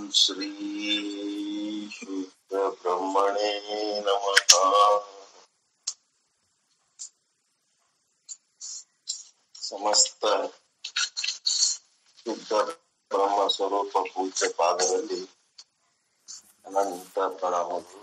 ಶ್ರೀ ಶುದ್ಧ ಬ್ರಹ್ಮಣೇ ನಮಃ ಸಮಸ್ತ ಶುದ್ಧ ಬ್ರಹ್ಮ ಸ್ವರೂಪ ಪೂಜ್ಯ ಪಾದದಲ್ಲಿ ಅನಂತ ಪ್ರಣಾಮಗಳು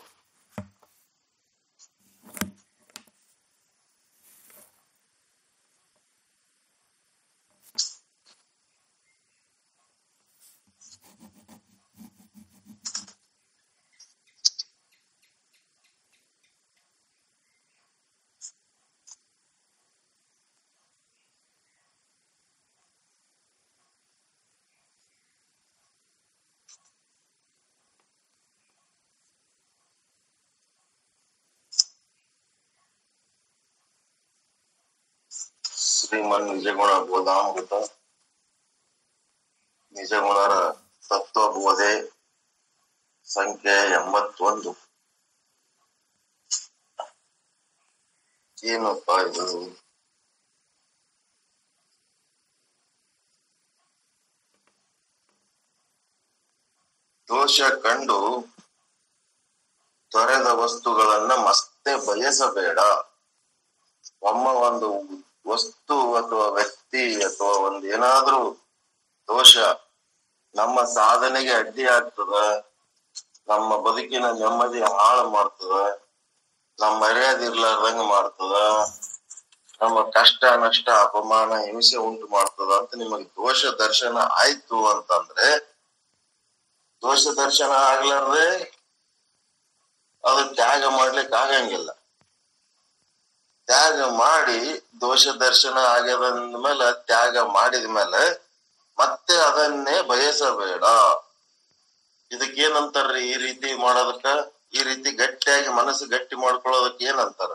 ಶ್ರೀಮನ್ ನಿಜಗುಣ ಬೋಧಾಮೃತ ನಿಜಗುಣರ ತತ್ವಬೋಧೆ ಸಂಖ್ಯೆ ಎಂಬತ್ತೊಂದು ಏನಪ್ಪ ಇದು ದೋಷ ಕಂಡು ತೊರೆದ ವಸ್ತುಗಳನ್ನ ಮತ್ತೆ ಬಯಸಬೇಡ ಒಮ್ಮ ಒಂದು ವಸ್ತು ಅಥವಾ ವ್ಯಕ್ತಿ ಅಥವಾ ಒಂದ್ ಏನಾದ್ರೂ ದೋಷ ನಮ್ಮ ಸಾಧನೆಗೆ ಅಡ್ಡಿ ಆಗ್ತದ ನಮ್ಮ ಬದುಕಿನ ನೆಮ್ಮದಿ ಹಾಳು ಮಾಡ್ತದ ನಮ್ಮ ಮರ್ಯಾದೆ ಇರ್ಲಾರ್ದಂಗ ಮಾಡ್ತದ ನಮ್ಮ ಕಷ್ಟ ನಷ್ಟ ಅಪಮಾನ ಹಿಂಸೆ ಉಂಟು ಮಾಡ್ತದ ಅಂತ ನಿಮಗೆ ದೋಷ ದರ್ಶನ ಆಯ್ತು ಅಂತಂದ್ರೆ ದೋಷ ದರ್ಶನ ಆಗ್ಲಾರ್ದೆ ಅದು ತ್ಯಾಗ ಮಾಡ್ಲಿಕ್ಕೆ ಆಗಂಗಿಲ್ಲ ತ್ಯಾಗ ಮಾಡಿ ದೋಷ ದರ್ಶನ ಆಗ್ಯದಂದ ಮೇಲೆ ತ್ಯಾಗ ಮಾಡಿದ ಮೇಲೆ ಮತ್ತೆ ಅದನ್ನೇ ಬಯಸಬೇಡ ಇದಕ್ಕೇನಂತಾರ್ರಿ ಈ ರೀತಿ ಮಾಡೋದಕ್ಕ ಈ ರೀತಿ ಗಟ್ಟಿಯಾಗಿ ಮನಸ್ಸು ಗಟ್ಟಿ ಮಾಡ್ಕೊಳ್ಳೋದಕ್ಕೆ ಏನಂತಾರ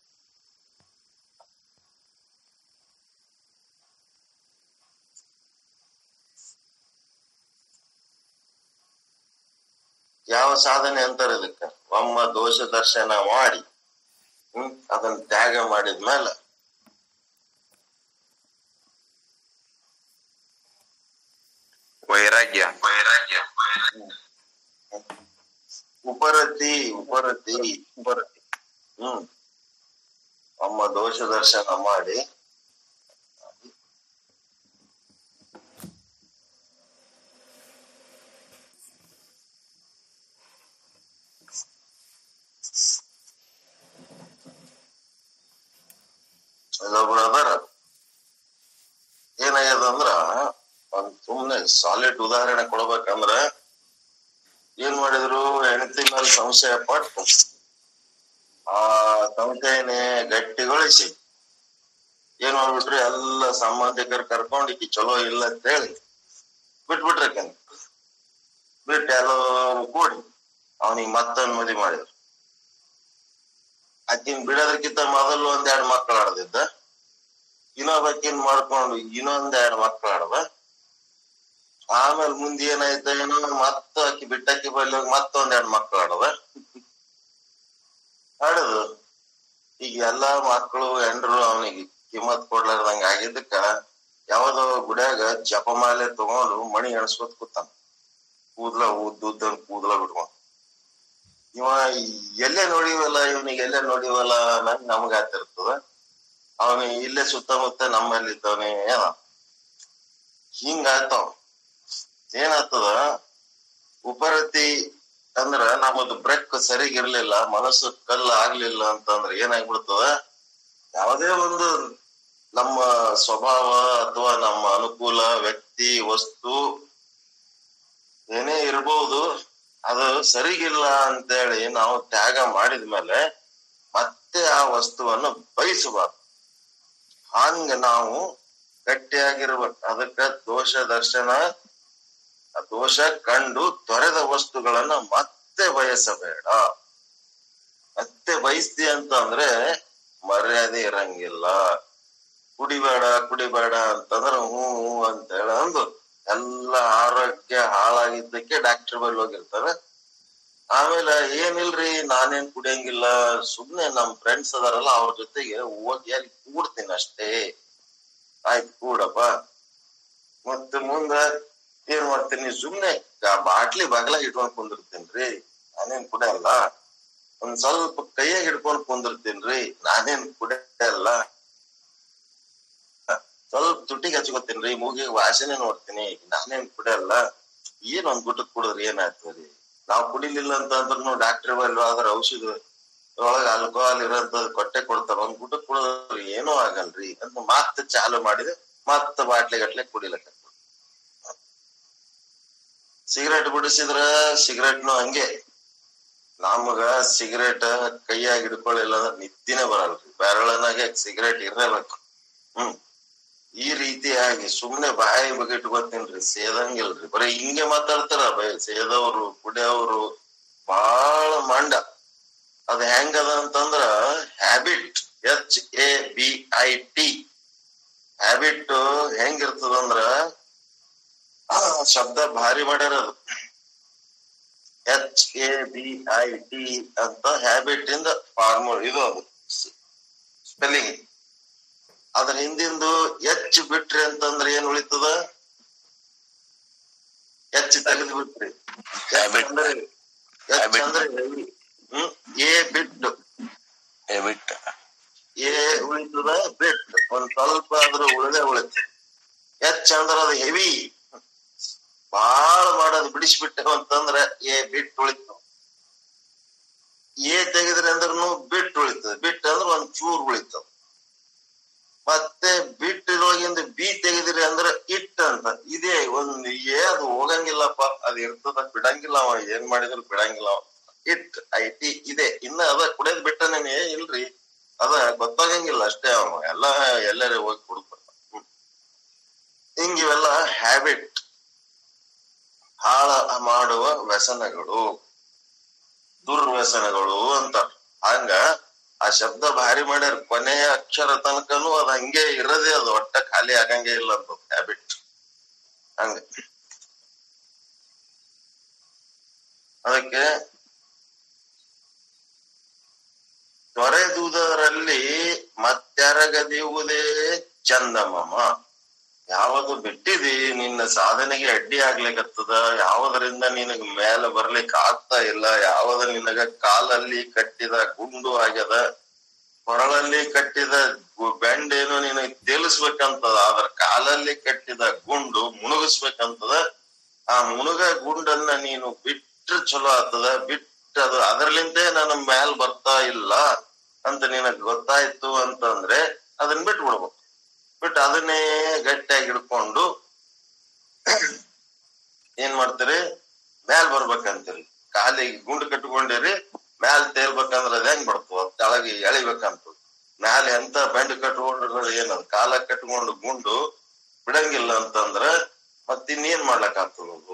ಯಾವ ಸಾಧನೆ ಅಂತಾರ ಇದಕ್ಕ ಒಮ್ಮ ದೋಷ ದರ್ಶನ ಮಾಡಿ ಹ್ಮ್ ಅದನ್ನ ತ್ಯಾಗ ಮಾಡಿದ್ಮೇಲೆ ವೈರಾಗ್ಯ ವೈರಾಗ್ಯ ಉಪರತಿ ಉಪರತಿ ಉಪರತಿ ಹ್ಮ್ ಅಮ್ಮ ದೋಷ ದರ್ಶನ ಮಾಡಿ ಎಲ್ಲೊಬ್ರು ಅದಾರ ಏನಾಗ್ಯದ ಅಂದ್ರ ಒಂದ್ ಸುಮ್ನೆ ಸಾಲಿಡ್ ಉದಾಹರಣೆ ಕೊಡ್ಬೇಕಂದ್ರ ಏನ್ ಮಾಡಿದ್ರು ಹೆಂಡತಿ ಮೇಲೆ ಸಂಶಯ ಪಟ್ಟು ಆ ಸಂಶಯನೇ ಗಟ್ಟಿಗೊಳಿಸಿ ಏನ್ ಮಾಡ್ಬಿಟ್ರಿ ಎಲ್ಲ ಸಂಬಂಧಿಕರು ಕರ್ಕೊಂಡು ಈಕಿ ಚಲೋ ಇಲ್ಲ ಅಂತ ಹೇಳಿ ಬಿಟ್ಬಿಟ್ರಕಂತ ಬಿಟ್ಟು ಎಲ್ಲರೂ ಕೂಡಿ ಅವನಿಗೆ ಮತ್ತೊಂದ್ ಮದುವೆ ಮಾಡಿದ್ರು ಆಕಿನ್ ಬಿಡೋದಕ್ಕಿಂತ ಮೊದಲು ಒಂದೆರಡು ಮಕ್ಕಳು ಆಡದಿದ್ದ ಇನ್ನೊಬ್ಬಕಿನ್ ಮಾಡ್ಕೊಂಡು ಇನ್ನೊಂದ್ ಎರಡು ಮಕ್ಕಳು ಆಡದ ಆಮೇಲೆ ಮುಂದೆ ಏನಾಯ್ತ ಏನೋ ಮತ್ತ ಆಕಿ ಬಿಟ್ಟಕ್ಕಿ ಬಲ್ಲಿ ಹೋಗಿ ಮತ್ತೊಂದ್ ಎರಡು ಮಕ್ಕಳು ಆಡದ ಆಡದು ಈಗ ಎಲ್ಲಾ ಮಕ್ಕಳು ಹೆಂಡ್ರು ಅವನಿಗೆ ಕಿಮ್ಮತ್ ಕೊಡ್ಲಾರ್ದಂಗ ಆಗಿದ್ದಕ್ಕ ಯಾವ್ದೋ ಗುಡ್ಯಾಗ ಜಪಮಾಲೆ ತಗೊಂಡು ಮಣಿ ಎಣಸ್ಕೊತ್ ಕೂತಾನ ಕೂದ್ಲ ಉದ್ದುದ್ದ ಕೂದ್ಲ ಬಿಟ್ಕೊಂಡ್ ಇವ ಎಲ್ಲೇ ನೋಡಿವಲ್ಲ ಇವನಿಗೆ ಎಲ್ಲೇ ನೋಡಿವಲ್ಲ ಅನ್ನಂಗ್ ನಮ್ಗ ಆತಿರ್ತದ ಅವನು ಇಲ್ಲೇ ಸುತ್ತಮುತ್ತ ನಮ್ಮಲ್ಲಿ ಇದ್ದವನೇ ಏನ ಹಿಂಗ ಆಯ್ತಾವ ಏನಾಗ್ತದ ಉಪರತಿ ಅಂದ್ರ ನಮ್ಮದು ಬ್ರೇಕ್ ಸರಿಗಿರ್ಲಿಲ್ಲ ಮನಸ್ಸು ಕಲ್ಲ ಆಗ್ಲಿಲ್ಲ ಅಂತಂದ್ರ ಏನಾಗ್ಬಿಡ್ತದ ಯಾವುದೇ ಒಂದು ನಮ್ಮ ಸ್ವಭಾವ ಅಥವಾ ನಮ್ಮ ಅನುಕೂಲ ವ್ಯಕ್ತಿ ವಸ್ತು ಏನೇ ಇರ್ಬೋದು ಅದು ಸರಿಗಿಲ್ಲ ಅಂತೇಳಿ ನಾವು ತ್ಯಾಗ ಮಾಡಿದ್ಮೇಲೆ ಮತ್ತೆ ಆ ವಸ್ತುವನ್ನು ಬಯಸಬಾರ್ದು ಹಂಗ ನಾವು ಗಟ್ಟಿಯಾಗಿರ್ಬೇಕು ಅದಕ್ಕ ದೋಷ ದರ್ಶನ ಆ ದೋಷ ಕಂಡು ತೊರೆದ ವಸ್ತುಗಳನ್ನ ಮತ್ತೆ ಬಯಸಬೇಡ ಮತ್ತೆ ಬಯಸ್ತಿ ಅಂತ ಅಂದ್ರೆ ಮರ್ಯಾದೆ ಇರಂಗಿಲ್ಲ ಕುಡಿಬೇಡ ಕುಡಿಬೇಡ ಅಂತಂದ್ರ ಹ್ಞೂ ಹ್ಞೂ ಅಂತ ಹೇಳ ಅಂದು ಎಲ್ಲ ಆರೋಗ್ಯ ಹಾಳಾಗಿದ್ದಕ್ಕೆ ಡಾಕ್ಟರ್ ಬಳಿ ಹೋಗಿರ್ತಾರೆ ಆಮೇಲೆ ಏನಿಲ್ರಿ ನಾನೇನ್ ಕುಡಿಯಂಗಿಲ್ಲ ಸುಮ್ನೆ ನಮ್ ಫ್ರೆಂಡ್ಸ್ ಅದಾರಲ್ಲ ಅವ್ರ ಜೊತೆಗೆ ಹೋಗಿ ಅಲ್ಲಿ ಕೂಡ್ತೀನಿ ಅಷ್ಟೇ ಆಯ್ತು ಕೂಡಪ್ಪ ಮತ್ತೆ ಮುಂದ ಏನ್ ಮಾಡ್ತೀನಿ ಸುಮ್ನೆ ಗ- ಬಾಟ್ಲಿ ಬಾಗ್ಲಾಗ ಇಟ್ಕೊಂಡ್ ಕುಂದಿರ್ತೀನ್ರಿ ನಾನೇನ್ ಕುಡಿಯಲ್ಲ ಒಂದ್ ಸ್ವಲ್ಪ ಕೈಯಾಗ ಹಿಡ್ಕೊಂಡ್ ಕುಂದಿರ್ತೀನ್ರಿ ನಾನೇನ್ ಕುಡಿಯಲ್ಲ ಸ್ವಲ್ಪ ತುಟಿಗೆ ಹಚ್ಕೋತೀನ್ರಿ ಮೂಗಿಗೆ ವಾಸನೆ ನೋಡ್ತೀನಿ ನಾನೇನ್ ಕುಡಿಯಲ್ಲ ಏನ್ ಒಂದ್ ಗುಟ್ಟಕ್ ಕುಡಿದ್ರಿ ಏನಾಗ್ತದ್ರಿ ನಾವ್ ಕುಡಿಲಿಲ್ಲ ಅಂತ ಅಂದ್ರೂ ಡಾಕ್ಟರ್ ಬಲ್ಲಿ ಆದ್ರ ಔಷಧ ಒಳಗ ಆಲ್ಕೋಹಾಲ್ ಇರೋಂಥದ್ ಕೊಟ್ಟೆ ಕೊಡ್ತಾರ ಒಂದ್ ಗುಟ್ಟಕ್ ಕುಡಿದ್ರಿ ಏನೂ ಆಗಲ್ರಿ ಅಂತ ಮತ್ತ ಚಾಲು ಮಾಡಿದೆ ಮತ್ತ ಬಾಟ್ಲಿ ಗಟ್ಲೆ ಕುಡಿಲಕ್ಕ ಸಿಗರೇಟ್ ಬಿಡಿಸಿದ್ರ ಸಿಗರೇಟ್ನು ಹಂಗೆ ನಮಗ ಸಿಗರೇಟ್ ಕೈಯಾಗ ಹಿಡ್ಕೊಳ್ಳಿಲ್ಲ ಅಂದ್ರೆ ನಿದ್ದಿನೇ ಬರಲ್ರಿ ಬೆರಳನಾಗೆ ಸಿಗರೇಟ್ ಇರಬೇಕು ಹ್ಮ್ ಈ ರೀತಿಯಾಗಿ ಸುಮ್ನೆ ಬಾಯಿ ಬಗೆಟ್ಕೋತೀನ್ರಿ ಸೇದಂಗಿಲ್ರಿ ಬರೀ ಹಿಂಗೆ ಮಾತಾಡ್ತಾರ ಬೈ ಸೇದವ್ರು ಕುಡಿಯೋರು ಬಾಳ ಮಂಡ ಅದ್ ಹೆಂಗದ ಅಂತಂದ್ರ habit H A B I T habit ಹೆಂಗಿರ್ತದಂದ್ರ ಆ, ಶಬ್ದ ಭಾರಿ ಮಾಡ್ಯಾರ ಅದು H A B I T ಅಂತ ಹ್ಯಾಬಿಟ್ ಇಂದ ಫಾರ್ಮುಲ್ ಇದು ಅದು ಸ್ಪೆಲ್ಲಿಂಗ್ ಅದ್ರ ಹಿಂದಿಂದು ಎಚ್ ಬಿಟ್ರಿ ಅಂತಂದ್ರೆ ಏನ್ ಉಳಿತದ ಎಚ್ ತೆಗೆದು ಬಿಟ್ರಿ ಎಚ್ Habit. ಅಂದ್ರೆ ಎಚ್ Habit. ಅಂದ್ರೆ heavy. ಹ್ಮ್ ಎ ಬಿಟ್ಟು ಹೆಬಿಟ್ ಎ ಉಳಿತದ ಬಿಟ್ ಒಂದ್ ಸ್ವಲ್ಪ ಆದ್ರೂ ಉಳಿದೇ ಉಳಿತು ಎಚ್ ಅಂದ್ರ ಅದು ಹೆವಿ ಬಾಳ ಮಾಡೋದು ಬಿಡಿಸ್ಬಿಟ್ಟೆವು ಅಂತಂದ್ರ ಎ ಬಿಟ್ ಉಳಿತು ಎ ತೆಗೆದ್ರಿ ಅಂದ್ರೂ ಬಿಟ್ ಉಳಿತದ ಬಿಟ್ ಅಂದ್ರ ಒಂದ್ ಚೂರ್ ಉಳಿತದ ಮತ್ತೆ ಬಿಟ್ಟಿರೋಗಿಂದ ಬಿ ತೆಗೆದಿರಿ ಅಂದ್ರ ಇಟ್ ಅಂತ ಇದೇ ಒಂದ್ ಏ ಅದು ಹೋಗಂಗಿಲ್ಲಪ್ಪ ಅದ್ ಇರ್ತದ ಬಿಡಂಗಿಲ್ಲ ಅವ ಏನ್ ಮಾಡಿದ್ರು ಬಿಡಂಗಿಲ್ಲ ಅವ ಇಟ್ ಐ ಟಿ ಇದೆ ಇನ್ನ ಅದ ಕುಡಿಯೋದ್ ಬಿಟ್ಟನೇನೆ ಇಲ್ರಿ ಅದ ಗೊತ್ತಾಗಂಗಿಲ್ಲ ಅಷ್ಟೇ ಅವ ಎಲ್ಲ ಎಲ್ಲರೇ ಹೋಗಿ ಕುಡ್ತಾನ ಹ್ಮ್. ಹಿಂಗ್ ಇವೆಲ್ಲ ಹ್ಯಾಬಿಟ್ ಹಾಳ ಮಾಡುವ ವ್ಯಸನಗಳು ದುರ್ವ್ಯಸನಗಳು ಅಂತ ಹಂಗ ಆ ಶಬ್ದ ಭಾರಿ ಮಾಡ್ಯಾರ ಕೊನೆಯ ಅಕ್ಷರ ತನಕನು ಅದ್ ಹಂಗೆ ಇರದೇ ಅದು ಒಟ್ಟ ಖಾಲಿ ಆಗಂಗೆ ಇಲ್ಲ ಅಂತ ಹ್ಯಾಬಿಟ್ ಹಂಗ ಅದಕ್ಕೆ ತೊರೆದುದರಲ್ಲಿ ಮತ್ತೆರಗದಿಯುವುದೇ ಚಂದಮಮ ಯಾವುದು ಬಿಟ್ಟಿದಿ ನಿನ್ನ ಸಾಧನೆಗೆ ಅಡ್ಡಿ ಆಗ್ಲಿಕತ್ತದ ಯಾವುದರಿಂದ ನಿನಗ ಮೇಲೆ ಬರ್ಲಿಕ್ಕೆ ಆಗ್ತಾ ಇಲ್ಲ ಯಾವದ ನಿನಗ ಕಾಲಲ್ಲಿ ಕಟ್ಟಿದ ಗುಂಡು ಆಗ್ಯದ ಕೊರಳಲ್ಲಿ ಕಟ್ಟಿದ ಗು- ಬೆಂಡೇನು ನಿನಗೆ ತೇಲಿಸ್ಬೇಕಂತದ ಆದ್ರ ಕಾಲಲ್ಲಿ ಕಟ್ಟಿದ ಗುಂಡು ಮುಳುಗಿಸ್ಬೇಕಂತದ ಆ ಮುಳುಗ ಗುಂಡನ್ನ ನೀನು ಬಿಟ್ರೆ ಚಲೋ ಆಗ್ತದ ಬಿಟ್ಟದು ಅದರ್ಲಿಂದೇ ನನ್ನ ಮ್ಯಾಲ್ ಬರ್ತಾ ಇಲ್ಲ ಅಂತ ನಿನಗ್ ಗೊತ್ತಾಯ್ತು ಅಂತಂದ್ರೆ ಅದನ್ನ ಬಿಟ್ಟು ಬಿಡ್ಬೇಕು ಬಿಟ್ಟು ಅದನ್ನೇ ಗಟ್ಟಿಯಾಗಿ ಹಿಡ್ಕೊಂಡು ಏನ್ ಮಾಡ್ತೀರಿ ಮ್ಯಾಲ್ ಬರ್ಬೇಕಂತೀರಿ ಕಾಲಿಗೆ ಗುಂಡು ಕಟ್ಕೊಂಡಿರಿ ಮ್ಯಾಲ್ ತೇಲ್ಬೇಕಂದ್ರ ಅದ್ ಹೆಂಗ್ ಬರ್ತದ ತೆಳಗೆ ಎಳಿಬೇಕಂತ ಮ್ಯಾಲ ಎಂತ ಬೆಂಡ್ ಕಟ್ಕೊಂಡ್ರ ಏನದ ಕಾಲ ಕಟ್ಕೊಂಡು ಗುಂಡು ಬಿಡಂಗಿಲ್ಲ ಅಂತಂದ್ರ ಮತ್ ಇನ್ನೇನ್ ಮಾಡ್ಲಕ್ ಆಗ್ತದ ಅದು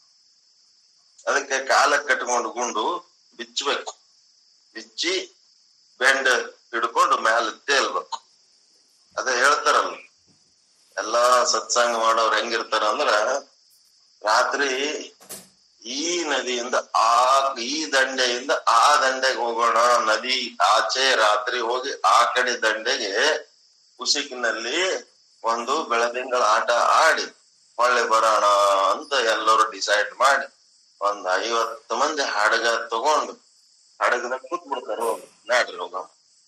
ಅದಕ್ಕೆ ಕಾಲ ಕಟ್ಕೊಂಡು ಗುಂಡು ಬಿಚ್ಚಬೇಕು ಬಿಚ್ಚಿ ಬೆಂಡ್ ಹಿಡ್ಕೊಂಡು ಮ್ಯಾಲ ತೇಲ್ಬೇಕು ಅದೇ ಹೇಳ್ತಾರಲ್ಲ ಎಲ್ಲಾ ಸತ್ಸಂಗ ಮಾಡೋರ್ ಹೆಂಗಿರ್ತಾರ ಅಂದ್ರ ರಾತ್ರಿ ಈ ನದಿಯಿಂದ ಆ ಈ ದಂಡೆಯಿಂದ ಆ ದಂಡೆಗೆ ಹೋಗೋಣ ನದಿ ಆಚೆ ರಾತ್ರಿ ಹೋಗಿ ಆ ಕಡೆ ದಂಡೆಗೆ ಕುಸಿಕಿನಲ್ಲಿ ಒಂದು ಬೆಳದಿಂಗಳ ಆಟ ಆಡಿ ಹೊಳ್ಳಿ ಬರೋಣ ಅಂತ ಎಲ್ಲರೂ ಡಿಸೈಡ್ ಮಾಡಿ ಒಂದ್ ಐವತ್ತು ಮಂದಿ ಹಡಗ ತಗೊಂಡು ಹಡಗದಾಗ ಕೂತ್ ಬಿಡ್ತಾರ ಹೋಗಿ ನಾಡ್ರಿ ಹೋಗ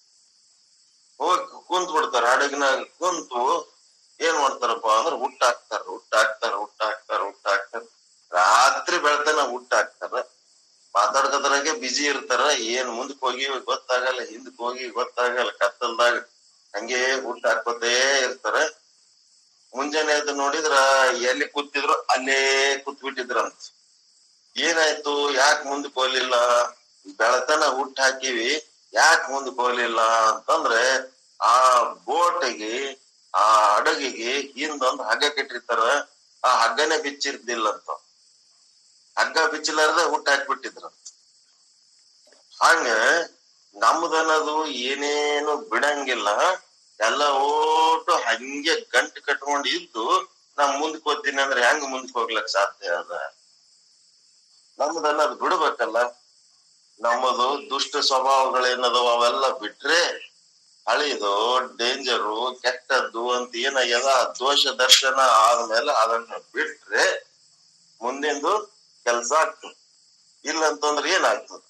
ಹೋಗಿ ಕುಂತ್ ಬಿಡ್ತಾರ ಹಡಗಿನಾಗ ಕುಂತು ಏನ್ ಮಾಡ್ತಾರಪ್ಪ ಅಂದ್ರ ಹುಟ್ಟ ಹಾಕ್ತಾರ ಹುಟ್ಟ ಹಾಕ್ತಾರ ಹುಟ್ಟ ಹಾಕ್ತಾರ ಹುಟ್ಟ ಹಾಕ್ತಾರ ರಾತ್ರಿ ಬೆಳ್ತಾನ ಹುಟ್ಟ ಹಾಕ್ತಾರ ಮಾತಾಡ್ಕದ್ರಾಗೆ ಬಿಜಿ ಇರ್ತಾರ ಏನ್ ಮುಂದಕ್ ಹೋಗಿ ಗೊತ್ತಾಗಲ್ಲ ಹಿಂದಕ್ ಹೋಗಿ ಗೊತ್ತಾಗಲ್ಲ ಕತ್ತಲ್ದಾಗ ಹಂಗೆ ಹುಟ್ಟ ಹಾಕೋತೇ ಇರ್ತಾರ ಮುಂಜಾನೆ ಎದ್ದು ನೋಡಿದ್ರ ಎಲ್ಲಿ ಕೂತಿದ್ರು ಅಲ್ಲೇ ಕೂತ್ ಬಿಟ್ಟಿದ್ರಂತ ಏನಾಯ್ತು ಯಾಕೆ ಮುಂದಕ್ ಹೋಗ್ಲಿಲ್ಲ ಬೆಳತನ ಹುಟ್ಟ ಹಾಕಿವಿ ಯಾಕೆ ಮುಂದಕ್ ಹೋಗ್ಲಿಲ್ಲ ಅಂತಂದ್ರೆ ಆ ಬೋಟಿಗೆ ಆ ಹಡಗಿಗೆ ಹಿಂದೊಂದ್ ಹಗ್ಗ ಕಟ್ಟಿರ್ತಾರ ಆ ಹಗ್ಗನೇ ಬಿಚ್ಚಿರ್ದಿಲ್ಲ ಅಂತ ಹಗ್ಗ ಬಿಚ್ಚಲಾರ್ದ ಹುಟ್ಟ ಹಾಕ್ಬಿಟ್ಟಿದ್ರ ಹಂಗ ನಮ್ದನ್ನದು ಏನೇನು ಬಿಡಂಗಿಲ್ಲ ಎಲ್ಲ ಓಟು ಹಂಗೆ ಗಂಟು ಕಟ್ಕೊಂಡ್ ಇದ್ದು ನಾ ಮುಂದಕ್ ಹೋಗ್ತೀನಿ ಅಂದ್ರೆ ಹೆಂಗ್ ಮುಂದಕ್ ಹೋಗ್ಲಕ್ ಸಾಧ್ಯ ಅದ ನಮ್ದನ್ನದು ಬಿಡ್ಬೇಕಲ್ಲ ನಮ್ಮದು ದುಷ್ಟ ಸ್ವಭಾವಗಳೇನದವ ಅವೆಲ್ಲ ಬಿಟ್ರೆ ಹಳಿದು ಡೇಂಜರು ಕೆಟ್ಟದ್ದು ಅಂತ ಏನಾಗ್ಯದ ಆ ದೋಷ ದರ್ಶನ ಆದ್ಮೇಲೆ ಅದನ್ನ ಬಿಟ್ರೆ ಮುಂದಿಂದು ಕೆಲಸ ಆಗ್ತದೆ ಇಲ್ಲ ಅಂತಂದ್ರೆ ಏನಾಗ್ತದೆ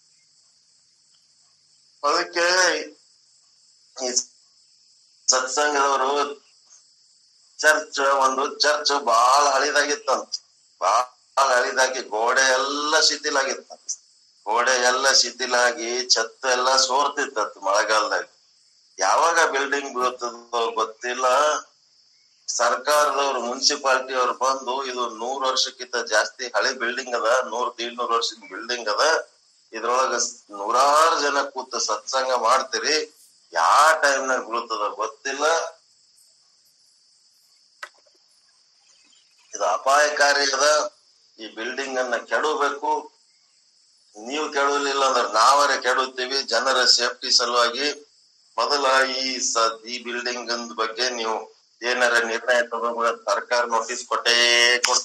ಅದಕ್ಕೆ ಈ ಸತ್ಸಂಗದವರು ಚರ್ಚ್ ಒಂದು ಚರ್ಚ್ ಬಹಳ ಹಳಿದಾಗಿತ್ತಂತ ಬಹಳ ಹಳಿದಾಗಿ ಗೋಡೆ ಎಲ್ಲ ಶಿಥಿಲಾಗಿತ್ತಂತ ಗೋಡೆ ಎಲ್ಲ ಶಿಥಿಲಾಗಿ ಛತ್ತು ಎಲ್ಲ ಸೋರ್ತಿತ್ತಂತ ಮಳೆಗಾಲದಾಗ ಯಾವಾಗ ಬಿಲ್ಡಿಂಗ್ ಬೀಳ್ತದೋ ಗೊತ್ತಿಲ್ಲ ಸರ್ಕಾರದವ್ರು ಮುನ್ಸಿಪಾಲಿಟಿ ಅವ್ರು ಬಂದು ಇದು ನೂರ್ ವರ್ಷಕ್ಕಿಂತ ಜಾಸ್ತಿ ಹಳೆ ಬಿಲ್ಡಿಂಗ್ ಅದ ನೂರ್ ನೂರ್ ವರ್ಷದ ಬಿಲ್ಡಿಂಗ್ ಅದ ಇದ್ರೊಳಗ ನೂರಾರು ಜನ ಕೂತ ಸತ್ಸಂಗ ಮಾಡ್ತೀರಿ ಯಾವ ಟೈಮ್ನಾಗ ಬೀಳ್ತದ ಗೊತ್ತಿಲ್ಲ ಇದು ಅಪಾಯಕಾರಿ ಅದ ಈ ಬಿಲ್ಡಿಂಗ್ ಅನ್ನ ಕೆಡಬೇಕು ನೀವು ಕೆಡಲಿಲ್ಲ ಅಂದ್ರೆ ನಾವರೇ ಕೆಡುತ್ತೀವಿ ಜನರ ಸೇಫ್ಟಿ ಸಲುವಾಗಿ ಮೊದಲ ಈ ಸ ಈ ಬಿಲ್ಡಿಂಗ್ ಬಗ್ಗೆ ನೀವು ಏನಾರ ನಿರ್ಣಯ ತಗೋಬೇಕ ಸರ್ಕಾರ ನೋಟಿಸ್ ಕೊಟ್ಟೇ ಕೊಡ್ತ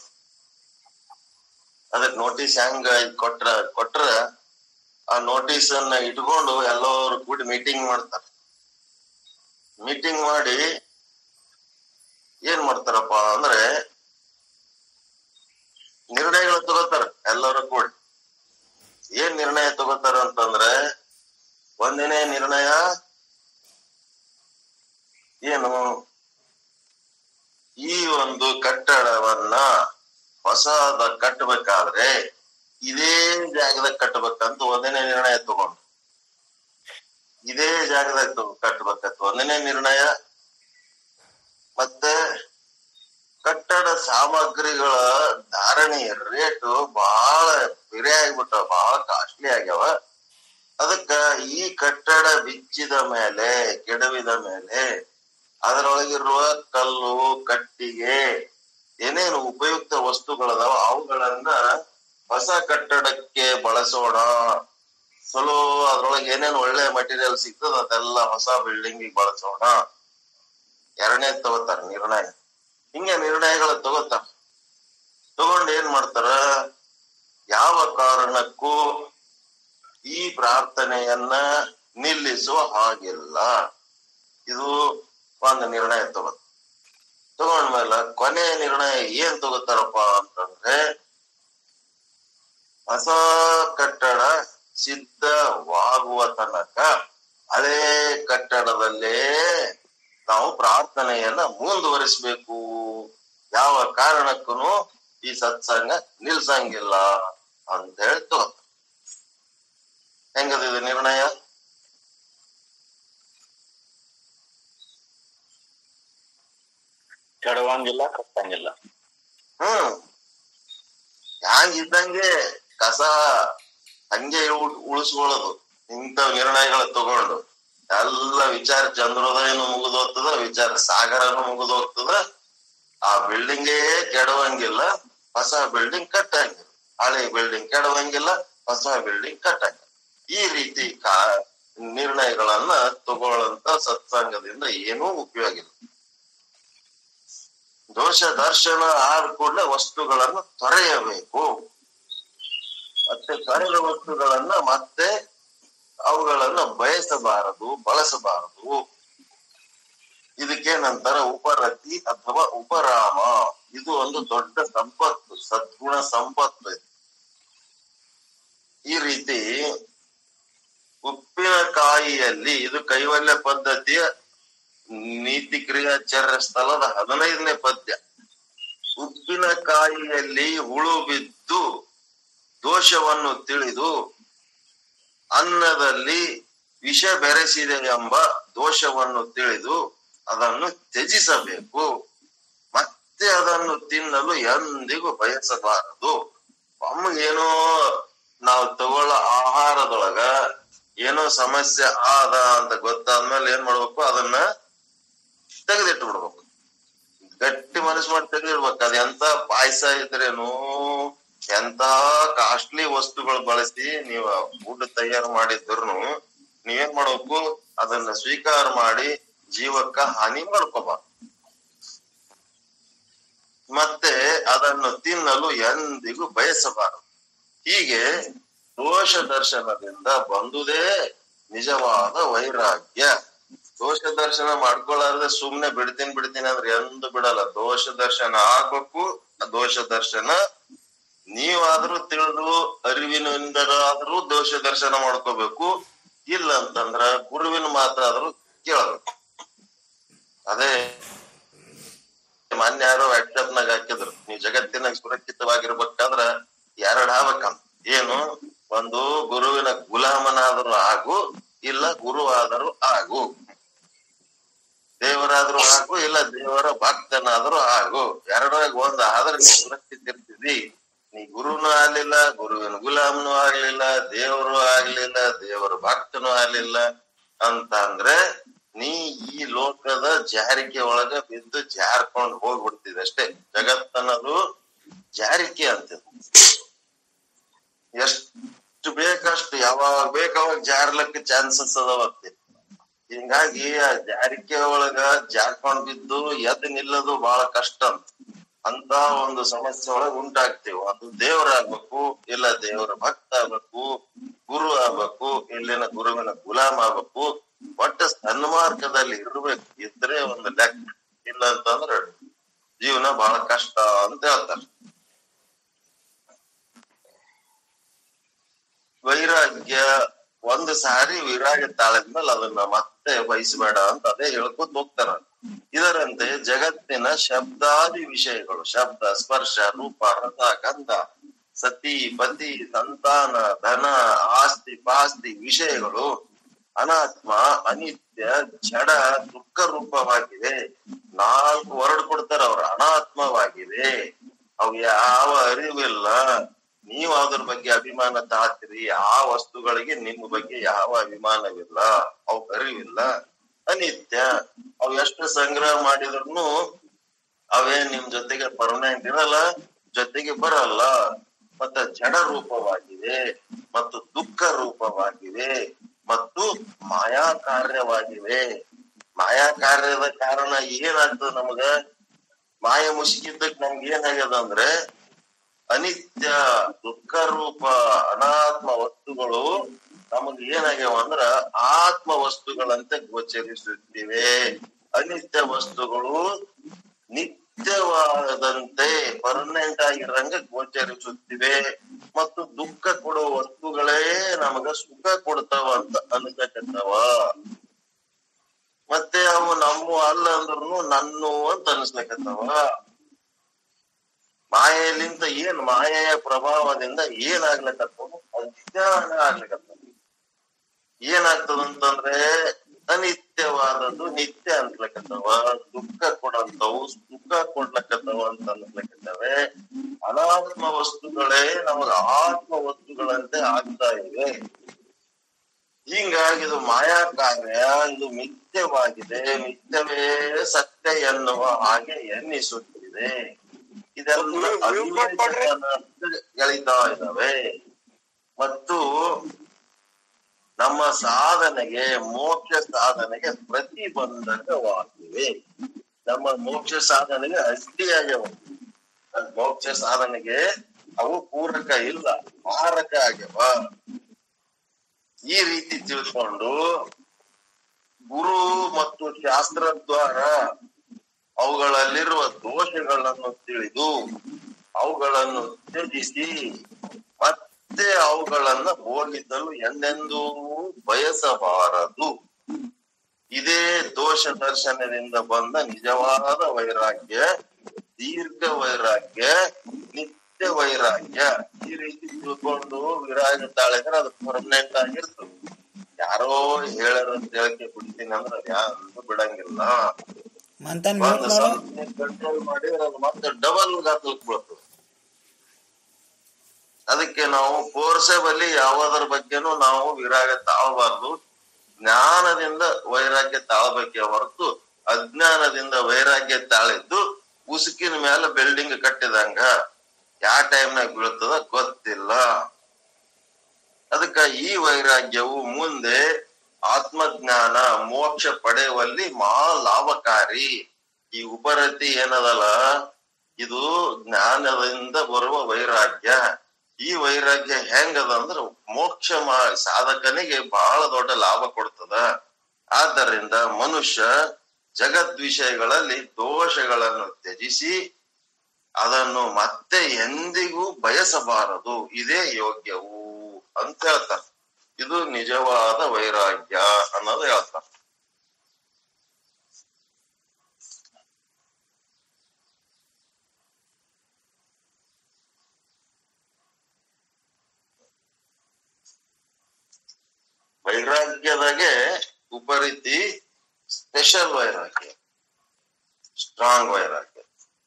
ಅದಕ್ ನೋಟಿಸ್ ಹೆಂಗ ಕೊಟ್ರ ಕೊಟ್ರ ಆ ನೋಟಿಸ್ ಅನ್ನ ಇಟ್ಕೊಂಡು ಎಲ್ಲರೂ ಕೂಡಿ ಮೀಟಿಂಗ್ ಮಾಡ್ತಾರ ಮೀಟಿಂಗ್ ಮಾಡಿ ಏನ್ ಮಾಡ್ತಾರಪ್ಪ ಅಂದ್ರೆ ನಿರ್ಣಯಗಳು ತಗೋತಾರ ಎಲ್ಲರೂ ಕೂಡಿ ಏನ್ ನಿರ್ಣಯ ತಗೋತಾರ ಅಂತಂದ್ರೆ ಒಂದನೇ ನಿರ್ಣಯ ಏನು ಈ ಒಂದು ಕಟ್ಟಡವನ್ನ ಹೊಸದ ಕಟ್ಟಬೇಕಾದ್ರೆ ಇದೇ ಜಾಗದಾಗ ಕಟ್ಟಬೇಕಂತ ಒಂದನೇ ನಿರ್ಣಯ ತಗೊಂಡು ಇದೇ ಜಾಗದಾಗ ತಗೊ- ಕಟ್ಟಬೇಕಂತ ಒಂದನೇ ನಿರ್ಣಯ ಮತ್ತೆ ಕಟ್ಟಡ ಸಾಮಗ್ರಿಗಳ ಧಾರಣೆಯ ರೇಟ್ ಬಹಳ ಬೆರೆ ಆಗ್ಬಿಟ್ಟಾವ ಬಹಳ ಕಾಸ್ಟ್ಲಿ ಆಗ್ಯಾವ ಅದಕ್ಕ ಈ ಕಟ್ಟಡ ಬಿಚ್ಚಿದ ಮೇಲೆ ಕೆಡವಿದ ಮೇಲೆ ಅದರೊಳಗಿರುವ ಕಲ್ಲು ಕಟ್ಟಿಗೆ ಏನೇನು ಉಪಯುಕ್ತ ವಸ್ತುಗಳದಾವ ಅವುಗಳನ್ನ ಹೊಸ ಕಟ್ಟಡಕ್ಕೆ ಬಳಸೋಣ ಚಲೋ ಅದ್ರೊಳಗೆ ಏನೇನು ಒಳ್ಳೆ ಮಟೀರಿಯಲ್ ಸಿಗ್ತದ ಅದೆಲ್ಲ ಹೊಸ ಬಿಲ್ಡಿಂಗ್ ಬಳಸೋಣ ಎರಡನೇ ತಗೋತಾರ ನಿರ್ಣಯ ಹಿಂಗೆ ನಿರ್ಣಯಗಳ ತಗೋತಾರ ತಗೊಂಡ್ ಏನ್ ಮಾಡ್ತಾರ ಯಾವ ಕಾರಣಕ್ಕೂ ಈ ಪ್ರಾರ್ಥನೆಯನ್ನ ನಿಲ್ಲಿಸುವ ಹಾಗಿಲ್ಲ ಇದು ಒಂದು ನಿರ್ಣಯ ತಗೋತ ತಗೊಂಡ್ಮೇಲೆ ಕೊನೆ ನಿರ್ಣಯ ಏನ್ ತಗೋತಾರಪ್ಪ ಅಂತಂದ್ರೆ ಹೊಸ ಕಟ್ಟಡ ಸಿದ್ಧವಾಗುವ ತನಕ ಹಳೇ ಕಟ್ಟಡದಲ್ಲೇ ನಾವು ಪ್ರಾರ್ಥನೆಯನ್ನ ಮುಂದುವರಿಸಬೇಕು ಯಾವ ಕಾರಣಕ್ಕೂ ಈ ಸತ್ಸಂಗ ನಿಲ್ಸಂಗಿಲ್ಲ ಅಂತ ಹೇಳಿ ತಗೋತ ಹೆಂಗದ ಇದು ನಿರ್ಣಯ ಕೆಡವಂಗಿಲ್ಲ ಕಟ್ಟಂಗಿಲ್ಲ ಹ್ಮ್ ಹ್ಯಾಂಗ್ ಇದ್ದಂಗೆ ಕಸ ಹಂಗೆ ಉಳ್- ಉಳಿಸ್ಕೊಳ್ಳೋದು ಇಂಥ ನಿರ್ಣಯಗಳ ತಗೊಂಡು ಎಲ್ಲ ವಿಚಾರ ಚಂದ್ರೋದಯನು ಮುಗಿದು ಹೋಗ್ತದ ವಿಚಾರ ಸಾಗರನು ಮುಗಿದು ಹೋಗ್ತದ ಆ ಬಿಲ್ಡಿಂಗೇ ಕೆಡವಂಗಿಲ್ಲ ಹೊಸ ಬಿಲ್ಡಿಂಗ್ ಕಟ್ಟಂಗಿಲ್ಲ ಹಳೆ ಬಿಲ್ಡಿಂಗ್ ಕೆಡವಂಗಿಲ್ಲ ಹೊಸ ಬಿಲ್ಡಿಂಗ್ ಕಟ್ಟಂಗಿಲ್ಲ ಈ ರೀತಿ ಕಾ ನಿರ್ಣಯಗಳನ್ನ ತಗೊಳ್ಳಂತ ಸತ್ಸಂಗದಿಂದ ಏನೂ ಉಪಯೋಗ ಇಲ್ಲ ದೋಷ ದರ್ಶನ ಆದ ಕೂಡಲೇ ವಸ್ತುಗಳನ್ನು ತೊರೆಯಬೇಕು ಮತ್ತೆ ತೊರೆದ ವಸ್ತುಗಳನ್ನ ಮತ್ತೆ ಅವುಗಳನ್ನ ಬಯಸಬಾರದು ಬಳಸಬಾರದು ಇದಕ್ಕೇನಂತಾರ ಉಪರತಿ ಅಥವಾ ಉಪರಾಮ ಇದು ಒಂದು ದೊಡ್ಡ ಸಂಪತ್ತು ಸದ್ಗುಣ ಸಂಪತ್ತು ಇದು. ಈ ರೀತಿ ಉಪ್ಪಿನಕಾಯಿಯಲ್ಲಿ ಇದು ಕೈವಲ್ಯ ಪದ್ಧತಿಯ ನೀತಿ ಕ್ರಿಯಾಚಾರ್ಯ ಸ್ಥಳದ ಹದಿನೈದನೇ ಪದ್ಯ ಉಪ್ಪಿನಕಾಯಿಯಲ್ಲಿ ಹುಳು ಬಿದ್ದು ದೋಷವನ್ನು ತಿಳಿದು ಅನ್ನದಲ್ಲಿ ವಿಷ ಬೆರೆಸಿದೆ ಎಂಬ ದೋಷವನ್ನು ತಿಳಿದು ಅದನ್ನು ತ್ಯಜಿಸಬೇಕು ಮತ್ತೆ ಅದನ್ನು ತಿನ್ನಲು ಎಂದಿಗೂ ಬಯಸಬಾರದು ಏನೋ ನಾವು ತಗೊಳ್ಳೋ ಆಹಾರದೊಳಗ ಏನೋ ಸಮಸ್ಯೆ ಆದ ಅಂತ ಗೊತ್ತಾದ್ಮೇಲೆ ಏನ್ ಮಾಡ್ಬೇಕು ಅದನ್ನ ತೆಗೆದಿಟ್ಟು ಬಿಡ್ಬೇಕು ಗಟ್ಟಿ ಮನಸ್ಸು ಮಾಡಿ ತೆಗೆದಿಡ್ಬೇಕು ಅದ್ ಎಂತ ಪಾಯಸ ಇದ್ರೇನು ಎಂತ ಕಾಸ್ಟ್ಲಿ ವಸ್ತುಗಳು ಬಳಸಿ ನೀವು ಊಟ ತಯಾರು ಮಾಡಿದ್ರು ನೀವೇನ್ ಮಾಡ್ಬೇಕು ಅದನ್ನ ಸ್ವೀಕಾರ ಮಾಡಿ ಜೀವಕ್ಕ ಹಾನಿ ಮಾಡ್ಕೋಬಾರ್ದು ಮತ್ತೆ ಅದನ್ನು ತಿನ್ನಲು ಎಂದಿಗೂ ಬಯಸಬಾರದು ಹೀಗೆ ದೋಷ ದರ್ಶನದಿಂದ ಬಂದುದೇ ನಿಜವಾದ ವೈರಾಗ್ಯ ದೋಷ ದರ್ಶನ ಮಾಡ್ಕೊಳ್ಳಾರ್ದೆ ಸುಮ್ನೆ ಬಿಡ್ತೀನಿ ಬಿಡ್ತೀನಿ ಅಂದ್ರೆ ಎಂದು ಬಿಡಲ್ಲ ದೋಷ ದರ್ಶನ ಆಗ್ಬೇಕು ದೋಷ ದರ್ಶನ ನೀವಾದ್ರೂ ತಿಳಿದು ಅರಿವಿನಿಂದಲಾದ್ರೂ ದೋಷ ದರ್ಶನ ಮಾಡ್ಕೋಬೇಕು ಇಲ್ಲ ಅಂತಂದ್ರ ಗುರುವಿನ ಮಾತಾದ್ರೂ ಕೇಳಬೇಕು ಅದೇ ಮಾನ್ಯ ಯಾರೋ ವಾಟ್ಸ್ಆಪ್ ನಾಗ ಹಾಕಿದ್ರು ನೀವು ಜಗತ್ತಿನಾಗ ಸುರಕ್ಷಿತವಾಗಿರ್ಬೇಕಾದ್ರ ಎರಡ್ ಆಗ್ಬೇಕಂತ ಏನು ಒಂದು ಗುರುವಿನ ಗುಲಾಮನಾದರೂ ಆಗು ಇಲ್ಲ ಗುರು ಆದರೂ ಆಗು ದೇವರಾದ್ರೂ ಆಗು ಇಲ್ಲ ದೇವರ ಭಕ್ತನಾದ್ರೂ ಆಗು ಎರಡರಾಗ ಒಂದ್ ಆದ್ರೆ ನೀ ಸುರಕ್ಷಿತ ಇರ್ತಿದಿ ನೀ ಗುರುನು ಆಗ್ಲಿಲ್ಲ ಗುರುವಿನ ಗುಲಾಮನು ಆಗ್ಲಿಲ್ಲ ದೇವರು ಆಗ್ಲಿಲ್ಲ ದೇವರ ಭಕ್ತನು ಆಗ್ಲಿಲ್ಲ ಅಂತ ಅಂದ್ರೆ ನೀ ಈ ಲೋಕದ ಜಾರಿಕೆ ಒಳಗ ಬಿದ್ದು ಜಾರ್ಕೊಂಡ್ ಹೋಗ್ಬಿಡ್ತಿದೆ ಅಷ್ಟೇ ಜಗತ್ತನ್ನದು ಜಾರಿಕೆ ಅಂತ ಎಷ್ಟು ಬೇಕಷ್ಟು ಯಾವಾಗ ಬೇಕಾವಾಗ ಜಾರ್ಲಕ್ಕ ಚಾನ್ಸಸ್ ಅದಾವತ್ತೆ ಹಿಂಗಾಗಿ ಆ ಜಾರಿಕೆ ಒಳಗ ಜಾರ್ಕೊಂಡ್ ಬಿದ್ದು ಎದ್ದು ನಿಲ್ಲೋದು ಬಹಳ ಕಷ್ಟ ಅಂತ ಅಂತ ಒಂದು ಸಮಸ್ಯೆ ಒಳಗ ಉಂಟಾಗ್ತೇವೆ ಅದು ದೇವರಾಗ್ಬೇಕು ಇಲ್ಲ ದೇವರ ಭಕ್ತ ಆಗ್ಬೇಕು ಗುರು ಆಗ್ಬೇಕು ಇಲ್ಲಿನ ಗುರುವಿನ ಗುಲಾಮ್ ಆಗ್ಬೇಕು ಒಟ್ಟ ಸನ್ಮಾರ್ಗದಲ್ಲಿ ಇರ್ಬೇಕು ಇದ್ರೆ ಒಂದು ಲೆಕ್ಕ ಇಲ್ಲ ಅಂತಂದ್ರ ಜೀವನ ಬಹಳ ಕಷ್ಟ ಅಂತ ಹೇಳ್ತಾರೆ ವೈರಾಗ್ಯ ಒಂದು ಸಾರಿ ವಿರಾಗ ತಾಳದ್ಮೇಲೆ ಅದನ್ನ ಮತ್ತೆ ಬಯಸಬೇಡ ಅಂತ ಅದೇ ಹೇಳ್ಕೊತ ಹೋಗ್ತಾರ ಇದರಂತೆ ಜಗತ್ತಿನ ಶಬ್ದಾದಿ ವಿಷಯಗಳು ಶಬ್ದ ಸ್ಪರ್ಶ ರೂಪ ರಸ ಗಂಧ ಸತಿ ಪತಿ ಸಂತಾನ ಧನ ಆಸ್ತಿ ಪಾಸ್ತಿ ವಿಷಯಗಳು ಅನಾತ್ಮ ಅನಿತ್ಯ ಜಡ ದುಃಖ ರೂಪವಾಗಿವೆ ನಾಲ್ಕು ವರ್ಡ್ ಕೊಡ್ತಾರ ಅವ್ರ ಅನಾತ್ಮವಾಗಿದೆ ಅವು ಯಾವ ಅರಿವಿಲ್ಲ ನೀವು ಅದ್ರ ಬಗ್ಗೆ ಅಭಿಮಾನ ತಾಳ್ತೀರಿ ಆ ವಸ್ತುಗಳಿಗೆ ನಿಮ್ಮ ಬಗ್ಗೆ ಯಾವ ಅಭಿಮಾನವಿಲ್ಲ ಅವು ಅರಿವಿಲ್ಲ ಅನಿತ್ಯ ಅವು ಎಷ್ಟು ಸಂಗ್ರಹ ಮಾಡಿದ್ರು ಅವೇ ನಿಮ್ ಜೊತೆಗೆ ಪರ್ಮನೆಂಟ್ ಇರಲ್ಲ ಜೊತೆಗೆ ಬರಲ್ಲ ಮತ್ತೆ ಜಡ ರೂಪವಾಗಿದೆ ಮತ್ತು ದುಃಖ ರೂಪವಾಗಿವೆ ಮತ್ತು ಮಾಯಾ ಕಾರ್ಯವಾಗಿವೆ ಮಾಯಾ ಕಾರ್ಯದ ಕಾರಣ ಏನಾಗ್ತದ ನಮಗ ಮಾಯ ಮುಸುಕಿದ್ದಕ್ ನಮ್ಗೆ ಏನಾಗ್ಯದ ಅಂದ್ರೆ ಅನಿತ್ಯ ದುಃಖ ರೂಪ ಅನಾತ್ಮ ವಸ್ತುಗಳು ನಮಗ್ ಏನಾಗ್ಯಾವ ಅಂದ್ರ ಆತ್ಮ ವಸ್ತುಗಳಂತೆ ಗೋಚರಿಸುತ್ತಿವೆ ಅನಿತ್ಯ ವಸ್ತುಗಳು ನಿತ್ಯವಾದಂತೆ ಪರ್ಮನೆಂಟ್ ಆಗಿರಂಗ ಗೋಚರಿಸುತ್ತಿವೆ ಮತ್ತು ದುಃಖ ಕೊಡುವ ವಸ್ತುಗಳೇ ನಮಗ ಸುಖ ಕೊಡ್ತಾವ ಅಂತ ಅನ್ಸಕತ್ತವ ಮತ್ತೆ ಅವು ನಮ್ಮ ಅಲ್ಲ ಅಂದ್ರೂ ನನ್ನು ಅಂತ ಅನ್ಸ್ಲಕತ್ತವ ಮಾಯೆಲಿಂದ ಏನ್ ಮಾಯೆಯ ಪ್ರಭಾವದಿಂದ ಏನಾಗ್ಲಕತ್ತವ ಅಜ್ಞಾನ ಆಗ್ಲಿಕತ್ತವ ಏನಾಗ್ತದಂತಂದ್ರೆ ಅನಿತ್ಯವಾದದ್ದು ನಿತ್ಯ ಅನ್ಸ್ಲಕತ್ತವ ದುಃಖ ಕೊಡಂತವು ಸುಖ ಕೊಡ್ಲಕತ್ತವ ಅಂತ ಅನ್ಸ್ಲಕತ್ತವೆ ಅನಾತ್ಮ ವಸ್ತುಗಳೇ ನಮಗ ಆತ್ಮ ವಸ್ತುಗಳಂತೆ ಆಗ್ತಾ ಇವೆ ಹಿಂಗಾಗಿ ಇದು ಮಾಯಾ ಕಾರ್ಯ ಇದು ಮಿಥ್ಯವಾಗಿದೆ ಮಿಥ್ಯವೇ ಸತ್ಯ ಎನ್ನುವ ಹಾಗೆ ಎನ್ನಿಸುತ್ತಿದೆ ಇದೆಲ್ಲ ಎಳಿತಾ ಇದಾವೆ ಮತ್ತು ನಮ್ಮ ಸಾಧನೆಗೆ ಮೋಕ್ಷ ಸಾಧನೆಗೆ ಪ್ರತಿಬಂಧಕವಾಗಿವೆ ನಮ್ಮ ಮೋಕ್ಷ ಸಾಧನೆಗೆ ಅಡ್ಡಿಯಾಗ್ಯವ ಮೋಕ್ಷ ಸಾಧನೆಗೆ ಅವು ಪೂರಕ ಇಲ್ಲ ಮಾರಕ ಆಗ್ಯವ ಈ ರೀತಿ ತಿಳ್ಕೊಂಡು ಗುರು ಮತ್ತು ಶಾಸ್ತ್ರದ್ವಾರ ಅವುಗಳಲ್ಲಿರುವ ದೋಷಗಳನ್ನು ತಿಳಿದು ಅವುಗಳನ್ನು ತ್ಯಜಿಸಿ ಮತ್ತೆ ಅವುಗಳನ್ನ ಹೋಲಿಸಲು ಎಂದೆಂದೂ ಬಯಸಬಾರದು ಇದೇ ದೋಷ ದರ್ಶನದಿಂದ ಬಂದ ನಿಜವಾದ ವೈರಾಗ್ಯ ದೀರ್ಘ ವೈರಾಗ್ಯ ನಿತ್ಯ ವೈರಾಗ್ಯ ಈ ರೀತಿ ತಿಳ್ಕೊಂಡು ವಿರಾಗ ತಾಳಿದ್ರೆ ಅದು ಪರ್ಮನೆಂಟ್ ಆಗಿರ್ತದೆ ಯಾರೋ ಹೇಳರ ಅಂತ ಹೇಳಕ್ಕೆ ಬಿಡ್ತೀನಿ ಅಂದ್ರೆ ಅದು ಯಾರು ಬಿಡಂಗಿಲ್ಲ ಮಂತನ್ ಒಂದು ಸಂಸ್ಥೆ ಕಂಟ್ರೋಲ್ ಮಾಡಿದ್ರೆ ಅದು ಮತ್ತೆ ಡಬಲ್ ಗಾತ್ರಕ್ಕೆ ಬೀಳ್ತದೆ ಅದಕ್ಕೆ ನಾವು ಫೋರ್ಸೆಬಲಿ ಯಾವುದರ ಬಗ್ಗೆನೂ ನಾವು ವಿರಾಗ ತಾಳಬಾರ್ದು ಜ್ಞಾನದಿಂದ ವೈರಾಗ್ಯ ತಾಳ್ಬೇಕೆ ಹೊರತು ಅಜ್ಞಾನದಿಂದ ವೈರಾಗ್ಯ ತಾಳಿದ್ದು ಉಸುಕಿನ ಮೇಲೆ ಬಿಲ್ಡಿಂಗ್ ಕಟ್ಟಿದಂಗ ಯಾವ ಟೈಮ್ನಾಗ ಬೀಳ್ತದ ಗೊತ್ತಿಲ್ಲ ಅದಕ್ಕ ಈ ವೈರಾಗ್ಯವು ಮುಂದೆ ಆತ್ಮಜ್ಞಾನ ಮೋಕ್ಷ ಪಡೆಯುವಲ್ಲಿ ಮಹಾ ಲಾಭಕಾರಿ ಈ ಉಪರತಿ ಏನದಲ್ಲ ಇದು ಜ್ಞಾನದಿಂದ ಬರುವ ವೈರಾಗ್ಯ ಈ ವೈರಾಗ್ಯ ಹೆಂಗದ ಅಂದ್ರ ಮೋಕ್ಷ ಮಾ ಸಾಧಕನಿಗೆ ಬಹಳ ದೊಡ್ಡ ಲಾಭ ಕೊಡ್ತದ ಆದ್ದರಿಂದ ಮನುಷ್ಯ ಜಗದ್ ವಿಷಯಗಳಲ್ಲಿ ದೋಷಗಳನ್ನು ತ್ಯಜಿಸಿ ಅದನ್ನು ಮತ್ತೆ ಎಂದಿಗೂ ಬಯಸಬಾರದು ಇದೇ ಯೋಗ್ಯವು ಅಂತ ಹೇಳ್ತಾರೆ ಇದು ನಿಜವಾದ ವೈರಾಗ್ಯ ಅನ್ನೋದು ಹೇಳ್ತಾರೆ ವೈರಾಗ್ಯದಾಗೆ ಉಪರೀತಿ ಸ್ಪೆಷಲ್ ವೈರಾಗ್ಯ ಸ್ಟ್ರಾಂಗ್ ವೈರಾಗ್ಯ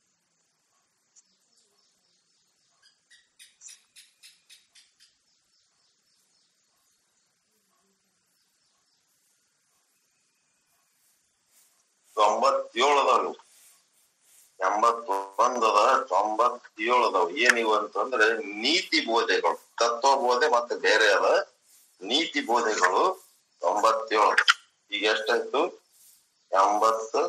ತೊಂಬತ್ತೇಳು ಅದಾವ ಎಂಬತ್ತೊಂದ್ ಅದ ತೊಂಬತ್ತೇಳು ಅದಾವ ಏನಿವು ಅಂತಂದ್ರೆ ನೀತಿ ಬೋಧೆಗಳು ತತ್ವ ಬೋಧೆ ಮತ್ತೆ ಬೇರೆ ಅದ ನೀತಿ ಬೋಧೆಗಳು ತೊಂಬತ್ತೇಳು ಈಗ ಎಷ್ಟಾಯ್ತು ಎಂಬತ್ತು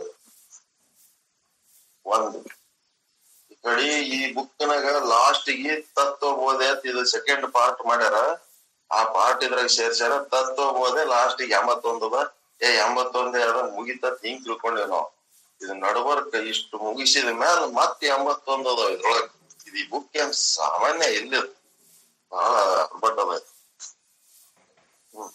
ಒಂದು ಈ ಕಡೆ ಈ ಬುಕ್ನಾಗ ಲಾಸ್ಟ್ ಗೆ ತತ್ವ ಬೋಧೆ ಅಂತ ಇದು ಸೆಕೆಂಡ್ ಪಾರ್ಟ್ ಮಾಡ್ಯಾರ ಆ ಪಾರ್ಟ್ ಇದ್ರಾಗ ಸೇರ್ಸ್ಯಾರ ತತ್ವ ಬೋಧೆ ಲಾಸ್ಟ್ ಗೆ ಎಂಬತ್ತೊಂದು ಅದ ಏ ಎಂಬತ್ತೊಂದೇ ಅದ ಮುಗಿತತ್ ಹಿಂಗ್ ತಿಳ್ಕೊಂಡೇವ್ ನಾವು ಇದು ನಡಬರ್ಕ ಇಷ್ಟು ಮುಗಿಸಿದ ಮ್ಯಾಲ ಮತ್ತೆ ಎಂಬತ್ತೊಂದು ಅದಾವ ಇದ್ರೊಳಗ ಇದು ಈ ಬುಕ್ ಏನ್ ಸಾಮಾನ್ಯ ಇಲ್ಲ ಬಹಳ ಅರ್ಬಟ್ ಅದ ಹ್ಮ್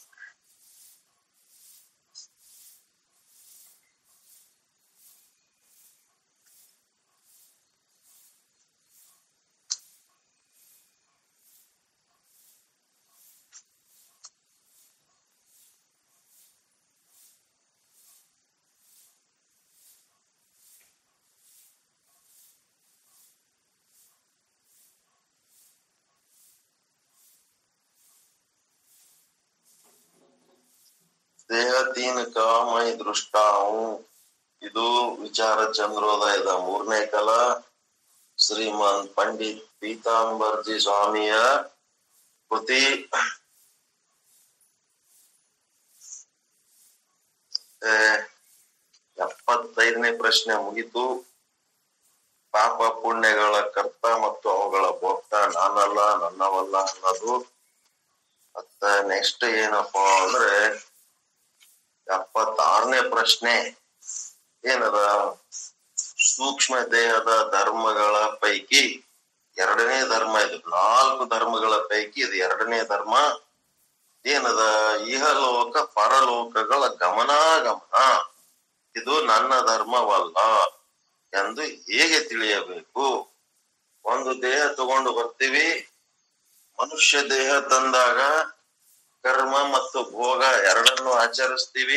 ದೇಹ ತೀನ್ ಕಾಮೈ ದೃಷ್ಟಾವು ಇದು ವಿಚಾರ ಚಂದ್ರೋದಯದ ಮೂರನೇ ಕಲ ಶ್ರೀಮಂತ್ ಪಂಡಿತ್ ಪೀತಾಂಬರ್ಜಿ ಸ್ವಾಮಿಯ ಕೃತಿ ಆ, ಎಪ್ಪತ್ತೈದನೇ ಪ್ರಶ್ನೆ ಮುಗಿತು ಪಾಪ ಪುಣ್ಯಗಳ ಕರ್ತ ಮತ್ತು ಅವುಗಳ ಭೋಕ್ತ ನಾನಲ್ಲ ನನ್ನವಲ್ಲ ಅನ್ನೋದು ಮತ್ತ ನೆಕ್ಸ್ಟ್ ಏನಪ್ಪಾ ಅಂದ್ರೆ ಎಪ್ಪತ್ತಾರನೇ ಪ್ರಶ್ನೆ ಏನದ ಸೂಕ್ಷ್ಮ ದೇಹದ ಧರ್ಮಗಳ ಪೈಕಿ ಎರಡನೇ ಧರ್ಮ ಇದು ನಾಲ್ಕು ಧರ್ಮಗಳ ಪೈಕಿ ಇದು ಎರಡನೇ ಧರ್ಮ ಏನದ ಇಹಲೋಕ ಪರಲೋಕಗಳ ಗಮನಾಗಮನ ಇದು ನನ್ನ ಧರ್ಮವಲ್ಲ ಎಂದು ಹೇಗೆ ತಿಳಿಯಬೇಕು ಒಂದು ದೇಹ ತಗೊಂಡು ಬರ್ತೀವಿ ಮನುಷ್ಯ ದೇಹ ತಂದಾಗ ಕರ್ಮ ಮತ್ತು ಭೋಗ ಎರಡನ್ನು ಆಚರಿಸ್ತೀವಿ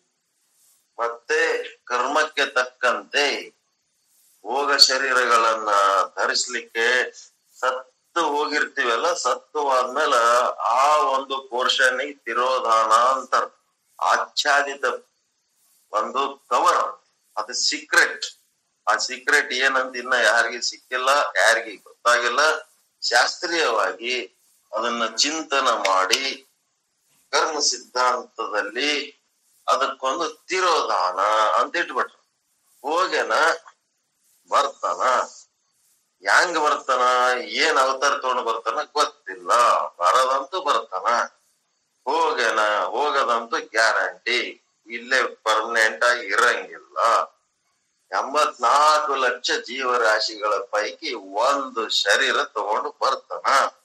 ಮತ್ತೆ ಕರ್ಮಕ್ಕೆ ತಕ್ಕಂತೆ ಭೋಗ ಶರೀರಗಳನ್ನ ಧರಿಸ್ಲಿಕ್ಕೆ ಸತ್ತು ಹೋಗಿರ್ತೀವಲ್ಲ ಸತ್ತು ಆದ್ಮೇಲೆ ಆ ಒಂದು ಪೋರ್ಷನ್ ತಿರೋಧಾನ ಅಂತಾರ ಆಚ್ಛಾದಿತ ಒಂದು ಕವರ್ ಅದು ಸೀಕ್ರೆಟ್ ಆ ಸೀಕ್ರೆಟ್ ಏನಂತ ಇನ್ನ ಯಾರಿಗೆ ಸಿಕ್ಕಿಲ್ಲ ಯಾರಿಗೆ ಗೊತ್ತಾಗಿಲ್ಲ ಶಾಸ್ತ್ರೀಯವಾಗಿ ಅದನ್ನ ಚಿಂತನ ಮಾಡಿ ಕರ್ಮ ಸಿದ್ಧಾಂತದಲ್ಲಿ ಅದಕ್ಕೊಂದು ತಿರೋಧಾನ ಅಂತ ಇಟ್ಬಿಟ್ರು ಹೋಗ್ಯನ ಬರ್ತಾನ ಹೆಂಗ್ ಬರ್ತಾನ ಏನ್ ಅವತಾರ ತಗೊಂಡು ಬರ್ತಾನ ಗೊತ್ತಿಲ್ಲ ಬರದಂತೂ ಬರ್ತಾನ ಹೋಗ್ಯಾನ ಹೋಗದಂತೂ ಗ್ಯಾರಂಟಿ ಇಲ್ಲೇ ಪರ್ಮನೆಂಟ್ ಆಗಿ ಇರಂಗಿಲ್ಲ ಎಂಬತ್ನಾಲ್ಕು ಲಕ್ಷ ಜೀವರಾಶಿಗಳ ಪೈಕಿ ಒಂದು ಶರೀರ ತಗೊಂಡು ಬರ್ತಾನ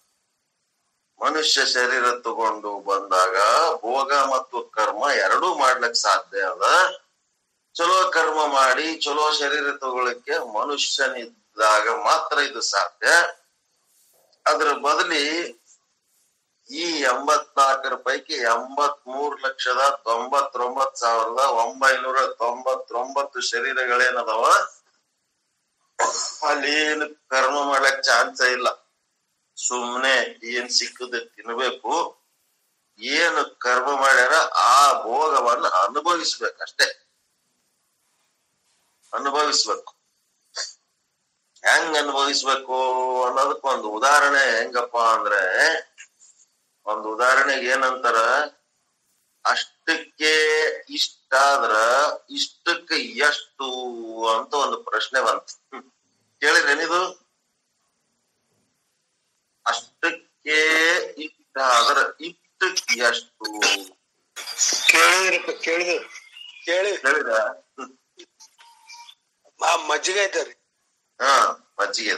ಮನುಷ್ಯ ಶರೀರ ತಗೊಂಡು ಬಂದಾಗ ಭೋಗ ಮತ್ತು ಕರ್ಮ ಎರಡೂ ಮಾಡ್ಲಿಕ್ ಸಾಧ್ಯ ಅದ ಚಲೋ ಕರ್ಮ ಮಾಡಿ ಚಲೋ ಶರೀರ ತಗೊಳಕ್ಕೆ ಮನುಷ್ಯನಿದ್ದಾಗ ಮಾತ್ರ ಇದು ಸಾಧ್ಯ ಅದ್ರ ಬದಲಿ ಈ ಎಂಬತ್ನಾಲ್ಕರ ಪೈಕಿ ಎಂಬತ್ ಮೂರ್ ಲಕ್ಷದ ತೊಂಬತ್ತೊಂಬತ್ ಸಾವಿರದ ಒಂಬೈನೂರ ತೊಂಬತ್ತೊಂಬತ್ತು ಶರೀರಗಳೇನದಾವ ಅಲ್ಲಿ ಏನು ಕರ್ಮ ಮಾಡಕ್ ಚಾನ್ಸ್ ಇಲ್ಲ ಸುಮ್ನೆ ಏನ್ ಸಿಕ್ಕದ ತಿನ್ಬೇಕು ಏನು ಕರ್ಮ ಮಾಡ್ಯಾರ ಆ ಭೋಗವನ್ನ ಅನುಭವಿಸ್ಬೇಕಷ್ಟೇ ಅನುಭವಿಸ್ಬೇಕು ಹೆಂಗ್ ಅನುಭವಿಸ್ಬೇಕು ಅನ್ನೋದಕ್ ಒಂದು ಉದಾಹರಣೆ ಹೆಂಗಪ್ಪ ಅಂದ್ರೆ ಒಂದು ಉದಾಹರಣೆಗೆ ಏನಂತಾರ ಅಷ್ಟಕ್ಕೆ ಇಷ್ಟ ಆದ್ರ ಇಷ್ಟಕ್ಕೆ ಎಷ್ಟು ಅಂತ ಒಂದು ಪ್ರಶ್ನೆ ಬಂತು ಹ್ಮ್. ಕೇಳಿರೇನಿದು ಅಷ್ಟಕ್ಕೆ ಇಷ್ಟ ಆದ್ರ ಇಷ್ಟಕ್ಕೆ ಎಷ್ಟು ಕೇಳಿದ್ರಪ್ಪ ಕೇಳಿದ್ರು ಕೇಳಿ ಹೇಳಿದ ಆ ಮಜ್ಜಿಗೆ ಐತರಿ ಹಾ ಮಜ್ಜಿಗೆ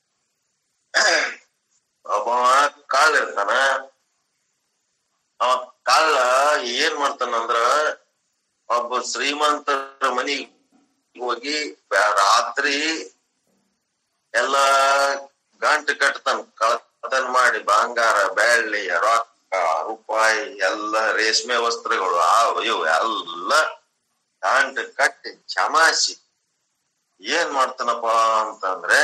ಒಬ್ಬ ಕಾಳ ಇರ್ತಾನ ಅವ ಕಾಳ ಏನ್ ಮಾಡ್ತಾನಂದ್ರ ಒಬ್ಬ ಶ್ರೀಮಂತರ ಮನಿಗ್ ಹೋಗಿ ಬ್ಯಾ- ರಾತ್ರಿ ಎಲ್ಲಾ ಗಂಟು ಕಟ್ತಾನ ಕಳ್ತನ ಮಾಡಿ ಬಂಗಾರ ಬೆಳ್ಳಿ ರೊಕ್ಕ ರೂಪಾಯಿ ಎಲ್ಲ ರೇಷ್ಮೆ ವಸ್ತ್ರಗಳು ಅವು ಇವು ಎಲ್ಲ ಗಂಟು ಕಟ್ಟಿ ಜಮಾಸಿ ಏನ್ ಮಾಡ್ತಾನಪ್ಪ ಅಂತಂದ್ರೆ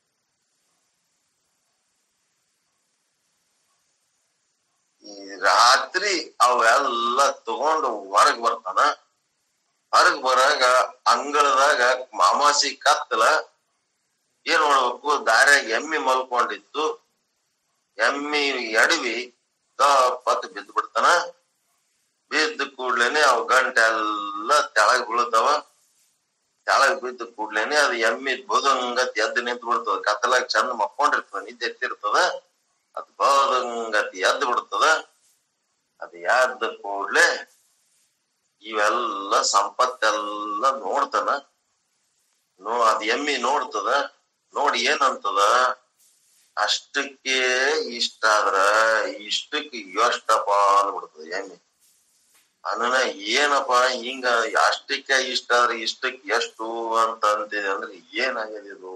ಈ ರಾತ್ರಿ ಅವೆಲ್ಲ ತಗೊಂಡು ಹೊರಗ್ ಬರ್ತಾನ ಹೊರಗ್ ಬರಾಗ ಅಂಗಳದಾಗ ಮಾಮಾಸಿ ಕತ್ತಲ ಏನ್ ಮಾಡ್ಬೇಕು ದಾರ್ಯಾಗ ಎಮ್ಮಿ ಮಲ್ಕೊಂಡಿತ್ತು ಎಮ್ಮಿ ಎಡವಿ ಪತ್ ಬಿದ್ದು ಬಿಡ್ತಾನ ಬಿದ್ದ ಕೂಡ್ಲೇನೆ ಅವ್ ಗಂಟೆ ಎಲ್ಲ ತೆಳಗ್ ಬೀಳ್ತಾವ ತೆಳಗ್ ಬಿದ್ದ ಕೂಡ್ಲೇನೆ ಅದು ಎಮ್ಮಿ ಬೋದಂಗತ್ ಎದ್ದು ನಿಂತು ಬಿಡ್ತದ ಕತ್ತಲಾಗ ಚಂದ ಮಕ್ಕೊಂಡಿರ್ತದ ನಿದ್ದೆ ಎತ್ತಿರ್ತದ ಅದ್ ಬೋದಂಗತ್ ಎದ್ದು ಬಿಡ್ತದ ಅದು ಎದ್ದ ಕೂಡ್ಲೆ ಇವೆಲ್ಲ ಸಂಪತ್ತೆಲ್ಲ ನೋಡ್ತಾನ ನೋ ಅದ್ ಎಮ್ಮಿ ನೋಡ್ತದ ನೋಡಿ ಏನಂತದ ಅಷ್ಟಕ್ಕೆ ಇಷ್ಟ ಆದ್ರ ಇಷ್ಟಕ್ಕೆ ಎಷ್ಟಪ್ಪ ಅಂದ್ಬಿಡ್ತದ ಎಮ್ಮಿ ಅನ್ನ ಏನಪ್ಪ ಹಿಂಗ ಅಷ್ಟಕ್ಕೆ ಇಷ್ಟ ಆದ್ರೆ ಇಷ್ಟಕ್ಕೆ ಎಷ್ಟು ಅಂತ ಅಂತಿದೆ ಅಂದ್ರೆ ಏನಾಗಿದೆ ಇದು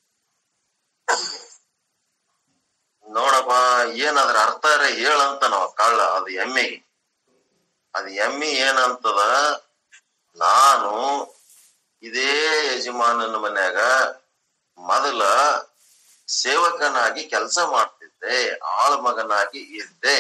ನೋಡಪ್ಪ ಏನಾದ್ರ ಅರ್ಥ ಹೇಳಂತ ನಾವ್ ಕಳ್ಳ ಅದು ಎಮ್ಮೆಗೆ ಅದ್ ಎಮ್ಮಿ ಏನಂತದ ನಾನು ಇದೇ ಯಜಮಾನನ ಮನ್ಯಾಗ ಮೊದಲ ಸೇವಕನಾಗಿ ಕೆಲಸ ಮಾಡ್ತಿದ್ದೆ ಆಳ ಮಗನಾಗಿ ಇದ್ದೆ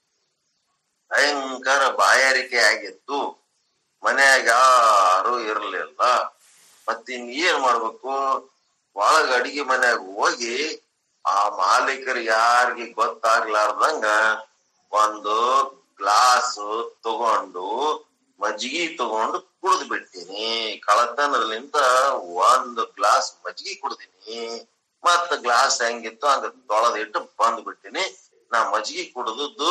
ಭಯಂಕರ ಬಾಯಾರಿಕೆ ಆಗಿತ್ತು ಮನ್ಯಾಗ ಯಾರು ಇರ್ಲಿಲ್ಲ ಮತ್ತಿನ್ ಏನ್ ಮಾಡ್ಬೇಕು ಒಳಗ ಅಡಿಗೆ ಮನ್ಯಾಗ ಹೋಗಿ ಆ ಮಾಲೀಕರು ಯಾರಿಗೆ ಗೊತ್ತಾಗ್ಲಾರ್ದಂಗ ಒಂದು ಗ್ಲಾಸ್ ತಗೊಂಡು ಮಜ್ಜಿಗೆ ತಗೊಂಡು ಕುಡಿದು ಬಿಡ್ತೀನಿ ಕಳತನದಿಂದ ಒಂದು ಗ್ಲಾಸ್ ಮಜ್ಜಿಗೆ ಕುಡ್ದೀನಿ ಮತ್ತ ಗ್ಲಾಸ್ ಹೆಂಗಿತ್ತು ಹಂಗ ತೊಳೆದಿಟ್ಟು ಬಂದ್ ಬಿಟ್ಟಿನಿ ನಾ ಮಜ್ಜಿಗೆ ಕುಡ್ದದ್ದು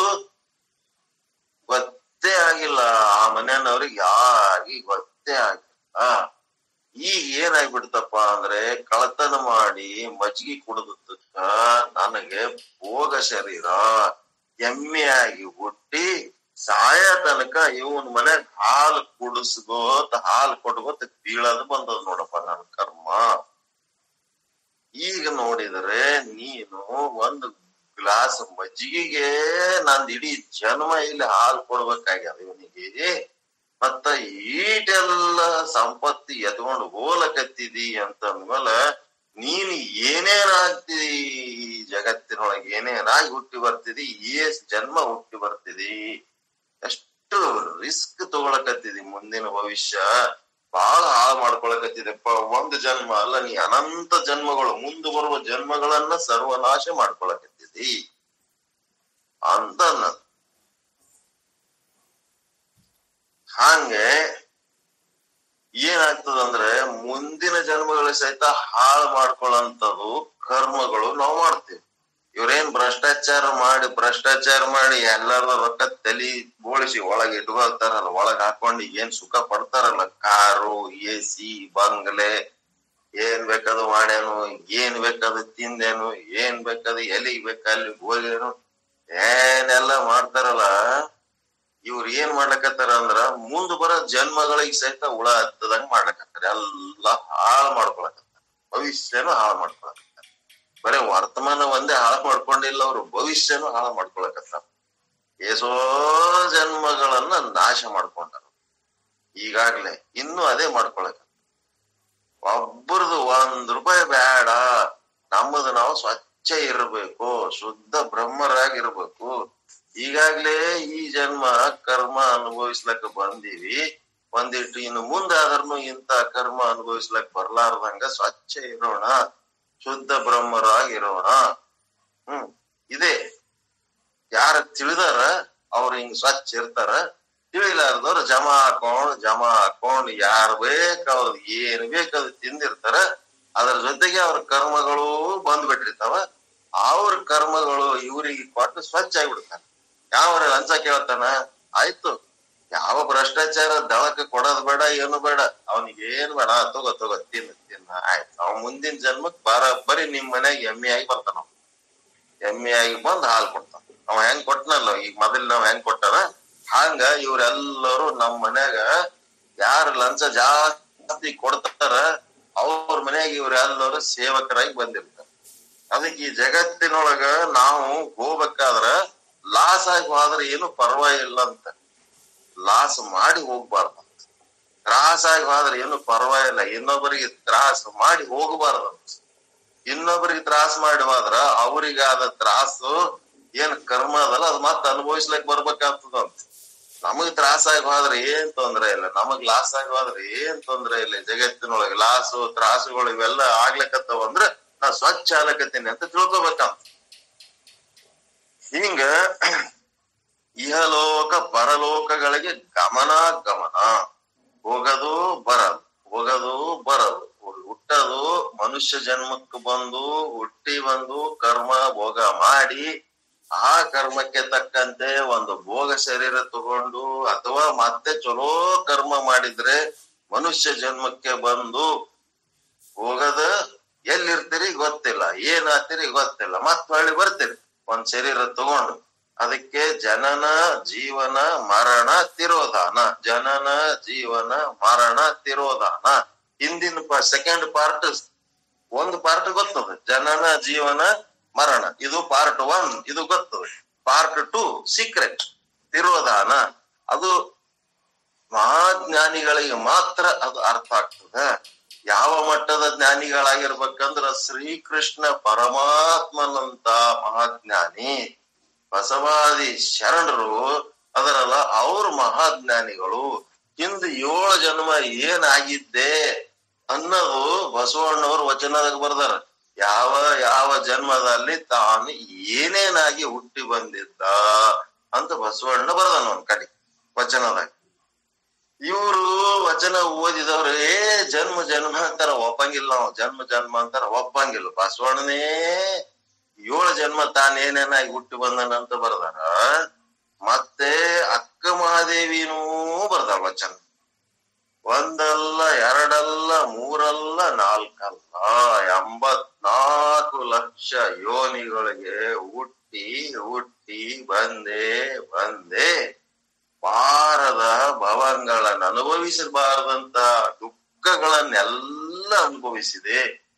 ಗೊತ್ತೇ ಆಗಿಲ್ಲ ಆ ಮನೆಯವ್ರಿಗೆ ಯಾರಿಗಿ ಗೊತ್ತೇ ಆಗಿಲ್ಲ ಈಗ ಏನಾಗ್ಬಿಡ್ತಪ್ಪ ಅಂದ್ರೆ ಕಳತನ ಮಾಡಿ ಮಜ್ಜಿಗೆ ಕುಡಿದಕ್ಕ ನನಗೆ ಭೋಗ ಶರೀರ ಎಮ್ಮೆಯಾಗಿ ಹುಟ್ಟಿ ಸಾಯ ತನಕ ಇವನ್ ಮನ್ಯಾಗ ಹಾಲು ಕುಡಿಸ್ಕೋತ ಹಾಲು ಕೊಡ್ಕೋತ ಬೀಳದ್ ಬಂದದ ನೋಡಪ್ಪ ನನ್ನ ಕರ್ಮ ಈಗ ನೋಡಿದರೆ ನೀನು ಒಂದು ಗ್ಲಾಸ್ ಮಜ್ಜಿಗೆಗೆ ನಂದ್ ಇಡೀ ಜನ್ಮ ಇಲ್ಲಿ ಹಾಲು ಕೊಡ್ಬೇಕಾಗ್ಯದ ಇವನಿಗೆ ಮತ್ತ ಈಟೆಲ್ಲ ಸಂಪತ್ತಿ ಎತ್ಕೊಂಡು ಹೋಲಕತ್ತಿದಿ ಅಂತ ಅಂದ್ಮೇಲೆ ನೀನು ಏನೇನ್ ಆಗ್ತಿದಿ ಈ ಜಗತ್ತಿನೊಳಗೆ ಏನೇನಾಗಿ ಹುಟ್ಟಿ ಬರ್ತಿದಿ ಏಸ್ ಜನ್ಮ ಹುಟ್ಟಿ ಬರ್ತಿದಿ ಎಷ್ಟು ರಿಸ್ಕ್ ತಗೊಳಕತ್ತಿದಿ ಮುಂದಿನ ಭವಿಷ್ಯ ಬಹಳ ಹಾಳು ಮಾಡ್ಕೊಳಕತ್ತಿದೆಪ್ಪ ಒಂದು ಜನ್ಮ ಅಲ್ಲ ನೀ ಅನಂತ ಜನ್ಮಗಳು ಮುಂದೆ ಬರುವ ಜನ್ಮಗಳನ್ನ ಸರ್ವನಾಶ ಮಾಡ್ಕೊಳಕತ್ತಿದಿ ಅಂತ ಅನ್ನೋದು. ಹಂಗೆ ಏನಾಗ್ತದಂದ್ರೆ ಮುಂದಿನ ಜನ್ಮಗಳ ಸಹಿತ ಹಾಳು ಮಾಡ್ಕೊಳ್ಳಂತದ್ದು ಕರ್ಮಗಳು ನಾವು ಮಾಡ್ತೀವಿ ಇವ್ರೇನ್ ಭ್ರಷ್ಟಾಚಾರ ಮಾಡಿ ಭ್ರಷ್ಟಾಚಾರ ಮಾಡಿ ಎಲ್ಲಾರ್ದ ರೊಕ್ಕ ತಲಿ ಬೋಳಿಸಿ ಒಳಗೆ ಇಟ್ಕೊಳ್ತಾರಲ್ಲ ಒಳಗ್ ಹಾಕೊಂಡು ಏನ್ ಸುಖ ಪಡ್ತಾರಲ್ಲ ಕಾರು ಎ ಸಿ ಬಂಗ್ಲೆ ಏನ್ ಬೇಕಾದು ಮಾಡ್ಯಾನು ಏನ್ ಬೇಕಾದು ತಿಂದೇನು ಏನ್ ಬೇಕಾದು ಎಲ್ಲಿಗ್ ಬೇಕ ಅಲ್ಲಿ ಹೋಗ್ಯಾನು ಏನೆಲ್ಲ ಮಾಡ್ತಾರಲ್ಲ ಇವ್ರ ಏನ್ ಮಾಡ್ಲಕತ್ತಾರ ಅಂದ್ರ ಮುಂದ್ ಬರೋ ಜನ್ಮಗಳಿಗೆ ಸಹಿತ ಹುಳ ಹತ್ತದಂಗ್ ಮಾಡ್ಲಕತ್ತಾರ ಎಲ್ಲ ಹಾಳು ಮಾಡ್ಕೊಳಕತ್ತಾರ ಭವಿಷ್ಯನು ಹಾಳು ಮಾಡ್ಕೊಳಕತ್ತಾರ ಬರೇ ವರ್ತಮಾನ ಒಂದೇ ಹಾಳು ಮಾಡ್ಕೊಂಡಿಲ್ಲ ಅವ್ರು ಭವಿಷ್ಯನು ಹಾಳು ಮಾಡ್ಕೊಳಕತ್ತಾರ ಎಷ್ಟೋ ಜನ್ಮಗಳನ್ನ ನಾಶ ಮಾಡ್ಕೊಂಡಾರ ಈಗಾಗ್ಲೇ ಇನ್ನು ಅದೇ ಮಾಡ್ಕೊಳಕ ಒಬ್ಬರದು ಒಂದ್ ರೂಪಾಯಿ ಬೇಡ ನಮ್ಮದು ನಾವು ಸ್ವಚ್ಛ ಇರಬೇಕು ಶುದ್ಧ ಬ್ರಹ್ಮರಾಗಿರ್ಬೇಕು ಈಗಾಗ್ಲೇ ಈ ಜನ್ಮ ಕರ್ಮ ಅನುಭವಿಸ್ಲಕ್ಕ ಬಂದೀವಿ ಒಂದಿಟ್ಟು ಇನ್ನು ಮುಂದಾದ್ರೂ ಇಂತ ಕರ್ಮ ಅನುಭವಿಸ್ಲಕ್ ಬರ್ಲಾರ್ದಂಗ ಸ್ವಚ್ಛ ಇರೋಣ ಶುದ್ಧ ಬ್ರಹ್ಮರಾಗಿರೋಣ ಹ್ಮ್ ಇದೆ ಯಾರ ತಿಳಿದಾರ ಅವ್ರ ಹಿಂಗ್ ಸ್ವಚ್ಛ ಇರ್ತಾರ ತಿಳಿಲಾರ್ದವ್ರು ಜಮಾ ಹಾಕೊಂಡ್ ಜಮಾ ಹಾಕೊಂಡ್ ಯಾರ್ ಬೇಕ ಅವ್ರ ಏನ್ ಬೇಕದು ತಿಂದಿರ್ತಾರ ಅದ್ರ ಜೊತೆಗೆ ಅವ್ರ ಕರ್ಮಗಳು ಬಂದ್ಬಿಟ್ಟಿರ್ತಾವ ಅವ್ರ ಕರ್ಮಗಳು ಇವ್ರಿಗೆ ಕೊಟ್ಟು ಸ್ವಚ್ಛ ಆಗ್ಬಿಡ್ತಾರ ಯಾವ ಲಂಚ ಕೇಳ್ತಾನ ಆಯ್ತು ಯಾವ ಭ್ರಷ್ಟಾಚಾರ ದಳಕ ಕೊಡೋದ್ ಬೇಡ ಏನು ಬೇಡ ಅವನಿಗೆ ಏನ್ ಬೇಡ ಆ, ತಗೋ ತಗೋ ತಿನ್ನ ತಿನ್ನ ಆಯ್ತು ಅವ್ ಮುಂದಿನ ಜನ್ಮಕ್ ಬಾರ ಬರೀ ನಿಮ್ ಮನ್ಯಾಗ ಎಮ್ಮೆ ಆಗಿ ಬರ್ತಾನ ಅವ. ಎಮ್ಮೆ ಆಗಿ ಬಂದ್ ಹಾಲ್ ಕೊಡ್ತಾನ ಅವ ಹೆಂಗ್ ಕೊಟ್ಟನಲ್ಲ ಈಗ ಮೊದಲ್ ನಾವ್ ಹೆಂಗ್ ಕೊಟ್ಟಾನ ಹಂಗ ಇವ್ರೆಲ್ಲರೂ ನಮ್ ಮನ್ಯಾಗ ಯಾರು ಲಂಚ ಜಾಸ್ತಿ ಕೊಡ್ತಾರ ಅವ್ರ ಮನ್ಯಾಗ ಇವ್ರೆಲ್ಲರೂ ಸೇವಕರಾಗಿ ಬಂದಿರ್ತಾರ ಅದಕ್ಕೆ ಈ ಜಗತ್ತಿನೊಳಗ ನಾವು ಹೋಗ್ಬೇಕಾದ್ರ ಲಾಸ್ ಆಗಿ ಹೋದ್ರೆ ಏನು ಪರವಾಗಿಲ್ಲ ಅಂತ ಲಾಸ್ ಮಾಡಿ ಹೋಗ್ಬಾರ್ದು ತ್ರಾಸ ಆಗಿ ಹೋದ್ರೆ ಏನು ಪರವಾಗಿಲ್ಲ ಇನ್ನೊಬ್ಬರಿಗೆ ತ್ರಾಸ ಮಾಡಿ ಹೋಗಬಾರ್ದು ಇನ್ನೊಬ್ಬರಿಗೆ ತ್ರಾಸ ಮಾಡಿ ಹೋದ್ರ ಅವರಿಗಾದ ತ್ರಾಸು ಏನ್ ಕರ್ಮ ಅದಲ್ಲ ಅದ್ ಮತ್ತೆ ಅನುಭವಿಸ್ಲಿಕ್ ಬರ್ಬೇಕಾಗ್ತದಂತ ನಮಗ್ ತ್ರಾಸ ಆಗಿ ಹೋದ್ರೆ ಏನ್ ತೊಂದ್ರೆ ಇಲ್ಲ ನಮಗ್ ಲಾಸ್ ಆಗಿ ಹೋದ್ರೆ ಏನ್ ತೊಂದ್ರೆ ಇಲ್ಲ ಈ ಜಗತ್ತಿನೊಳಗೆ ಲಾಸು ತ್ರಾಸುಗಳು ಇವೆಲ್ಲ ಆಗ್ಲಿಕತ್ತವ ಅಂದ್ರೆ ನಾ ಸ್ವಚ್ಛ ಆಗ್ಲಕತ್ತೀನಿ ಅಂತ ತಿಳ್ಕೊಬೇಕಂತ ಹಿಂಗ ಇಹಲೋಕ ಪರಲೋಕಗಳಿಗೆ ಗಮನ ಗಮನ ಹೋಗದು ಬರದು ಹೋಗದು ಬರದು ಹುಟ್ಟದು ಮನುಷ್ಯ ಜನ್ಮಕ್ಕೆ ಬಂದು ಹುಟ್ಟಿ ಬಂದು ಕರ್ಮ ಭೋಗ ಮಾಡಿ ಆ ಕರ್ಮಕ್ಕೆ ತಕ್ಕಂತೆ ಒಂದು ಭೋಗ ಶರೀರ ತಗೊಂಡು ಅಥವಾ ಮತ್ತೆ ಚಲೋ ಕರ್ಮ ಮಾಡಿದ್ರೆ ಮನುಷ್ಯ ಜನ್ಮಕ್ಕೆ ಬಂದು ಹೋಗದ ಎಲ್ಲಿರ್ತೀರಿ ಗೊತ್ತಿಲ್ಲ ಏನಾಗ್ತೀರಿ ಗೊತ್ತಿಲ್ಲ ಮತ್ ಹೊಳ್ಳಿ ಬರ್ತೀರಿ ಒಂದ್ ಶರೀರ ತಗೊಂಡು ಅದಕ್ಕೆ ಜನನ ಜೀವನ ಮರಣ ತಿರೋಧಾನ ಜನನ ಜೀವನ ಮರಣ ತಿರೋಧಾನ ಹಿಂದಿನ ಸೆಕೆಂಡ್ ಪಾರ್ಟ್ ಒಂದು ಪಾರ್ಟ್ ಗೊತ್ತದ ಜನನ ಜೀವನ ಮರಣ ಇದು ಪಾರ್ಟ್ ಒನ್ ಇದು ಗೊತ್ತದ ಪಾರ್ಟ್ ಟು ಸೀಕ್ರೆಟ್ ತಿರೋಧಾನ ಅದು ಮಹಾಜ್ಞಾನಿಗಳಿಗೆ ಮಾತ್ರ ಅದು ಅರ್ಥ ಆಗ್ತದ ಯಾವ ಮಟ್ಟದ ಜ್ಞಾನಿಗಳಾಗಿರ್ಬೇಕಂದ್ರ ಶ್ರೀಕೃಷ್ಣ ಪರಮಾತ್ಮನಂತ ಮಹಾಜ್ಞಾನಿ ಬಸವಾದಿ ಶರಣರು ಅದರಲ್ಲ ಅವ್ರ ಮಹಾಜ್ಞಾನಿಗಳು ಹಿಂದೆ ಏಳು ಜನ್ಮ ಏನಾಗಿದ್ದೆ ಅನ್ನೋದು ಬಸವಣ್ಣವ್ರ ವಚನದಾಗ ಬರ್ದಾರ ಯಾವ ಯಾವ ಜನ್ಮದಲ್ಲಿ ತಾನು ಏನೇನಾಗಿ ಹುಟ್ಟಿ ಬಂದಿದ್ದ ಅಂತ ಬಸವಣ್ಣ ಬರ್ದಾನ ಒಂದ್ ಕಡೆ ವಚನದಾಗ ಇವರು ವಚನ ಓದಿದವ್ರು ಏ ಜನ್ಮ ಜನ್ಮ ಅಂತಾರ ಒಪ್ಪಂಗಿಲ್ಲ ನಾವು ಜನ್ಮ ಜನ್ಮ ಅಂತಾರ ಒಪ್ಪಂಗಿಲ್ಲ ಬಸವಣ್ಣನೇ ಏಳು ಜನ್ಮ ತಾನ್ ಏನೇನಾಗಿ ಹುಟ್ಟಿ ಬಂದನಂತ ಬರ್ದಾರ ಮತ್ತೆ ಅಕ್ಕ ಮಹಾದೇವಿನೂ ಬರ್ದಾಳ ವಚನ ಒಂದಲ್ಲ ಎರಡಲ್ಲ ಮೂರಲ್ಲ ನಾಲ್ಕಲ್ಲ ಎಂಬತ್ನಾಲ್ಕು ಲಕ್ಷ ಯೋನಿಗಳಿಗೆ ಹುಟ್ಟಿ ಹುಟ್ಟಿ ಬಂದೆ ಬಂದೆ ಬಾರದ ಭವಂಗಳನ್ನ ಅನುಭವಿಸಬಾರದಂತ ದುಃಖಗಳನ್ನೆಲ್ಲ ಅನುಭವಿಸಿದೆ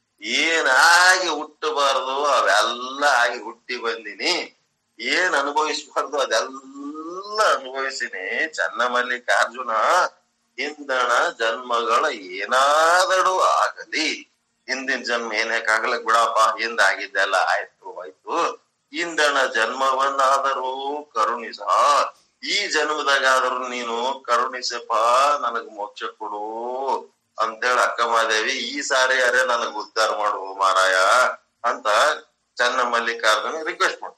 ಏನಾಗಿ ಹುಟ್ಟಬಾರದು ಅವೆಲ್ಲ ಆಗಿ ಹುಟ್ಟಿ ಬಂದಿನಿ ಏನ್ ಅನುಭವಿಸಬಾರ್ದು ಅದೆಲ್ಲ ಅನುಭವಿಸಿನಿ ಚನ್ನ ಮಲ್ಲಿಕಾರ್ಜುನ ಹಿಂದಣ ಜನ್ಮಗಳ ಏನಾದರೂ ಆಗಲಿ ಹಿಂದಿನ ಜನ್ಮ ಏನಕ್ಕಾಗ್ಲಕ್ ಬಿಡಪ್ಪ ಹಿಂದ ಆಗಿದ್ದೆಲ್ಲ ಆಯ್ತು ಆಯ್ತು ಇಂದಣ ಜನ್ಮವನ್ನಾದರೂ ಕರುಣಿಸ ಈ ಜನ್ಮದಾಗಾದರೂ ನೀನು ಕರುಣಿಸಪ್ಪ ನನಗ್ ಮೋಕ್ಷ ಕೊಡು ಅಂತೇಳಿ ಅಕ್ಕಮಹಾದೇವಿ ಈ ಸಾರಿ ಅರೆ ನನಗ್ ಉದ್ಧಾರ ಮಾಡು ಮಾರಾಯ ಅಂತ ಚನ್ನ ಮಲ್ಲಿಕಾರ್ಜುನ ರಿಕ್ವೆಸ್ಟ್ ಮಾಡು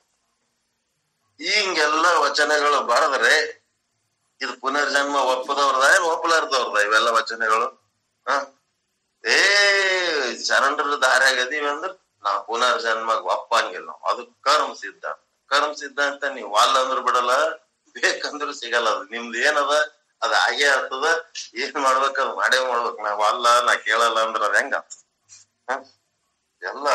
ಹಿಂಗೆಲ್ಲ ವಚನಗಳು ಬರೆದ್ರೆ ಇದು ಪುನರ್ಜನ್ಮ ಒಪ್ಪದವ್ರದ ಏನ್ ಒಪ್ಪಲಾರ್ದವ್ರದ ಇವೆಲ್ಲ ವಚನಗಳು ಹ ಏ ಶರಣರ ದಾರ್ಯಾಗ ಅದೀವಿ ಅಂದ್ರ ನಾ ಪುನರ್ಜನ್ಮ ಒಪ್ಪಂಗಿಲ್ಲ ನಾವು ಅದು ಕರ್ಮ ಸಿದ್ಧ ಕರ್ಮ ಸಿದ್ಧಾಂತ ನೀವು ವಾಲ್ ಅಂದ್ರ ಬಿಡಲ್ಲ ಬೇಕಂದ್ರು ಸಿಗಲ್ಲ ಅದು ನಿಮ್ದು ಏನದ ಅದ ಹಾಗೆ ಆಗ್ತದ ಏನ್ ಮಾಡ್ಬೇಕ ಅದ್ ಮಾಡೇ ಮಾಡ್ಬೇಕ್ ನಾವ್ ಅಲ್ಲ ನಾ ಕೇಳಲ್ಲ ಅಂದ್ರ ಅದ್ ಹೆಂಗ ಹ? ಎಲ್ಲ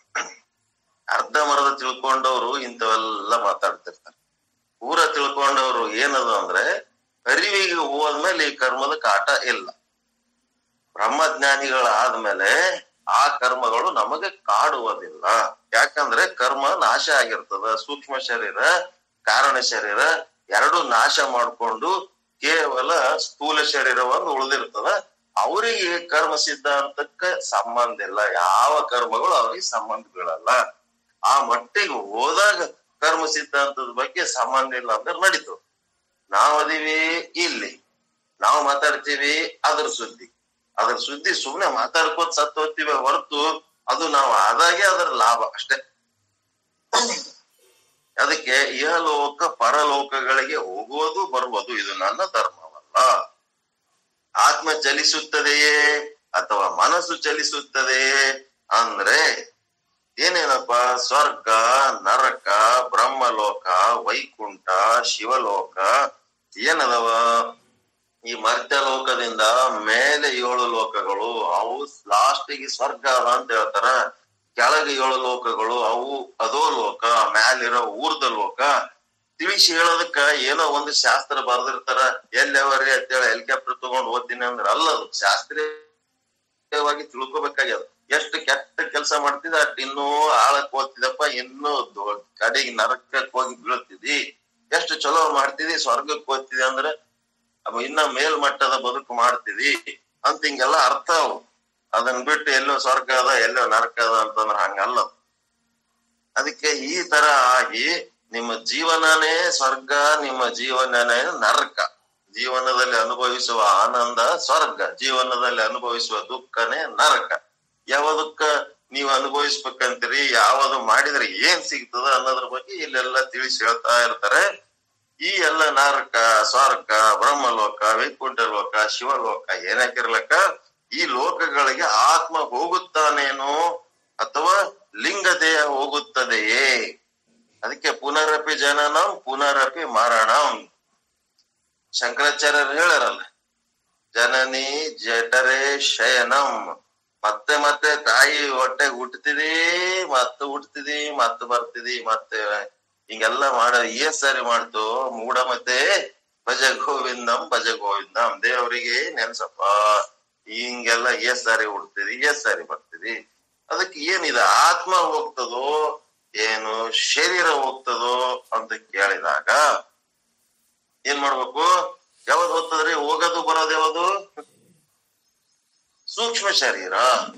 ಅರ್ಧ ಮರ್ಧ ತಿಳ್ಕೊಂಡವ್ರು ಇಂಥವೆಲ್ಲ ಮಾತಾಡ್ತಿರ್ತಾರೆ ಪೂರ ತಿಳ್ಕೊಂಡವ್ರು ಏನದು ಅಂದ್ರೆ ಅರಿವಿಗೆ ಹೋದ್ಮೇಲೆ ಈ ಕರ್ಮದ ಕಾಟ ಇಲ್ಲ ಬ್ರಹ್ಮಜ್ಞಾನಿಗಳಾದ್ಮೇಲೆ ಆ ಕರ್ಮಗಳು ನಮಗೆ ಕಾಡುವುದಿಲ್ಲ ಯಾಕಂದ್ರೆ ಕರ್ಮ ನಾಶ ಆಗಿರ್ತದ ಸೂಕ್ಷ್ಮ ಶರೀರ ಕಾರಣ ಶರೀರ ಎರಡು ನಾಶ ಮಾಡ್ಕೊಂಡು ಕೇವಲ ಸ್ಥೂಲ ಶರೀರವನ್ನು ಉಳಿದಿರ್ತದ ಅವರಿಗೆ ಕರ್ಮ ಸಿದ್ಧಾಂತಕ್ಕೆ ಸಂಬಂಧ ಇಲ್ಲ ಯಾವ ಕರ್ಮಗಳು ಅವ್ರಿಗೆ ಸಂಬಂಧ ಬೀಳಲ್ಲ ಆ ಮಟ್ಟಿಗೆ ಹೋದಾಗ ಕರ್ಮ ಸಿದ್ಧಾಂತದ ಬಗ್ಗೆ ಸಂಬಂಧ ಇಲ್ಲ ಅಂದ್ರೆ ನಡೀತು ನಾವ್ ಅದೀವಿ ಇಲ್ಲಿ ನಾವು ಮಾತಾಡ್ತೀವಿ ಅದ್ರ ಸುದ್ದಿ ಅದ್ರ ಸುದ್ದಿ ಸುಮ್ನೆ ಮಾತಾಡ್ಕೋತ ಸತ್ತು ಹೋಗ್ತೀವಿ ಹೊರತು ಅದು ನಾವು ಆದಾಗೆ ಅದರ ಲಾಭ ಅಷ್ಟೇ ಅದಕ್ಕೆ ಇಹಲೋಕ ಪರಲೋಕಗಳಿಗೆ ಹೋಗುವುದು ಬರುವುದು ಇದು ನನ್ನ ಧರ್ಮವಲ್ಲ ಆತ್ಮ ಚಲಿಸುತ್ತದೆಯೇ ಅಥವಾ ಮನಸ್ಸು ಚಲಿಸುತ್ತದೆಯೇ ಅಂದ್ರೆ ಏನೇನಪ್ಪ ಸ್ವರ್ಗ ನರಕ ಬ್ರಹ್ಮಲೋಕ ವೈಕುಂಠ ಶಿವಲೋಕ ಏನದವ ಈ ಮರ್ತ್ಯ ಲೋಕದಿಂದ ಮೇಲೆ ಏಳು ಲೋಕಗಳು ಅವು ಲಾಸ್ಟಿಗೆ ಸ್ವರ್ಗ ಅದ ಅಂತ ಹೇಳ್ತಾರ ಕೆಳಗೆ ಏಳು ಲೋಕಗಳು ಅವು ಅದೋ ಲೋಕ ಮ್ಯಾಲಿರೋ ಊರ್ದ ಲೋಕ ತಿಳಿಸಿ ಹೇಳೋದಕ್ಕ ಏನೋ ಒಂದು ಶಾಸ್ತ್ರ ಬರ್ದಿರ್ತಾರ ಎಲ್ಲವರಿ ಅಂತೇಳಿ ಹೆಲಿಕಾಪ್ಟರ್ ತಗೊಂಡ್ ಓದ್ತೀನಿ ಅಂದ್ರ ಅಲ್ಲದು ಶಾಸ್ತ್ರೀಯವಾಗಿ ತಿಳ್ಕೊಬೇಕಾಗ್ಯದ ಎಷ್ಟು ಕೆಟ್ಟ ಕೆಲಸ ಮಾಡ್ತಿದ ಅಷ್ಟ್ ಇನ್ನೂ ಆಳಕ್ ಓದ್ತಿದಪ್ಪ ಇನ್ನೂ ದೊ- ಕಡೆಗೆ ನರಕಕ್ಕೆ ಹೋಗಿ ಬೀಳ್ತಿದಿ ಎಷ್ಟು ಚಲೋ ಮಾಡ್ತಿದಿ ಸ್ವರ್ಗಕ್ಕೆ ಹೋಗ್ತಿದಿ ಅಂದ್ರೆ ಅವ ಇನ್ನ ಮೇಲ್ಮಟ್ಟದ ಬದುಕು ಮಾಡ್ತಿದಿ ಅಂತ ಹಿಂಗೆಲ್ಲ ಅರ್ಥ ಅವು ಅದನ್ ಬಿಟ್ಟು ಎಲ್ಲೋ ಸ್ವರ್ಗ ಅದ ಎಲ್ಲೋ ನರಕ ಅದ ಅಂತಂದ್ರ ಹಂಗಲ್ಲ ಅದಕ್ಕೆ ಈ ತರ ಆಗಿ ನಿಮ್ಮ ಜೀವನನೇ ಸ್ವರ್ಗ ನಿಮ್ಮ ಜೀವನನೇ ನರಕ ಜೀವನದಲ್ಲಿ ಅನುಭವಿಸುವ ಆನಂದ ಸ್ವರ್ಗ ಜೀವನದಲ್ಲಿ ಅನುಭವಿಸುವ ದುಃಖನೇ ನರಕ ಯಾವದಕ್ಕ ನೀವು ಅನುಭವಿಸ್ಬೇಕಂತೀರಿ ಯಾವುದು ಮಾಡಿದ್ರೆ ಏನ್ ಸಿಗ್ತದ ಅನ್ನೋದ್ರ ಬಗ್ಗೆ ಇಲ್ಲೆಲ್ಲ ತಿಳಿಸಿ ಹೇಳ್ತಾ ಇರ್ತಾರೆ ಈ ಎಲ್ಲ ನರಕ ಸ್ವರ್ಗ ಬ್ರಹ್ಮಲೋಕ ವೈಕುಂಠ ಲೋಕ ಶಿವಲೋಕ ಏನಾಕಿರ್ಲಕ್ಕ ಈ ಲೋಕಗಳಿಗೆ ಆತ್ಮ ಹೋಗುತ್ತಾನೇನೋ ಅಥವಾ ಲಿಂಗ ದೇಹ ಹೋಗುತ್ತದೆಯೇ ಅದಕ್ಕೆ ಪುನರಪಿ ಜನನಂ ಪುನರಪಿ ಮರಣಂ ಶಂಕರಾಚಾರ್ಯರು ಹೇಳರಲ್ಲ ಜನನಿ ಜಠರೇ ಶಯನಂ ಮತ್ತೆ ಮತ್ತೆ ತಾಯಿ ಹೊಟ್ಟೆ ಹುಟ್ಟತಿದಿ ಮತ್ತೆ ಹುಟ್ಟತಿದಿ ಮತ್ತೆ ಬರ್ತಿದಿ ಮತ್ತೆ ಹಿಂಗೆಲ್ಲ ಮಾಡ ಏಸ್ ಸಾರಿ ಮಾಡ್ತು ಮೂಢ ಮತ್ತೆ ಭಜ ಗೋವಿಂದಂ ಭಜ ಗೋವಿಂದಂ ದೇವರಿಗೆ ನೆನ್ಸಪ್ಪ ಹಿಂಗೆಲ್ಲ ಏಸ್ ಸಾರಿ ಹುಡ್ತಿದಿ ಏಸ್ ಸಾರಿ ಬರ್ತಿದಿ ಅದಕ್ಕೆ ಏನಿದೆ ಆತ್ಮ ಹೋಗ್ತದೋ ಏನು ಶರೀರ ಹೋಗ್ತದೋ ಅಂತ ಕೇಳಿದಾಗ ಏನ್ ಮಾಡ್ಬೇಕು ಯಾವ್ದು ಹೋಗ್ತದ್ರಿ ಹೋಗೋದು ಬರೋದು ಯಾವುದು ಸೂಕ್ಷ್ಮ ಶರೀರ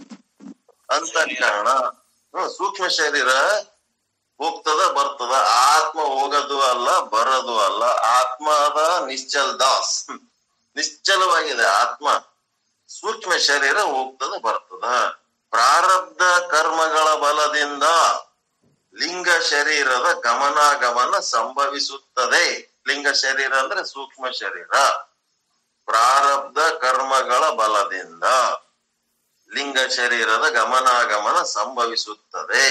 ಅಂತಃಕರಣ ಹ್ಮ್ ಸೂಕ್ಷ್ಮ ಶರೀರ ಹೋಗ್ತದ ಬರ್ತದ ಆತ್ಮ ಹೋಗೋದು ಅಲ್ಲ ಬರೋದು ಅಲ್ಲ ಆತ್ಮ ಅದ ನಿಶ್ಚಲ್ ದಾಸ್ ಹ್ಮ್. ನಿಶ್ಚಲವಾಗಿದೆ ಆತ್ಮ ಸೂಕ್ಷ್ಮ ಶರೀರ ಹೋಗ್ತದ ಬರ್ತದ ಪ್ರಾರಬ್ಧ ಕರ್ಮಗಳ ಬಲದಿಂದ ಲಿಂಗ ಶರೀರದ ಗಮನಾಗಮನ ಸಂಭವಿಸುತ್ತದೆ ಲಿಂಗ ಶರೀರ ಅಂದ್ರೆ ಸೂಕ್ಷ್ಮ ಶರೀರ ಪ್ರಾರಬ್ಧ ಕರ್ಮಗಳ ಬಲದಿಂದ ಲಿಂಗ ಶರೀರದ ಗಮನಾಗಮನ ಸಂಭವಿಸುತ್ತದೆ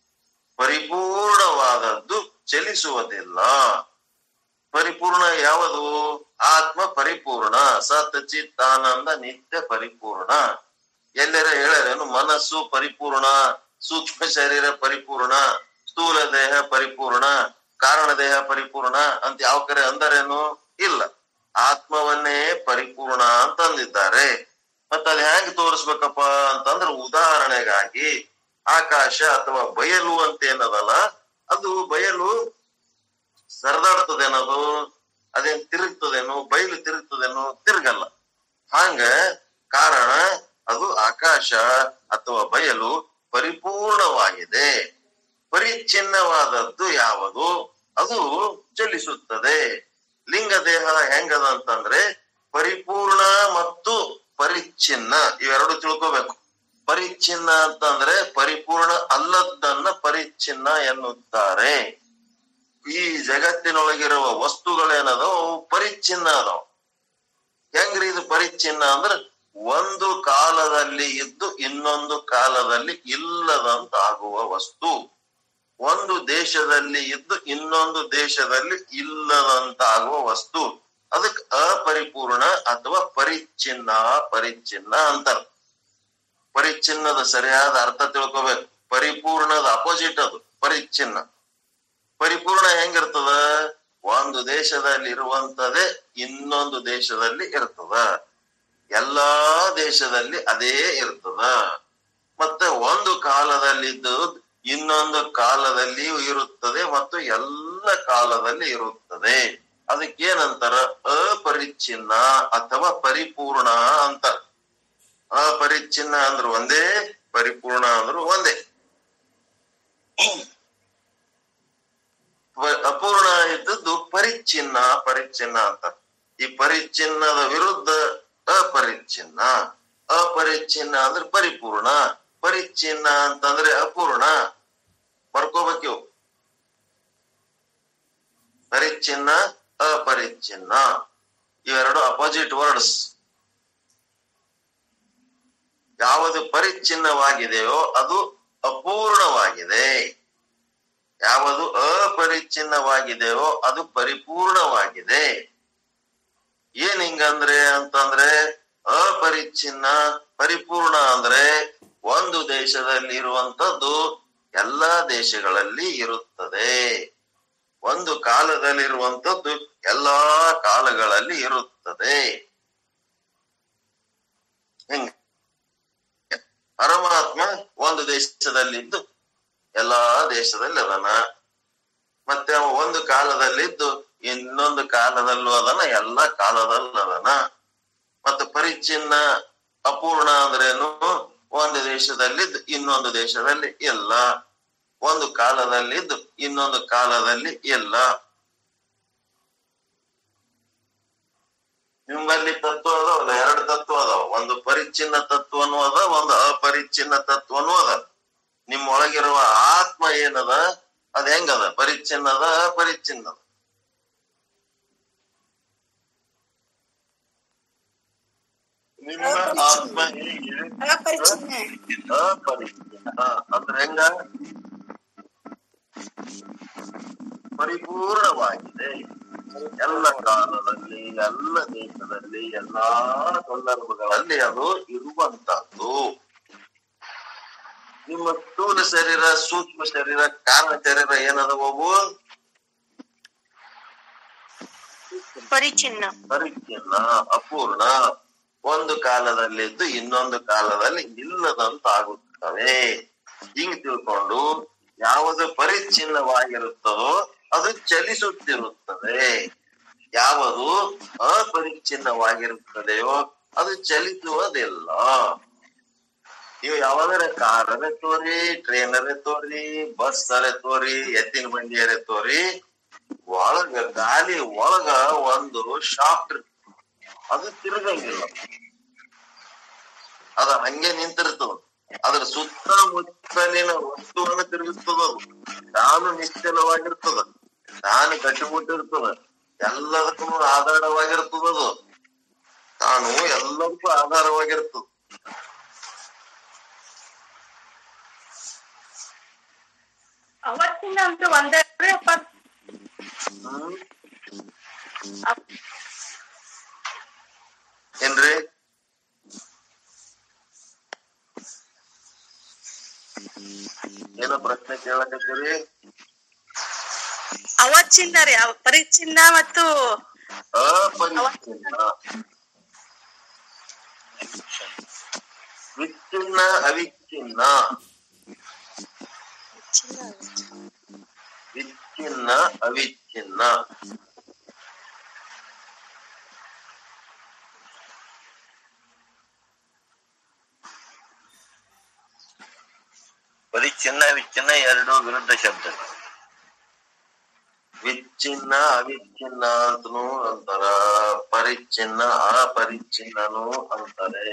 ಪರಿಪೂರ್ಣವಾದದ್ದು ಚಲಿಸುವುದಿಲ್ಲ ಪರಿಪೂರ್ಣ ಯಾವುದು ಆತ್ಮ ಪರಿಪೂರ್ಣ ಸತ್ ಚಿತ್ ಆನಂದ ನಿತ್ಯ ಪರಿಪೂರ್ಣ ಎಲ್ಲರ ಹೇಳ್ಯಾರೇನು ಮನಸ್ಸು ಪರಿಪೂರ್ಣ ಸೂಕ್ಷ್ಮ ಶರೀರ ಪರಿಪೂರ್ಣ ಸ್ಥೂಲ ದೇಹ ಪರಿಪೂರ್ಣ ಕಾರಣ ದೇಹ ಪರಿಪೂರ್ಣ ಅಂತ ಯಾವ ಕರೆ ಅಂದರೇನು ಇಲ್ಲ ಆತ್ಮವನ್ನೇ ಪರಿಪೂರ್ಣ ಅಂತ ಅಂದಿದ್ದಾರೆ ಮತ್ತ ಅದ್ ಹೆಂಗ್ ತೋರಿಸ್ಬೇಕಪ್ಪ ಅಂತಂದ್ರ ಉದಾಹರಣೆಗಾಗಿ ಆಕಾಶ ಅಥವಾ ಬಯಲು ಅಂತ ಏನದಲ್ಲ ಅದು ಬಯಲು ಸರದಾಡ್ತದೇನದು ಅದೇನ್ ತಿರುಗ್ತದೇನು ಬಯಲು ತಿರುಗ್ತದೇನು ತಿರುಗಲ್ಲ ಹಂಗ ಕಾರಣ ಅದು ಆಕಾಶ ಅಥವಾ ಬಯಲು ಪರಿಪೂರ್ಣವಾಗಿದೆ ಪರಿಚ್ಛಿನ್ನವಾದದ್ದು ಯಾವುದು ಅದು ಚಲಿಸುತ್ತದೆ ಲಿಂಗ ದೇಹ ಹೆಂಗದ ಅಂತಂದ್ರೆ ಪರಿಪೂರ್ಣ ಮತ್ತು ಪರಿಚ್ಛಿನ್ನ ಇವೆರಡು ತಿಳ್ಕೋಬೇಕು ಪರಿಚ್ಛಿನ್ನ ಅಂತಂದ್ರೆ ಪರಿಪೂರ್ಣ ಅಲ್ಲದ್ದನ್ನ ಪರಿಚ್ಛಿನ್ನ ಎನ್ನುತ್ತಾರೆ ಈ ಜಗತ್ತಿನೊಳಗಿರುವ ವಸ್ತುಗಳೇನದೋ ಅವು ಪರಿಚ್ಛಿನ್ನ ಅದಾವ ಹೆಂಗ್ರಿ ಇದು ಪರಿಚ್ಛಿನ್ನ ಅಂದ್ರೆ ಒಂದು ಕಾಲದಲ್ಲಿ ಇದ್ದು ಇನ್ನೊಂದು ಕಾಲದಲ್ಲಿ ಇಲ್ಲದಂತ ಆಗುವ ವಸ್ತು ಒಂದು ದೇಶದಲ್ಲಿ ಇದ್ದು ಇನ್ನೊಂದು ದೇಶದಲ್ಲಿ ಇಲ್ಲದಂತ ಆಗುವ ವಸ್ತು ಅದಕ್ಕೆ ಅಪರಿಪೂರ್ಣ ಅಥವಾ ಪರಿಚ್ಛಿನ್ನ ಪರಿಚ್ಛಿನ್ನ ಅಂತಾರ ಪರಿಚ್ಛಿನ್ನದ ಸರಿಯಾದ ಅರ್ಥ ತಿಳ್ಕೊಬೇಕು ಪರಿಪೂರ್ಣದ ಅಪೋಸಿಟ್ ಅದು ಪರಿಚ್ಛಿನ್ನ ಪರಿಪೂರ್ಣ ಹೆಂಗಿರ್ತದ ಒಂದು ದೇಶದಲ್ಲಿ ಇರುವಂತದೇ ಇನ್ನೊಂದು ದೇಶದಲ್ಲಿ ಇರ್ತದ ಎಲ್ಲಾ ದೇಶದಲ್ಲಿ ಅದೇ ಇರ್ತದ ಮತ್ತೆ ಒಂದು ಕಾಲದಲ್ಲಿದ್ದು ಇನ್ನೊಂದು ಕಾಲದಲ್ಲಿಯೂ ಇರುತ್ತದೆ ಮತ್ತು ಎಲ್ಲ ಕಾಲದಲ್ಲಿ ಇರುತ್ತದೆ ಅದಕ್ಕೇನಂತಾರ ಅಪರಿಚ್ಛಿನ್ನ ಅಥವಾ ಪರಿಪೂರ್ಣ ಅಂತಾರ ಅಪರಿಚ್ಛಿನ್ನ ಅಂದ್ರ ಒಂದೇ ಪರಿಪೂರ್ಣ ಅಂದ್ರು ಒಂದೇ ಪ- ಅಪೂರ್ಣ ಇದ್ದದ್ದು ಪರಿಚ್ಛಿನ್ನ ಪರಿಚ್ಛಿನ್ನ ಅಂತ ಈ ಪರಿಚ್ಛಿನ್ನದ ವಿರುದ್ಧ ಅಪರಿಚ್ಛಿನ್ನ ಅಪರಿಚ್ಛಿನ್ನ ಅಂದ್ರೆ ಪರಿಪೂರ್ಣ ಪರಿಚ್ಛಿನ್ನ ಅಂತಂದ್ರೆ ಅಪೂರ್ಣ ಬರ್ಕೋಬೇಕು ಪರಿಚ್ಛಿನ್ನ ಅಪರಿಚ್ಛಿನ್ನ ಇವೆರಡು ಅಪೋಸಿಟ್ ವರ್ಡ್ಸ್ ಯಾವುದು ಪರಿಚ್ಛಿನ್ನವಾಗಿದೆಯೋ ಅದು ಅಪೂರ್ಣವಾಗಿದೆ ಯಾವುದು ಅಪರಿಚ್ಛಿನ್ನವಾಗಿದೆಯೋ ಅದು ಪರಿಪೂರ್ಣವಾಗಿದೆ ಏನ್ ಹಿಂಗಂದ್ರೆ ಅಂತಂದ್ರೆ ಅಪರಿಚ್ಛಿನ್ನ ಪರಿಪೂರ್ಣ ಅಂದ್ರೆ ಒಂದು ದೇಶದಲ್ಲಿ ಇರುವಂತದ್ದು ಎಲ್ಲಾ ದೇಶಗಳಲ್ಲಿ ಇರುತ್ತದೆ ಒಂದು ಕಾಲದಲ್ಲಿರುವಂತದ್ದು ಎಲ್ಲಾ ಕಾಲಗಳಲ್ಲಿ ಇರುತ್ತದೆ ಹಿಂಗ ಪರಮಾತ್ಮ ಒಂದು ದೇಶದಲ್ಲಿದ್ದು ಎಲ್ಲಾ ದೇಶದಲ್ಲಿ ಅದನ ಮತ್ತೆ ಅವ ಒಂದು ಕಾಲದಲ್ಲಿದ್ದು ಇನ್ನೊಂದು ಕಾಲದಲ್ಲೂ ಅದನ ಎಲ್ಲಾ ಕಾಲದಲ್ಲೂ ಅದನ ಮತ್ತೆ ಪರಿಚ್ಛಿನ್ನ ಅಪೂರ್ಣ ಅಂದ್ರೇನು ಒಂದು ದೇಶದಲ್ಲಿದ್ದು ಇನ್ನೊಂದು ದೇಶದಲ್ಲಿ ಇಲ್ಲ ಒಂದು ಕಾಲದಲ್ಲಿದ್ದು ಇನ್ನೊಂದು ಕಾಲದಲ್ಲಿ ಇಲ್ಲ ನಿಮ್ಮಲ್ಲಿ ತತ್ವ ಅದಾವಲ್ಲ ಎರಡು ತತ್ವ ಅದಾವ ಒಂದು ಪರಿಚ್ಛಿನ್ನ ತತ್ವನು ಅದ ಒಂದು ಅಪರಿಚ್ಛಿನ್ನ ತತ್ವನು ಅದ ನಿಮ್ಮೊಳಗಿರುವ ಆತ್ಮ ಏನದ ಅದ ಹೆಂಗದ ಪರಿಚ್ಛಿನ್ನದ ಅಪರಿಚ್ಛಿನ್ನದ ನಿಮ್ಮ ಆತ್ಮ ಹೇಗೆ ಅಪರಿಚಿನ್ನ ಅಪರಿಚ್ಛಿನ್ನ ಅಂದ್ರೆ ಹೆಂಗ ಪರಿಪೂರ್ಣವಾಗಿದೆ ಎಲ್ಲ ಕಾಲದಲ್ಲಿ ಎಲ್ಲ ದೇಶದಲ್ಲಿ ಎಲ್ಲಾ ಸಂದರ್ಭಗಳಲ್ಲಿ ಅದು ಇರುವಂತದ್ದು ನಿಮ್ಮ ಸ್ಥೂಲ ಶರೀರ ಸೂಕ್ಷ್ಮ ಶರೀರ ಕಾರಣ ಶರೀರ ಏನದವು ಪರಿಚಿನ್ನ ಪರಿಚ್ಛಿನ್ನ ಅಪೂರ್ಣ ಒಂದು ಕಾಲದಲ್ಲಿದ್ದು ಇನ್ನೊಂದು ಕಾಲದಲ್ಲಿ ಇಲ್ಲದಂತಾಗುತ್ತವೆ ಹಿಂಗ್ ತಿಳ್ಕೊಂಡು ಯಾವುದು ಪರಿಚ್ಛಿನ್ನವಾಗಿರುತ್ತದೋ ಅದು ಚಲಿಸುತ್ತಿರುತ್ತದೆ ಯಾವುದು ಅಪರಿಚ್ಛಿನ್ನವಾಗಿರುತ್ತದೆಯೋ ಅದು ಚಲಿಸುವುದಿಲ್ಲ ನೀವು ಯಾವಾಗಾರ ಕಾರರೆ ತೋರಿ ಟ್ರೈನರೇ ತೋರಿ ಬಸ್ ಅರೆ ತೋರಿ ಎತ್ತಿನ ಬಂಡಿಯರೇ ತೋರಿ ಒಳಗ ಗಾಲಿ ಒಳಗ ಒಂದು ಶಾಫ್ಟ್ ಅದು ತಿರುಗಂಗಿಲ್ಲ ಅದ ಹಂಗೆ ನಿಂತಿರ್ತದ ಅದ್ರ ಸುತ್ತಮುತ್ತಲಿನ ವಸ್ತುವನ್ನು ತಿರುಗಿಸ್ತದ ಅದು ತಾನು ನಿಶ್ಚಲವಾಗಿರ್ತದ ತಾನು ಗಟ್ಟಿಮುಟ್ಟಿರ್ತದ ಎಲ್ಲದಕ್ಕೂ ಆಧಾರವಾಗಿರ್ತದ ಅದು ತಾನು ಎಲ್ಲದಕ್ಕೂ ಆಧಾರವಾಗಿರ್ತದ ಅವತ್ತಿನ ಅಂತೂ ಒಂದೇ ಅಪ್ಪ ಹ್ಮ್ ಅಪ್- ಏನ್ರಿ ಏನೋ ಪ್ರಶ್ನೆ ಕೇಳಕತ್ತೀರಿ ಅವತ್ತಿಂದ ರೀ ಅವ ಪರಿಚಿನ್ನ ಮತ್ತು ಅಪರಿಚ್ಛಿನ್ನ ವಿಚ್ಛಿನ್ನ ಅವಿಚ್ಛಿನ್ನ ವಿಚ್ಛಿನ್ನ ಅವಿಚ್ಛಿನ್ನ ಪರಿಚ್ಛಿನ್ನ ವಿಚ್ಛಿನ್ನ ಎರಡು ವಿರುದ್ಧ ಶಬ್ದಗಳು ವಿಚ್ಛಿನ್ನ ಅವಿಚ್ಛಿನ್ನ ಅಂತನೂ ಅಂತಾರ ಪರಿಚ್ಛಿನ್ನ ಅಪರಿಚ್ಛಿನ್ನನು ಅಂತಾರೆ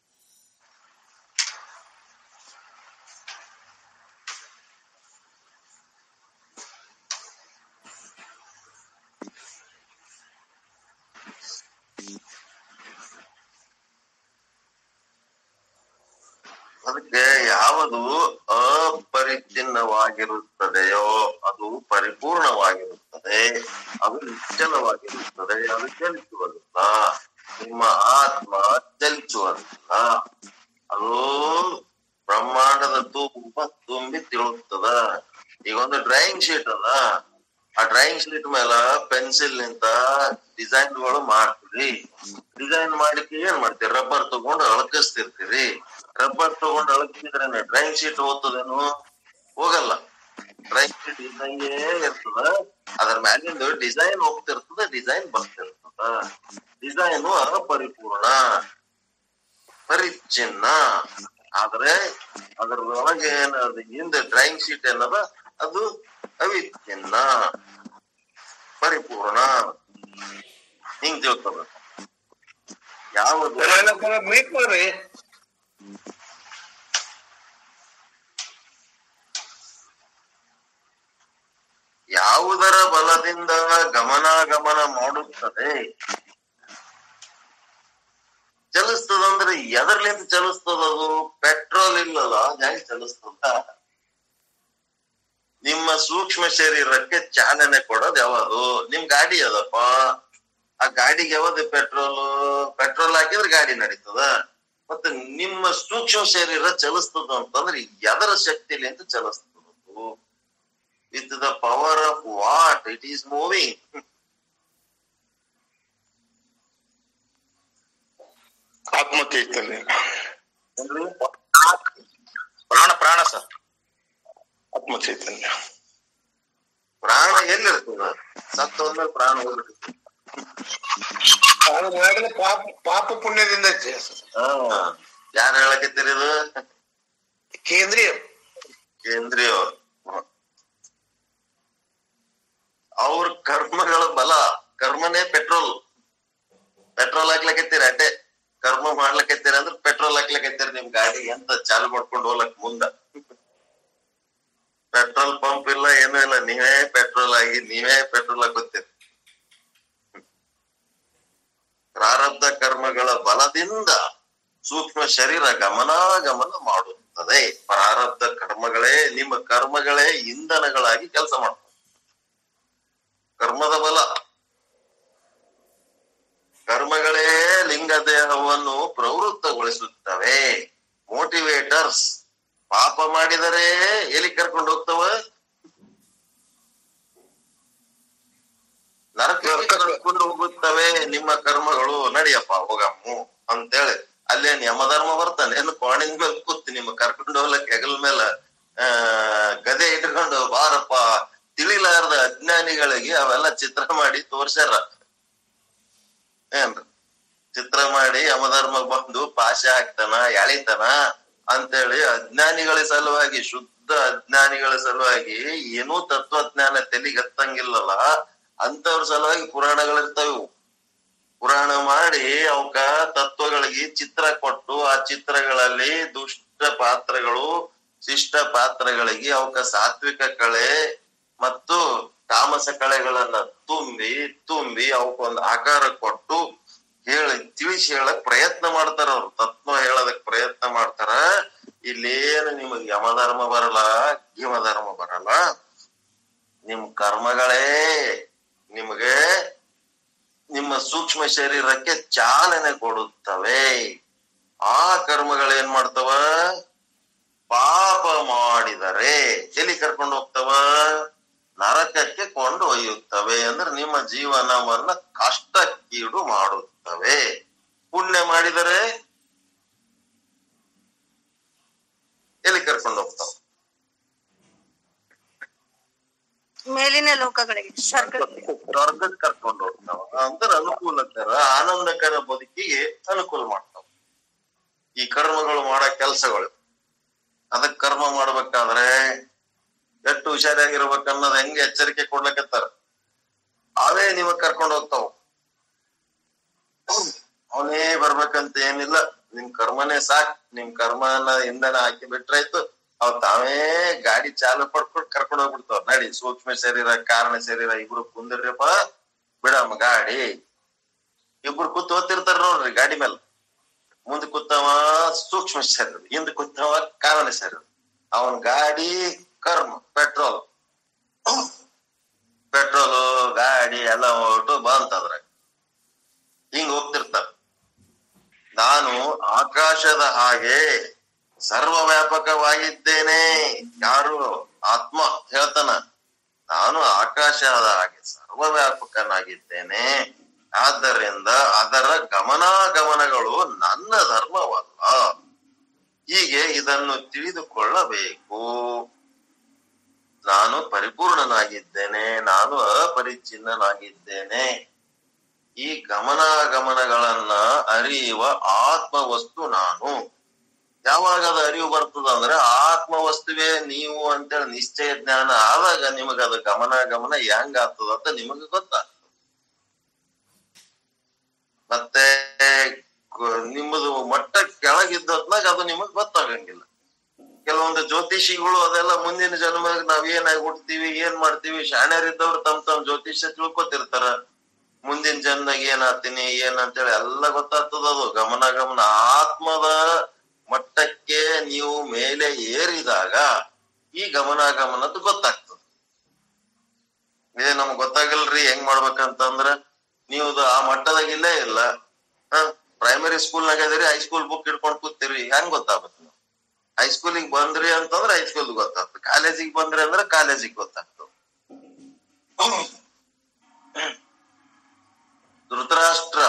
ಅದಕ್ಕೆ ಯಾವುದು ಅಪರಿಚ್ಛಿನ್ನವಾಗಿರುತ್ತದೆಯೋ ಅದು ಪರಿಪೂರ್ಣವಾಗಿರುತ್ತದೆ ಅದು ನಿಶ್ಚಲವಾಗಿರುತ್ತದೆ ಅದು ಚಲಿಸುವುದಿಲ್ಲ ನಿಮ್ಮ ಆತ್ಮ ಚಲಿಸುವುದಿಲ್ಲ ಅದು ಬ್ರಹ್ಮಾಂಡದ ತುಂಬ ತುಂಬಿ ತಿಳುತ್ತದ ಈಗ ಒಂದು ಡ್ರಾಯಿಂಗ್ ಶೀಟ್ ಅದ ಆ ಡ್ರಾಯಿಂಗ್ ಶೀಟ್ ಮೇಲೆ ಪೆನ್ಸಿಲ್ ನಿಂತ ಡಿಸೈನ್ ಗಳು ಮಾಡ್ತೀರಿ ಡಿಸೈನ್ ಮಾಡ್ಲಿಕ್ಕೆ ಏನ್ ಮಾಡ್ತೀರಿ ರಬ್ಬರ್ ತಗೊಂಡು ಅಳಕಿಸ್ತಿರ್ತೀರಿ ರಬ್ಬರ್ ತಗೊಂಡು ಅಳಕಿದ್ರೆ ಡ್ರಾಯಿಂಗ್ ಶೀಟ್ ಓದ್ತದೇನು ಹೋಗಲ್ಲ ಡ್ರಾಯಿಂಗ್ ಶೀಟ್ ಇದ್ದಂಗೆ ಇರ್ತದ ಅದ್ರ ಮ್ಯಾಲಿಂದ ಡಿಸೈನ್ ಹೋಗ್ತಿರ್ತದ ಡಿಸೈನ್ ಬರ್ತಿರ್ತದ ಡಿಸೈನ್ ಅಪರಿಪೂರ್ಣ ಪರಿಚ್ಛಿನ್ನ ಆದ್ರೆ ಅದ್ರ ಒಳಗೆ ಏನದ ಹಿಂದೆ ಡ್ರಾಯಿಂಗ್ ಶೀಟ್ ಏನದ ಅದು ಅವಿಚ್ಛಿನ್ನ ಪರಿಪೂರ್ಣ ಹಿಂಗ್ ತಿಳ್ಕೊಬೇಕು ಯಾವುದು ಮೀಟ್ ಮಾಡ್ರಿ ಯಾವುದರ ಬಲದಿಂದ ಗಮನಾಗಮನ ಮಾಡುತ್ತದೆ ಚಲಿಸ್ತದಂದ್ರೆ ಎದರ್ಲಿಂದ ಚಲಿಸ್ತದದು ಪೆಟ್ರೋಲ್ ಇಲ್ಲಲ್ಲ ಹೆಂಗ್ ಚಲಿಸ್ತದ ನಿಮ್ಮ ಸೂಕ್ಷ್ಮ ಶರೀರಕ್ಕೆ ಚಾಲನೆ ಕೊಡೋದು ಯಾವುದು ನಿಮ್ ಗಾಡಿ ಅದಪ್ಪ ಆ ಗಾಡಿಗೆ ಯಾವ್ದು ಪೆಟ್ರೋಲ್ ಪೆಟ್ರೋಲ್ ಹಾಕಿದ್ರೆ ಗಾಡಿ ನಡೀತದ ಮತ್ತೆ ನಿಮ್ಮ ಸೂಕ್ಷ್ಮ ಶರೀರ ಚಲಿಸ್ತದ ಅಂತಂದ್ರೆ ಎದರ ಶಕ್ತಿಲಿ ಅಂತ ಚಲಿಸ್ತದ with the power of what it is moving ಆತ್ಮ ಚೈತನ್ಯ ಪ್ರಾಣ ಪ್ರಾಣ ಸರ್ ಆತ್ಮ ಚೈತನ್ಯ ಪ್ರಾಣ ಎಲ್ಲಿರ್ತದ ಸತ್ತ ಹೋದ್ಮೇಲೆ ಪ್ರಾಣ ಹೋಗ್ಬಿಡ್ತದೆ ಅದು ಒಳಗಡೆ ಪಾಪ ಪಾಪ ಪುಣ್ಯದಿಂದ ಜ- ಹಾ ಯಾರು ಹೇಳಕತ್ತೀರಿ ಇದು ಕೇಂದ್ರೀಯ ಕೇಂದ್ರೀಯ ಅವ್ರ ಕರ್ಮಗಳ ಬಲ ಕರ್ಮನೇ ಪೆಟ್ರೋಲ್ ಪೆಟ್ರೋಲ್ ಹಾಕ್ಲಕತ್ತೀರಿ ಅಟೆ ಕರ್ಮ ಮಾಡ್ಲಕತ್ತೀರಿ ಅಂದ್ರೆ ಪೆಟ್ರೋಲ್ ಹಾಕ್ಲಕತ್ತೀರಿ ನಿಮ್ ಗಾಡಿ ಎಂತ ಚಾಲು ಮಾಡ್ಕೊಂಡು ಹೋಗ್ಲಕ್ ಮುಂದ ಪೆಟ್ರೋಲ್ ಪಂಪ್ ಇಲ್ಲ ಏನೂ ಇಲ್ಲ ನೀವೇ ಪೆಟ್ರೋಲ್ ಆಗಿ ನೀವೇ ಪೆಟ್ರೋಲ್ ಹಾಕೋತೀರಿ ಪ್ರಾರಬ್ಧ ಕರ್ಮಗಳ ಬಲದಿಂದ ಸೂಕ್ಷ್ಮ ಶರೀರ ಗಮನಾಗಮನ ಮಾಡುತ್ತದೆ ಪ್ರಾರಬ್ಧ ಕರ್ಮಗಳೇ ನಿಮ್ಮ ಕರ್ಮಗಳೇ ಇಂಧನಗಳಾಗಿ ಕೆಲಸ ಮಾಡ್ತವೆ ಕರ್ಮದ ಬಲ ಕರ್ಮಗಳೇ ಲಿಂಗ ದೇಹವನ್ನು ಪ್ರವೃತ್ತಗೊಳಿಸುತ್ತವೆ ಮೋಟಿವೇಟರ್ಸ್ ಪಾಪ ಮಾಡಿದರೆ ಎಲ್ಲಿ ಕರ್ಕೊಂಡು ಹೋಗ್ತವ ನರಕಕ್ಕೆ ಕರ್ಕೊಂಡು ಹೋಗುತ್ತವೆ ನಿಮ್ಮ ಕರ್ಮಗಳು ನಡಿಯಪ್ಪ ಹೋಗಮ್ಮು ಅಂತೇಳಿ ಅಲ್ಲೇನ್ ಯಮಧರ್ಮ ಬರ್ತಾನೆ ಏನು ಕೋಣಿನ ಮೇಲೆ ಕೂತ್ ನಿಮ್ಮ ಕರ್ಕೊಂಡು ಹೋಗ್ಲಕ್ ಹೆಗಲ ಮೇಲೆ ಆ ಗದೆ ಇಟ್ಕೊಂಡು ಬಾರಪ್ಪ ತಿಳಿಲಾರದ ಅಜ್ಞಾನಿಗಳಿಗೆ ಅವೆಲ್ಲ ಚಿತ್ರ ಮಾಡಿ ತೋರ್ಸ್ಯಾರ ಏನ್ರಿ ಚಿತ್ರ ಮಾಡಿ ಯಮಧರ್ಮ ಬಂದು ಪಾಶ ಹಾಕ್ತಾನ ಎಳಿತಾನ ಅಂತೇಳಿ ಅಜ್ಞಾನಿಗಳ ಸಲುವಾಗಿ ಶುದ್ಧ ಅಜ್ಞಾನಿಗಳ ಸಲುವಾಗಿ ಏನೂ ತತ್ವಜ್ಞಾನ ತೆಲಿಗೆ ಹತ್ತಂಗಿಲ್ಲಲ್ಲ ಅಂತವ್ರ ಸಲುವಾಗಿ ಪುರಾಣಗಳಿರ್ತಾವೆ ಇವು. ಪುರಾಣ ಮಾಡಿ ಅವಕ್ಕ ತತ್ವಗಳಿಗೆ ಚಿತ್ರ ಕೊಟ್ಟು ಆ ಚಿತ್ರಗಳಲ್ಲಿ ದುಷ್ಟ ಪಾತ್ರಗಳು ಶಿಷ್ಟ ಪಾತ್ರಗಳಿಗೆ ಅವಕ್ಕ ಸಾತ್ವಿಕ ಕಳೆ ಮತ್ತು ತಾಮಸ ಕಳೆಗಳನ್ನ ತುಂಬಿ ತುಂಬಿ ಅವಕ್ಕೊಂದು ಆಕಾರ ಕೊಟ್ಟು ಹೇಳಿ ತಿಳಿಸಿ ಹೇಳಕ್ ಪ್ರಯತ್ನ ಮಾಡ್ತಾರ ಅವ್ರು ತತ್ವ ಹೇಳೋದಕ್ ಪ್ರಯತ್ನ ಮಾಡ್ತಾರ ಇಲ್ಲೇನು ನಿಮಗ್ ಯಮಧರ್ಮ ಬರಲ್ಲ ಧರ್ಮ ಬರಲ್ಲ ನಿಮ್ ಕರ್ಮಗಳೇ ನಿಮಗೆ ನಿಮ್ಮ ಸೂಕ್ಷ್ಮ ಶರೀರಕ್ಕೆ ಚಾಲನೆ ಕೊಡುತ್ತವೆ ಆ ಕರ್ಮಗಳೇನ್ ಮಾಡ್ತವ ಪಾಪ ಮಾಡಿದರೆ ಎಲ್ಲಿ ಕರ್ಕೊಂಡು ಹೋಗ್ತವ ನರಕಕ್ಕೆ ಕೊಂಡು ಒಯ್ಯುತ್ತವೆ ಅಂದ್ರೆ ನಿಮ್ಮ ಜೀವನವನ್ನ ಕಷ್ಟಕ್ಕೀಡು ಮಾಡುತ್ತವೆ ಪುಣ್ಯ ಮಾಡಿದರೆ ಎಲ್ಲಿ ಕರ್ಕೊಂಡು ಹೋಗ್ತಾವ ಮೇಲಿನ ಲೋಕಗಳಿಗೆ ಸ್ವರ್ಗಕ್ಕೆ ಸ್ವರ್ಗಕ್ಕೆ ಕರ್ಕೊಂಡು ಹೋಗ್ತಾವ ಅಂದ್ರೆ ಅನುಕೂಲಕರ ಆನಂದಕರ ಬದುಕಿಗೆ ಅನುಕೂಲ ಮಾಡ್ತಾವ ಈ ಕರ್ಮಗಳು ಮಾಡೋ ಕೆಲಸಗಳು ಅದಕ್ ಕರ್ಮ ಮಾಡ್ಬೇಕಾದ್ರೆ ಎಷ್ಟು ಹುಷಾರಾಗಿರ್ಬೇಕು ಅನ್ನೋದ್ ಹೆಂಗೆ ಎಚ್ಚರಿಕೆ ಕೊಡ್ಲಕತ್ತಾರ ಅವೇ ನಿಮಗ್ ಕರ್ಕೊಂಡು ಹೋಗ್ತಾವ ಅವನೇ ಬರ್ಬೇಕಂತ ಏನಿಲ್ಲ ನಿಮ್ ಕರ್ಮನೇ ಸಾಕ್ ನಿಮ್ ಕರ್ಮನ ಇಂಧನ ಹಾಕಿ ಬಿಟ್ರಾಯ್ತು ಅವ್ ತಾವೇ ಗಾಡಿ ಚಾಲು ಪಡ್ಕೊಂಡು ಕರ್ಕೊಂಡು ಹೋಗ್ಬಿಡ್ತಾವ ನಡಿ ಸೂಕ್ಷ್ಮ ಶರೀರ ಕಾರಣ ಶರೀರ ಇಬ್ರು ಕುಂದಿರ್ರಿಪ್ಪ ಬಿಡಮ್ಮ ಗಾಡಿ ಇಬ್ರು ಕೂತ್ ಓದ್ತಿರ್ತಾರ ನೋಡ್ರಿ ಗಾಡಿ ಮೇಲೆ ಮುಂದ್ ಕೂತವ ಸೂಕ್ಷ್ಮ ಶರೀರ ಹಿಂದ್ ಕೂತವ ಕಾರಣ ಶರೀರ ಅವನ್ ಗಾಡಿ ಕರ್ಮ ಪೆಟ್ರೋಲ್ ಪೆಟ್ರೋಲು ಗಾಡಿ ಎಲ್ಲ ಹೊರಟು ಬಂತಂದ್ರೆ ಹಿಂಗ್ ಹೋಗ್ತಿರ್ತಾರ ನಾನು ಆಕಾಶದ ಹಾಗೆ ಸರ್ವ ವ್ಯಾಪಕವಾಗಿದ್ದೇನೆ ಯಾರು ಆತ್ಮ ಹೇಳ್ತಾನ ನಾನು ಆಕಾಶದ ಹಾಗೆ ಸರ್ವ ವ್ಯಾಪಕನಾಗಿದ್ದೇನೆ ಆದ್ದರಿಂದ ಅದರ ಗಮನಾಗಮನಗಳು ನನ್ನ ಧರ್ಮವಲ್ಲ ಹೀಗೆ ಇದನ್ನು ತಿಳಿದುಕೊಳ್ಳಬೇಕು ನಾನು ಪರಿಪೂರ್ಣನಾಗಿದ್ದೇನೆ ನಾನು ಅಪರಿಚಿನ್ನನಾಗಿದ್ದೇನೆ ಈ ಗಮನಾಗಮನಗಳನ್ನ ಅರಿಯುವ ಆತ್ಮ ವಸ್ತು ನಾನು ಯಾವಾಗ ಅದು ಅರಿವು ಬರ್ತದ ಅಂದ್ರೆ ಆತ್ಮ ವಸ್ತುವೇ ನೀವು ಅಂತೇಳಿ ನಿಶ್ಚಯ ಜ್ಞಾನ ಆದಾಗ ನಿಮಗ ಅದು ಗಮನ ಗಮನ ಹೆಂಗ್ ಆಗ್ತದ ಅಂತ ನಿಮಗ ಗೊತ್ತಾಗ್ತದ ಮತ್ತೆ ಕ- ನಿಮ್ಮದು ಮಟ್ಟ ಕೆಳಗಿದ್ದತ್ನಾಗ ಅದು ನಿಮಗ್ ಗೊತ್ತಾಗಂಗಿಲ್ಲ ಕೆಲವೊಂದು ಜ್ಯೋತಿಷಿಗಳು ಅದೆಲ್ಲ ಮುಂದಿನ ಜನ್ಮದಾಗ ನಾವ್ ಏನಾಗಿ ಹುಟ್ತೀವಿ ಏನ್ ಮಾಡ್ತೀವಿ ಶಾಣ್ಯರಿದ್ದವ್ರು ತಮ್ ತಮ್ ಜ್ಯೋತಿಷ್ಯ ತಿಳ್ಕೊತಿರ್ತಾರ ಮುಂದಿನ ಜನ್ಮದಾಗ ಏನ್ ಆಗ್ತೀನಿ ಏನ್ ಅಂತೇಳಿ ಎಲ್ಲ ಗೊತ್ತಾಗ್ತದ ಅದು ಗಮನ ಗಮನ ಆತ್ಮದ ಮಟ್ಟಕ್ಕೆ ನೀವು ಮೇಲೆ ಏರಿದಾಗ ಈ ಗಮನಾಗಮನದ್ದು ಗೊತ್ತಾಗ್ತದ ಇದೇ ನಮ್ಗ್ ಗೊತ್ತಾಗಲ್ರಿ ಹೆಂಗ್ ಮಾಡ್ಬೇಕಂತಂದ್ರ ನೀವು ಆ ಮಟ್ಟದಾಗ ಇಲ್ಲೇ ಇಲ್ಲ ಪ್ರೈಮರಿ ಸ್ಕೂಲ್ನಾಗ ಅದೀರಿ ಹೈಸ್ಕೂಲ್ ಬುಕ್ ಹಿಡ್ಕೊಂಡ್ ಕೂತೀರಿ ಹೆಂಗ್ ಗೊತ್ತಾಗುತ್ತೆ ನೀವು ಹೈಸ್ಕೂಲಿಗೆ ಬಂದ್ರಿ ಅಂತಂದ್ರೆ ಹೈಸ್ಕೂಲ್ ಗೊತ್ತಾಗ್ತದೆ ಕಾಲೇಜಿಗೆ ಬಂದ್ರಿ ಅಂದ್ರೆ ಕಾಲೇಜಿಗೆ ಗೊತ್ತಾಗ್ತದೆ ಧೃತರಾಷ್ಟ್ರ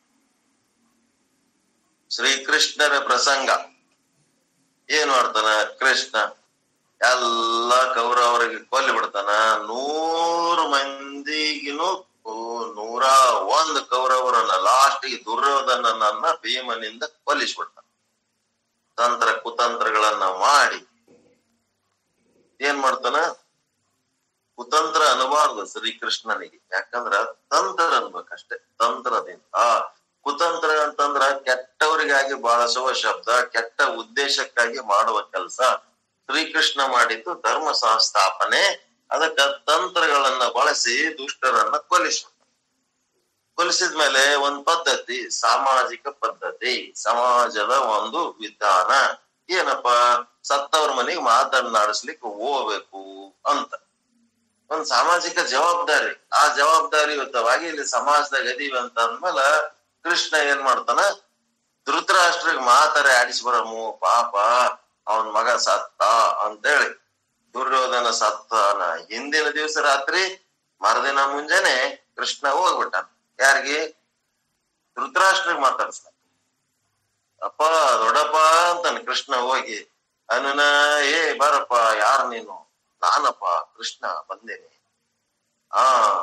ಶ್ರೀಕೃಷ್ಣರ ಪ್ರಸಂಗ ಏನ್ ಮಾಡ್ತಾನ ಕೃಷ್ಣ ಎಲ್ಲ ಕೌರವರಿಗೆ ಕೊಲ್ಲಿ ಬಿಡ್ತಾನ ನೂರು ಮಂದಿಗಿನೂ ನೂರ ಒಂದ್ ಕೌರವರನ್ನ ಲಾಸ್ಟಿಗೆ ದುರ್ಯೋಧನನನ್ನ ಭೀಮನಿಂದ ಕೊಲ್ಲಿಸ್ಬಿಡ್ತಾನ ತಂತ್ರ ಕುತಂತ್ರಗಳನ್ನ ಮಾಡಿ ಏನ್ ಮಾಡ್ತಾನ ಕುತಂತ್ರ ಅನ್ನಬಾರ್ದು ಶ್ರೀಕೃಷ್ಣನಿಗೆ ಯಾಕಂದ್ರ ತಂತ್ರ ಅನ್ಬೇಕಷ್ಟೇ ತಂತ್ರದಿಂದ ಆ ಕುತಂತ್ರ ಅಂತಂದ್ರ ಕೆಟ್ಟವರಿಗಾಗಿ ಬಳಸುವ ಶಬ್ದ ಕೆಟ್ಟ ಉದ್ದೇಶಕ್ಕಾಗಿ ಮಾಡುವ ಕೆಲಸ ಶ್ರೀಕೃಷ್ಣ ಮಾಡಿದ್ದು ಧರ್ಮ ಸಂಸ್ಥಾಪನೆ ಅದಕ್ಕ ತಂತ್ರಗಳನ್ನ ಬಳಸಿ ದುಷ್ಟರನ್ನ ಕೊಲಿಸ ಕೊಲಿಸಿದ್ಮೇಲೆ ಒಂದ್ ಪದ್ಧತಿ ಸಾಮಾಜಿಕ ಪದ್ಧತಿ ಸಮಾಜದ ಒಂದು ವಿಧಾನ ಏನಪ್ಪ ಸತ್ತವ್ರ ಮನೆಗೆ ಮಾತನಾಡಿಸ್ಲಿಕ್ಕೆ ಹೋಗ್ಬೇಕು ಅಂತ ಒಂದ್ ಸಾಮಾಜಿಕ ಜವಾಬ್ದಾರಿ ಆ ಜವಾಬ್ದಾರಿಯುತವಾಗಿ ಇಲ್ಲಿ ಸಮಾಜದಾಗ ಅದೀವಿ ಅಂತ ಅಂದ್ಮೇಲೆ ಕೃಷ್ಣ ಏನ್ ಮಾಡ್ತಾನ ಧೃತರಾಷ್ಟ್ರಿಗೆ ಮಾತಾರೆ ಆಡಿಸ್ಬರಮು ಪಾಪ ಅವನ್ ಮಗ ಸತ್ತ ಅಂತೇಳಿ ದುರ್ಯೋಧನ ಸತ್ತಾನ ಹಿಂದಿನ ದಿವಸ ರಾತ್ರಿ ಮರುದಿನ ಮುಂಜಾನೆ ಕೃಷ್ಣ ಹೋಗ್ಬಿಟ್ಟಾನ ಯಾರಿಗೆ ಧೃತರಾಷ್ಟ್ರಿಗೆ ಮಾತಾಡ್ಸ್ತಾನ ಅಪ್ಪ ದೊಡ್ಡಪ್ಪ ಅಂತಾನೆ ಕೃಷ್ಣ ಹೋಗಿ ಅನುನ ಏ ಬಾರಪ್ಪ ಯಾರು ನೀನು ನಾನಪ್ಪ ಕೃಷ್ಣ ಬಂದೇನೆ ಆ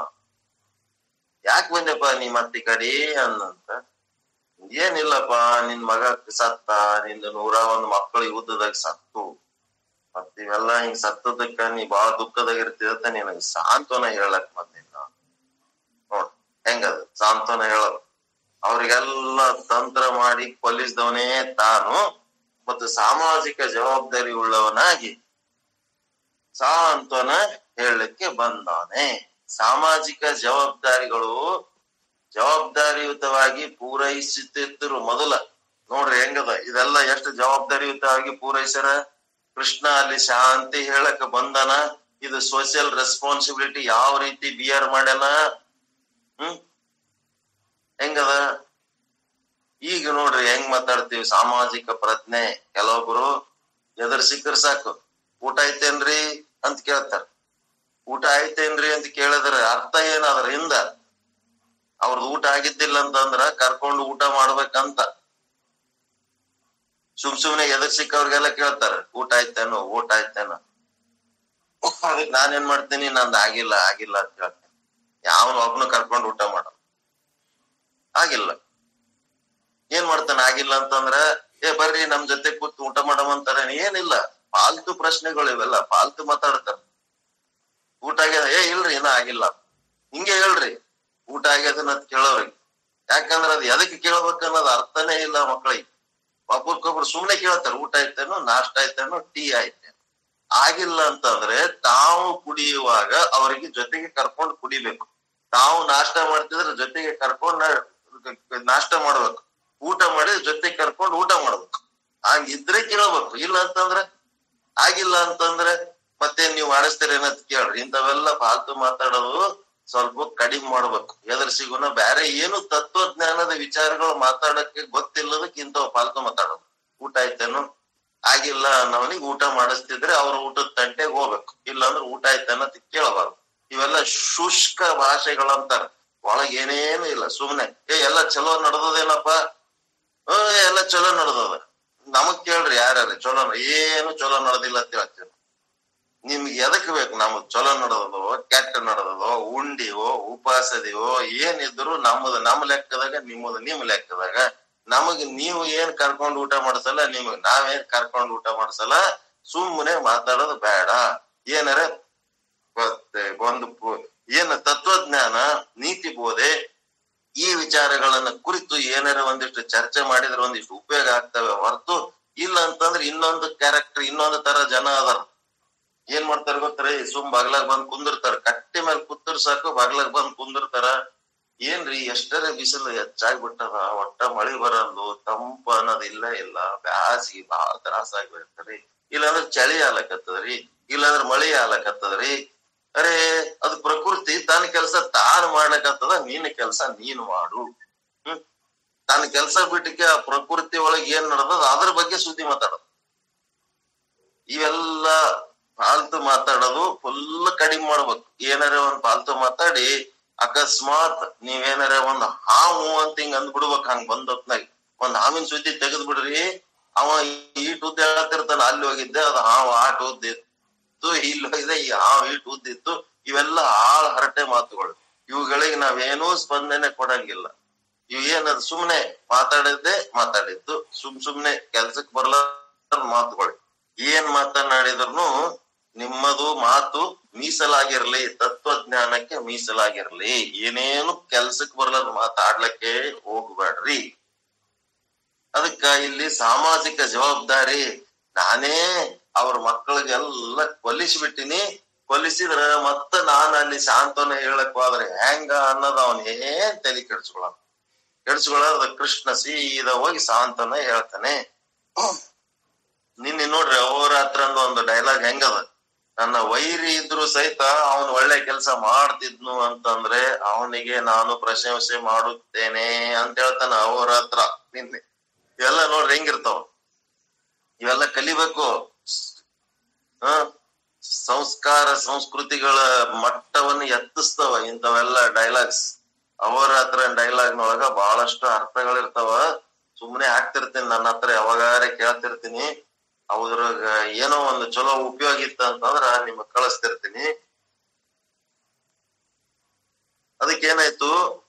ಯಾಕೆ ಬಂದೆಪ್ಪ ನೀ ಮತ್ತಿ ಕಡಿ ಅನ್ನಂತ ಏನಿಲ್ಲಪ್ಪ ನಿನ್ ಮಗ ಸತ್ತ ನಿಂದ ನೂರ ಒಂದ್ ಮಕ್ಕಳು ಯುದ್ಧದಾಗ ಸತ್ತು ಮತ್ ಇವೆಲ್ಲ ಹಿಂಗ್ ಸತ್ತದಕ್ಕ ನೀ ಬಾಳ ದುಃಖದಾಗ ಇರ್ತಿದತ್ತ ನಿನಗ ಸಾಂತ್ವನ ಹೇಳಕ್ ಬಂದಿನ ನೋಡ್ ಹೆಂಗದ ಸಾಂತ್ವನ ಹೇಳೋದು ಅವ್ರಿಗೆಲ್ಲ ತಂತ್ರ ಮಾಡಿ ಕೊಲ್ಲಿಸಿದವನೇ ತಾನು ಮತ್ತು ಸಾಮಾಜಿಕ ಜವಾಬ್ದಾರಿ ಉಳ್ಳವನಾಗಿ ಸಾಂತ್ವನ ಹೇಳಲಿಕ್ಕೆ ಬಂದಾನೆ ಸಾಮಾಜಿಕ ಜವಾಬ್ದಾರಿಗಳು ಜವಾಬ್ದಾರಿಯುತವಾಗಿ ಪೂರೈಸುತ್ತಿದ್ದರು ಮೊದಲ ನೋಡ್ರಿ ಹೆಂಗದ ಇದೆಲ್ಲ ಎಷ್ಟು ಜವಾಬ್ದಾರಿಯುತವಾಗಿ ಪೂರೈಸ್ಯಾರ ಕೃಷ್ಣ ಅಲ್ಲಿ ಶಾಂತಿ ಹೇಳಕ್ ಬಂದನ ಇದು ಸೋಷಿಯಲ್ ರೆಸ್ಪಾನ್ಸಿಬಿಲಿಟಿ ಯಾವ ರೀತಿ ಬಿಯರ್ ಮಾಡ್ಯಾನ ಹ್ಮ್ ಹೆಂಗದ ಈಗ ನೋಡ್ರಿ ಹೆಂಗ್ ಮಾತಾಡ್ತೀವಿ ಸಾಮಾಜಿಕ ಪ್ರಜ್ಞೆ ಕೆಲವೊಬ್ರು ಎದುರು ಸಿಕ್ಕರ್ ಸಾಕು ಊಟ ಐತೇನ್ರಿ ಅಂತ ಕೇಳ್ತಾರ ಊಟ ಆಯ್ತೇನ್ರಿ ಅಂತ ಕೇಳಿದ್ರ ಅರ್ಥ ಏನ್ ಅದ್ರ ಹಿಂದ ಅವ್ರದ್ದು ಊಟ ಆಗಿದ್ದಿಲ್ಲ ಅಂತಂದ್ರ ಕರ್ಕೊಂಡು ಊಟ ಮಾಡ್ಬೇಕಂತ ಸುಮ್ ಸುಮ್ನೆ ಎದುರ್ ಸಿಕ್ಕವ್ರಿಗೆಲ್ಲ ಕೇಳ್ತಾರ ಊಟ ಆಯ್ತೇನೋ ಊಟ ಆಯ್ತೇನೋ ಅದಕ್ ನಾನೇನ್ ಮಾಡ್ತೀನಿ ನಂದ್ ಆಗಿಲ್ಲ ಆಗಿಲ್ಲ ಅಂತ ಹೇಳ್ತೀನಿ ಯಾವನ್ ಒಬ್ನು ಕರ್ಕೊಂಡು ಊಟ ಮಾಡಲ್ಲ ಆಗಿಲ್ಲ ಏನ್ ಮಾಡ್ತಾನೆ ಆಗಿಲ್ಲ ಅಂತಂದ್ರ ಏ ಬರ್ರಿ ನಮ್ ಜೊತೆ ಕೂತ್ ಊಟ ಮಾಡಮಂತಾರ ಏನಿಲ್ಲ ಫಾಲ್ತು ಪ್ರಶ್ನೆಗಳು ಇವೆಲ್ಲ ಫಾಲ್ತು ಮಾತಾಡ್ತಾರ ಊಟ ಆಗ್ಯದ ಏ ಇಲ್ರಿ ಇನ್ನ ಆಗಿಲ್ಲ ಹಿಂಗೆ ಹೇಳ್ರಿ ಊಟ ಆಗ್ಯದ ಅಂತ ಕೇಳೋರಿಗೆ ಯಾಕಂದ್ರ ಅದ್ ಎದಕ್ಕೆ ಕೇಳ್ಬೇಕು ಅನ್ನೋದು ಅರ್ಥನೇ ಇಲ್ಲ ಮಕ್ಕಳಿಗೆ ಒಬ್ಬರಿಗೊಬ್ರು ಸುಮ್ನೆ ಕೇಳ್ತಾರ ಊಟ ಆಯ್ತೇನೋ ನಾಷ್ಟ ಆಯ್ತೇನೋ ಟೀ ಆಯ್ತೇನೋ ಆಗಿಲ್ಲ ಅಂತಂದ್ರೆ ತಾವು ಕುಡಿಯುವಾಗ ಅವರಿಗೆ ಜೊತೆಗೆ ಕರ್ಕೊಂಡು ಕುಡಿಬೇಕು ತಾವು ನಾಷ್ಟ ಮಾಡ್ತಿದ್ರೆ ಜೊತೆಗೆ ಕರ್ಕೊಂಡು ನಾಷ್ಟ ಮಾಡ್ಬೇಕು ಊಟ ಮಾಡಿ ಜೊತೆಗೆ ಕರ್ಕೊಂಡು ಊಟ ಮಾಡ್ಬೇಕು ಹಂಗಿದ್ರೆ ಕೇಳ್ಬೇಕು ಇಲ್ಲ ಅಂತಂದ್ರೆ ಆಗಿಲ್ಲ ಅಂತಂದ್ರೆ ಮತ್ತೆ ನೀವು ಮಾಡಿಸ್ತೀರೇನಂತ ಕೇಳ್ರಿ ಇಂಥವೆಲ್ಲ ಫಾಲ್ತು ಮಾತಾಡೋದು ಸ್ವಲ್ಪ ಕಡಿಮೆ ಮಾಡ್ಬೇಕು ಎದುರು ಸಿಗುನ ಬೇರೆ ಏನು ತತ್ವಜ್ಞಾನದ ವಿಚಾರಗಳು ಮಾತಾಡಕ್ಕೆ ಗೊತ್ತಿಲ್ಲದಕ್ಕೆ ಇಂಥವ್ ಫಾಲ್ತು ಮಾತಾಡೋದು ಊಟ ಆಯ್ತೇನು ಆಗಿಲ್ಲ ಅನ್ನೋನಿಗೆ ಊಟ ಮಾಡಿಸ್ತಿದ್ರೆ ಅವ್ರ ಊಟದ ತಂಟೆಗೆ ಹೋಗ್ಬೇಕು ಇಲ್ಲಾಂದ್ರೆ ಊಟ ಆಯ್ತೇನ ಅಂತ ಕೇಳಬಾರ್ದು ಇವೆಲ್ಲ ಶುಷ್ಕ ಭಾಷೆಗಳಂತಾರ ಒಳಗ್ ಏನೇನು ಇಲ್ಲ ಸುಮ್ನೆ ಏ ಎಲ್ಲ ಚಲೋ ನಡ್ದದೇನಪ್ಪ ಹ್ಮ್ ಎಲ್ಲ ಚಲೋ ನಡ್ದದ ನಮಗ್ ಕೇಳ್ರಿ ಯಾರ್ಯಾರು ಚಲೋ ಏನು ಚಲೋ ನಡ್ದಿಲ್ಲ ಅಂತ ಹೇಳ್ತೀವಿ ನಿಮ್ಗೆ ಎದಕ್ ಬೇಕು ನಮಗ್ ಚಲೋ ನಡೆದದೋ ಕೆಟ್ಟ ನಡೆದದೋ ಉಂಡಿವೋ ಉಪವಾಸದಿವೋ ಏನಿದ್ರು ನಮ್ಮದು ನಮ್ಮ ಲೆಕ್ಕದಾಗ ನಿಮ್ಮದು ನಿಮ್ ಲೆಕ್ಕದಾಗ ನಮಗ್ ನೀವು ಏನ್ ಕರ್ಕೊಂಡ್ ಊಟ ಮಾಡ್ಸಲ್ಲ ನಿಮಗ್ ನಾವೇನ್ ಕರ್ಕೊಂಡ್ ಊಟ ಮಾಡ್ಸಲ್ಲ ಸುಮ್ಮನೆ ಮಾತಾಡೋದು ಬೇಡ ಏನಾರ ಮತ್ತೆ ಒಂದು ಪು- ಏನು ತತ್ವಜ್ಞಾನ ನೀತಿ ಬೋಧೆ ಈ ವಿಚಾರಗಳನ್ನ ಕುರಿತು ಏನಾರ ಒಂದಿಷ್ಟು ಚರ್ಚೆ ಮಾಡಿದ್ರೆ ಒಂದಿಷ್ಟು ಉಪಯೋಗ ಆಗ್ತವೆ ಹೊರತು ಇಲ್ಲ ಅಂತಂದ್ರೆ ಇನ್ನೊಂದು ಕ್ಯಾರೆಕ್ಟರ್ ಇನ್ನೊಂದು ತರ ಜನ ಅದಾರ ಏನ್ ಮಾಡ್ತಾರ ಗೊತ್ತಾರೆ ಸುಮ್ ಬಾಗ್ಲಾಗ್ ಬಂದ್ ಕುಂದಿರ್ತಾರ ಕಟ್ಟಿ ಮೇಲೆ ಕೂತರ್ ಸಾಕು ಬಾಗ್ಲಾಗ್ ಬಂದ್ ಕುಂದಿರ್ತಾರ ಏನ್ರಿ ಎಷ್ಟರ ಬಿಸಿಲು ಹೆಚ್ಚಾಗ್ಬಿಟ್ಟದ ಒಟ್ಟ ಮಳಿ ಬರಲ್ದು ತಂಪ ಅನ್ನೋದ್ ಇಲ್ಲ ಇಲ್ಲ ಬ್ಯಾಸಿಗೆ ಬಹಳ ತ್ರಾಸ ಆಗ್ಬಿಡ್ತದ್ರಿ ಇಲ್ಲಾಂದ್ರೆ ಚಳಿ ಆಲಕತ್ತದ್ರಿ ಇಲ್ಲಾಂದ್ರೆ ಮಳಿ ಆಲಕತ್ತದ್ರಿ ಅರೆ ಅದು ಪ್ರಕೃತಿ ತನ್ನ ಕೆಲಸ ತಾನು ಮಾಡ್ಲಿಕ್ಕತ್ತದ ನಿನ್ನ ಕೆಲಸ ನೀನು ಮಾಡು ಹ್ಮ್ ತನ್ನ ಕೆಲಸ ಬಿಟ್ಟಕ್ಕೆ ಆ ಪ್ರಕೃತಿ ಒಳಗೆ ಏನ್ ನಡೆದದ ಅದ್ರ ಬಗ್ಗೆ ಸುದ್ದಿ ಮಾತಾಡೋದು ಇವೆಲ್ಲ ಫಾಲ್ತು ಮಾತಾಡೋದು ಫುಲ್ ಕಡಿಮೆ ಮಾಡ್ಬೇಕು ಏನಾರ ಒಂದ್ ಫಾಲ್ತು ಮಾತಾಡಿ ಅಕಸ್ಮಾತ್ ನೀವೇನಾರ ಒಂದ್ ಹಾವು ಅಂತ ಹಿಂಗ್ ಅಂದ್ಬಿಡ್ಬೇಕು ಹಂಗ್ ಬಂದ್ ಹೊತ್ನಾಗ ಒಂದ್ ಹಾವಿನ ಸುದ್ದಿ ತೆಗೆದ್ ಬಿಡ್ರಿ ಅವ ಈಟ್ ಉದ್ದ ಹೇಳತ್ತಿರ್ತಾನ ಅಲ್ಲಿ ಹೋಗಿದ್ದೆ ಅದು ಹಾವು ಆಟ ಉದ್ದಿತ್ತು ಇಲ್ಲಿ ಹೋಗಿದೆ ಈ ಹಾವು ಈಟ್ ಉದ್ದಿತ್ತು ಇವೆಲ್ಲ ಆಳ್ ಹರಟೆ ಮಾತುಗಳು ಇವುಗಳಿಗೆ ನಾವೇನೂ ಸ್ಪಂದನೆ ಕೊಡಂಗಿಲ್ಲ ಇವ್ ಏನದ್ ಸುಮ್ನೆ ಮಾತಾಡಿದ್ದೆ ಮಾತಾಡಿದ್ದು ಸುಮ್ ಸುಮ್ನೆ ಕೆಲ್ಸಕ್ ಬರ್ಲ ಮಾತುಗಳು ಏನ್ ಮಾತನಾಡಿದ್ರು ನಿಮ್ಮದು ಮಾತು ಮೀಸಲಾಗಿರ್ಲಿ ತತ್ವಜ್ಞಾನಕ್ಕೆ ಮೀಸಲಾಗಿರ್ಲಿ ಏನೇನು ಕೆಲ್ಸಕ್ ಬರ್ಲಾರ ಮಾತಾಡ್ಲಿಕ್ಕೆ ಹೋಗ್ಬೇಡ್ರಿ ಅದಕ್ಕ ಇಲ್ಲಿ ಸಾಮಾಜಿಕ ಜವಾಬ್ದಾರಿ ನಾನೇ ಅವ್ರ ಮಕ್ಕಳಿಗೆಲ್ಲ ಕೊಲ್ಲಿಸ್ಬಿಟ್ಟಿನಿ ಕೊಲ್ಲಿಸಿದ್ರ ಮತ್ತ ನಾನ್ ಅಲ್ಲಿ ಸಾಂತ್ವನ ಹೇಳಕ್ ಹೋದ್ರೆ ಹೆಂಗ ಅನ್ನೋದ್ ಅವನ್ ಏನ್ ತಲೆ ಕೆಡ್ಸ್ಕೊಳ ಕೆಡ್ಸ್ಕೊಳ್ಳೋದ ಕೃಷ್ಣ ಸೀದಾ ಹೋಗಿ ಸಾಂತ್ವನ ಹೇಳ್ತಾನೆ ನಿನ್ನೆ ನೋಡ್ರಿ ಅಹೋರಾತ್ರ ಅಂದ್ ಒಂದು ಡೈಲಾಗ್ ಹೆಂಗದ ನನ್ನ ವೈರಿ ಇದ್ರು ಸಹಿತ ಅವನ್ ಒಳ್ಳೆ ಕೆಲಸ ಮಾಡ್ತಿದ್ನು ಅಂತಂದ್ರೆ ಅವನಿಗೆ ನಾನು ಪ್ರಶಂಸೆ ಮಾಡುತ್ತೇನೆ ಅಂತ ಹೇಳ್ತಾನ ಅಹೋರಾತ್ರ ನಿನ್ನೆ ಇವೆಲ್ಲ ನೋಡ್ರಿ ಹೆಂಗಿರ್ತಾವ ಇವೆಲ್ಲ ಕಲಿಬೇಕು ಹ ಸಂಸ್ಕಾರ ಸಂಸ್ಕೃತಿಗಳ ಮಟ್ಟವನ್ನು ಎತ್ತಿಸ್ತವ ಇಂಥವೆಲ್ಲ ಡೈಲಾಗ್ಸ್ ಅಹೋರಾತ್ರ ಡೈಲಾಗ್ನೊಳಗ ಬಹಳಷ್ಟು ಅರ್ಥಗಳಿರ್ತಾವ ಸುಮ್ನೆ ಹಾಕ್ತಿರ್ತೀನಿ ನನ್ನ ಹತ್ರ ಯಾವಾಗಾರ ಕೇಳ್ತಿರ್ತೀನಿ ಅದ್ರಾಗ ಏನೋ ಒಂದು ಚಲೋ ಉಪಯೋಗ ಇತ್ತ ಅಂತಂದ್ರ ನಿಮಗ್ ಕಳಿಸ್ತಿರ್ತೀನಿ ಅದಕ್ಕೇನಾಯ್ತು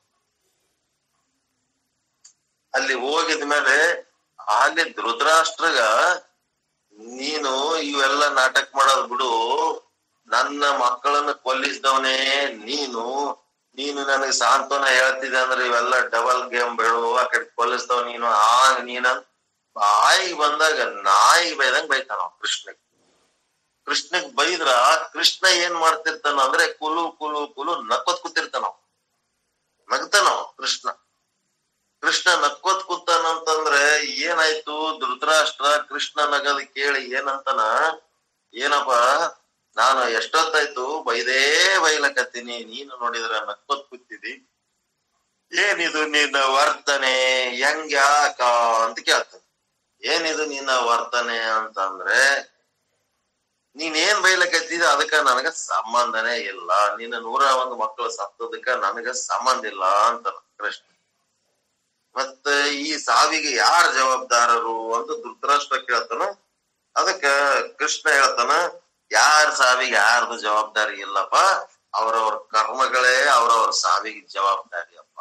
ಅಲ್ಲಿ ಹೋಗಿದ ಮೇಲೆ ಅಲ್ಲಿ ಧೃತರಾಷ್ಟ್ರಗ ನೀನು ಇವೆಲ್ಲ ನಾಟಕ ಮಾಡೋದ್ ಬಿಡು ನನ್ನ ಮಕ್ಕಳನ್ನ ಕೊಲ್ಲಿಸಿದವನೇ ನೀನು ನೀನು ನನಗೆ ಸಾಂತ್ವನ ಹೇಳ್ತಿದ್ದೆ ಅಂದ್ರೆ ಇವೆಲ್ಲ ಡಬಲ್ ಗೇಮ್ ಬೇಡು ಆ ಕಡೆ ಕೊಲ್ಲಿಸ್ದವ್ ನೀನು ಆ ನೀನ ಬಾಯಿಗೆ ಬಂದಾಗ ನಾಯಿಗೆ ಬೈದಂಗ್ ಬೈತಾನ ಅವ ಕೃಷ್ಣಗ್ ಕೃಷ್ಣಗ್ ಬೈದ್ರ ಕೃಷ್ಣ ಏನ್ ಮಾಡ್ತಿರ್ತಾನ ಅಂದ್ರೆ ಕುಲು ಕುಲು ಕುಲು ನಕ್ಕೋತ್ ಕೂತಿರ್ತಾನ ಅವ ನಗ್ತಾನ ಅವ ಕೃಷ್ಣ ಕೃಷ್ಣ ನಕ್ಕೋತ್ ಕೂತಾನಂತಂದ್ರೆ ಏನಾಯ್ತು ಧೃತರಾಷ್ಟ್ರ ಕೃಷ್ಣ ನಗದ್ ಕೇಳಿ ಏನಂತಾನ ಏನಪ್ಪ ನಾನು ಎಷ್ಟೊತ್ತಾಯ್ತು ಬೈದೇ ಬೈಲಕತ್ತೀನಿ ನೀನು ನೋಡಿದ್ರ ನಕ್ಕೋತ್ ಕೂತಿದಿ ಏನಿದು ನಿನ್ನ ವರ್ತನೆ ಹೆಂಗ್ಯಾಕ ಅಂತ ಕೇಳ್ತಾನೆ ಏನಿದು ನಿನ್ನ ವರ್ತನೆ ಅಂತಂದ್ರೆ ನೀನ್ ಏನ್ ಬೈಲಕತ್ತಿದ ಅದಕ್ಕ ನನಗ ಸಂಬಂಧನೇ ಇಲ್ಲ ನಿನ್ನ ನೂರ ಒಂದು ಮಕ್ಕಳು ಸತ್ತದಕ್ಕ ನನಗ ಸಂಬಂಧ ಇಲ್ಲ ಅಂತ ಕೃಷ್ಣ ಮತ್ತ ಈ ಸಾವಿಗೆ ಯಾರ ಜವಾಬ್ದಾರರು ಅಂತ ಧೃತರಾಷ್ಟ್ರ ಕೇಳ್ತಾನ ಅದಕ್ಕ ಕೃಷ್ಣ ಹೇಳ್ತಾನ ಯಾರ ಸಾವಿಗೆ ಯಾರ್ದು ಜವಾಬ್ದಾರಿ ಇಲ್ಲಪ್ಪ ಅವ್ರವ್ರ ಕರ್ಮಗಳೇ ಅವ್ರವ್ರ ಸಾವಿಗೆ ಜವಾಬ್ದಾರಿ ಅಪ್ಪ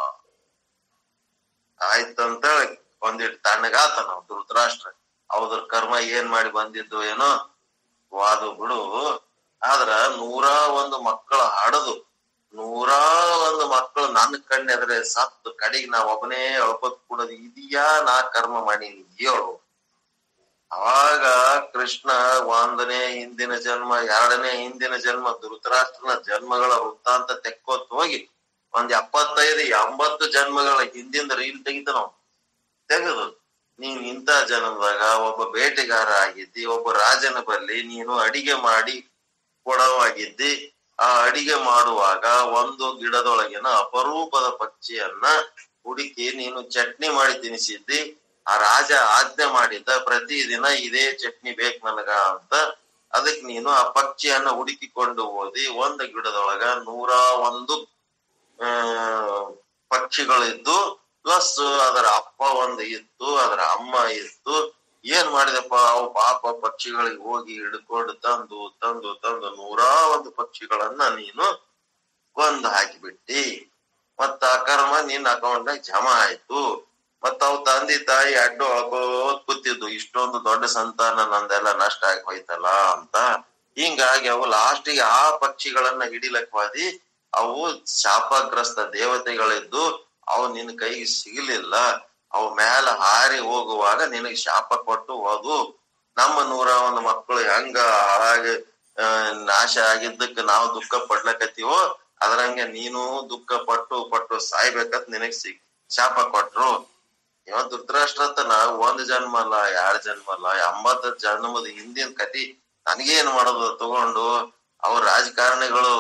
ಆಯ್ತಂತ ಒಂದಿಟ್ಟು ತಣ್ಣಗಾತ ನಾವು ಧೃತರಾಷ್ಟ್ರ ಅವ್ರ ಕರ್ಮ ಏನ್ ಮಾಡಿ ಬಂದಿದ್ದು ಏನೋ ವಾದು ಬಿಡು ಆದ್ರ ನೂರ ಒಂದು ಮಕ್ಕಳ ಹಡದು ನೂರ ಒಂದು ಮಕ್ಕಳು ನನ್ನ ಕಣ್ಣೆದ್ರೆ ಸತ್ತು ಕಡೆಗೆ ನಾ ಒಬ್ಬನೇ ಅಳ್ಕೋತ್ ಕೂಡದು ಇದೆಯಾ ನಾ ಕರ್ಮ ಮಾಡೀನಿ ಹೇಳು ಅವಾಗ ಕೃಷ್ಣ ಒಂದನೇ ಹಿಂದಿನ ಜನ್ಮ ಎರಡನೇ ಹಿಂದಿನ ಜನ್ಮ ಧೃತರಾಷ್ಟ್ರನ ಜನ್ಮಗಳ ವೃತ್ತಾಂತ ತೆಕ್ಕೋತ್ ಹೋಗಿ ಒಂದ್ ಎಪ್ಪತ್ತೈದು ಎಂಬತ್ತು ಜನ್ಮಗಳ ಹಿಂದಿಂದ ರೀಲ್ ತೆಗಿತಾನ ನಾವು ತೆಗೆದು ನೀನ್ ಇಂಥ ಜನ್ಮದಾಗ ಒಬ್ಬ ಬೇಟೆಗಾರ ಆಗಿದ್ದಿ ಒಬ್ಬ ರಾಜನ ಬಲ್ಲಿ ನೀನು ಅಡಿಗೆ ಮಾಡಿ ಕೊಡವಾಗಿದ್ದಿ ಆ ಅಡಿಗೆ ಮಾಡುವಾಗ ಒಂದು ಗಿಡದೊಳಗಿನ ಅಪರೂಪದ ಪಕ್ಷಿಯನ್ನ ಹುಡುಕಿ ನೀನು ಚಟ್ನಿ ಮಾಡಿ ತಿನ್ನಿಸಿದ್ದಿ ಆ ರಾಜ ಆಜ್ಞೆ ಮಾಡಿದ್ದ ಪ್ರತಿದಿನ ಇದೇ ಚಟ್ನಿ ಬೇಕ್ ನನಗ ಅಂತ ಅದಕ್ ನೀನು ಆ ಪಕ್ಷಿಯನ್ನ ಹುಡುಕಿಕೊಂಡು ಓದಿ ಒಂದು ಗಿಡದೊಳಗ ನೂರ ಒಂದು ಆ ಪಕ್ಷಿಗಳಿದ್ದು ಪ್ಲಸ್ ಅದರ ಅಪ್ಪ ಒಂದು ಇತ್ತು ಅದರ ಅಮ್ಮ ಇತ್ತು ಏನ್ ಮಾಡಿದಪ್ಪ ಅವು ಪಾಪ ಪಕ್ಷಿಗಳಿಗೆ ಹೋಗಿ ಹಿಡ್ಕೊಂಡು ತಂದು ತಂದು ತಂದು ನೂರಾ ಒಂದು ಪಕ್ಷಿಗಳನ್ನ ನೀನು ಕೊಂದು ಹಾಕಿಬಿಟ್ಟಿ ಮತ್ತ ಆ ಕರ್ಮ ನಿನ್ನ ಅಕೌಂಟ್ನಾಗ ಜಮಾ ಆಯ್ತು ಮತ್ತ ಅವ್ ತಂದೆ ತಾಯಿ ಅಡ್ಡು ಅಳ್ಕೋತ್ ಕೂತಿದ್ದು ಇಷ್ಟೊಂದು ದೊಡ್ಡ ಸಂತಾನ ನಂದೆಲ್ಲ ನಷ್ಟ ಆಗಿ ಹೋಯ್ತಲ್ಲ ಅಂತ ಹಿಂಗಾಗಿ ಅವು ಲಾಸ್ಟಿಗೆ ಆ ಪಕ್ಷಿಗಳನ್ನ ಹಿಡಿಲಕ್ವಾದಿ ಅವು ಶಾಪಗ್ರಸ್ತ ದೇವತೆಗಳಿದ್ದು ಅವು ನಿನ್ನ ಕೈಗೆ ಸಿಗಲಿಲ್ಲ ಅವು ಮ್ಯಾಲ ಹಾರಿ ಹೋಗುವಾಗ ನಿನಗೆ ಶಾಪ ಕೊಟ್ಟು ಹೋದು ನಮ್ಮ ನೂರ ಒಂದು ಮಕ್ಕಳು ಹೆಂಗ ಹಾಗೆ ಆ, ನಾಶ ಆಗಿದ್ದಕ್ಕೆ ನಾವು ದುಃಖ ಪಡ್ಲಕತ್ತೀವೋ ಅದ್ರಂಗೆ ನೀನು ದುಃಖ ಪಟ್ಟು ಪಟ್ಟು ಸಾಯ್ಬೇಕಂತ ನಿನಗ್ ಸಿಗ್ ಶಾಪ ಕೊಟ್ರು ಇವ ಧೃತರಾಷ್ಟ್ರತನ ಒಂದ್ ಜನ್ಮ ಅಲ್ಲ ಎರಡ್ ಜನ್ಮ ಅಲ್ಲ ಎಂಬತ್ತ ಜನ್ಮದ ಹಿಂದಿನ ಕತಿ ನನಗೇನ್ ಮಾಡೋದು ತಗೊಂಡು ಅವ್ರ ರಾಜಕಾರಣಿಗಳು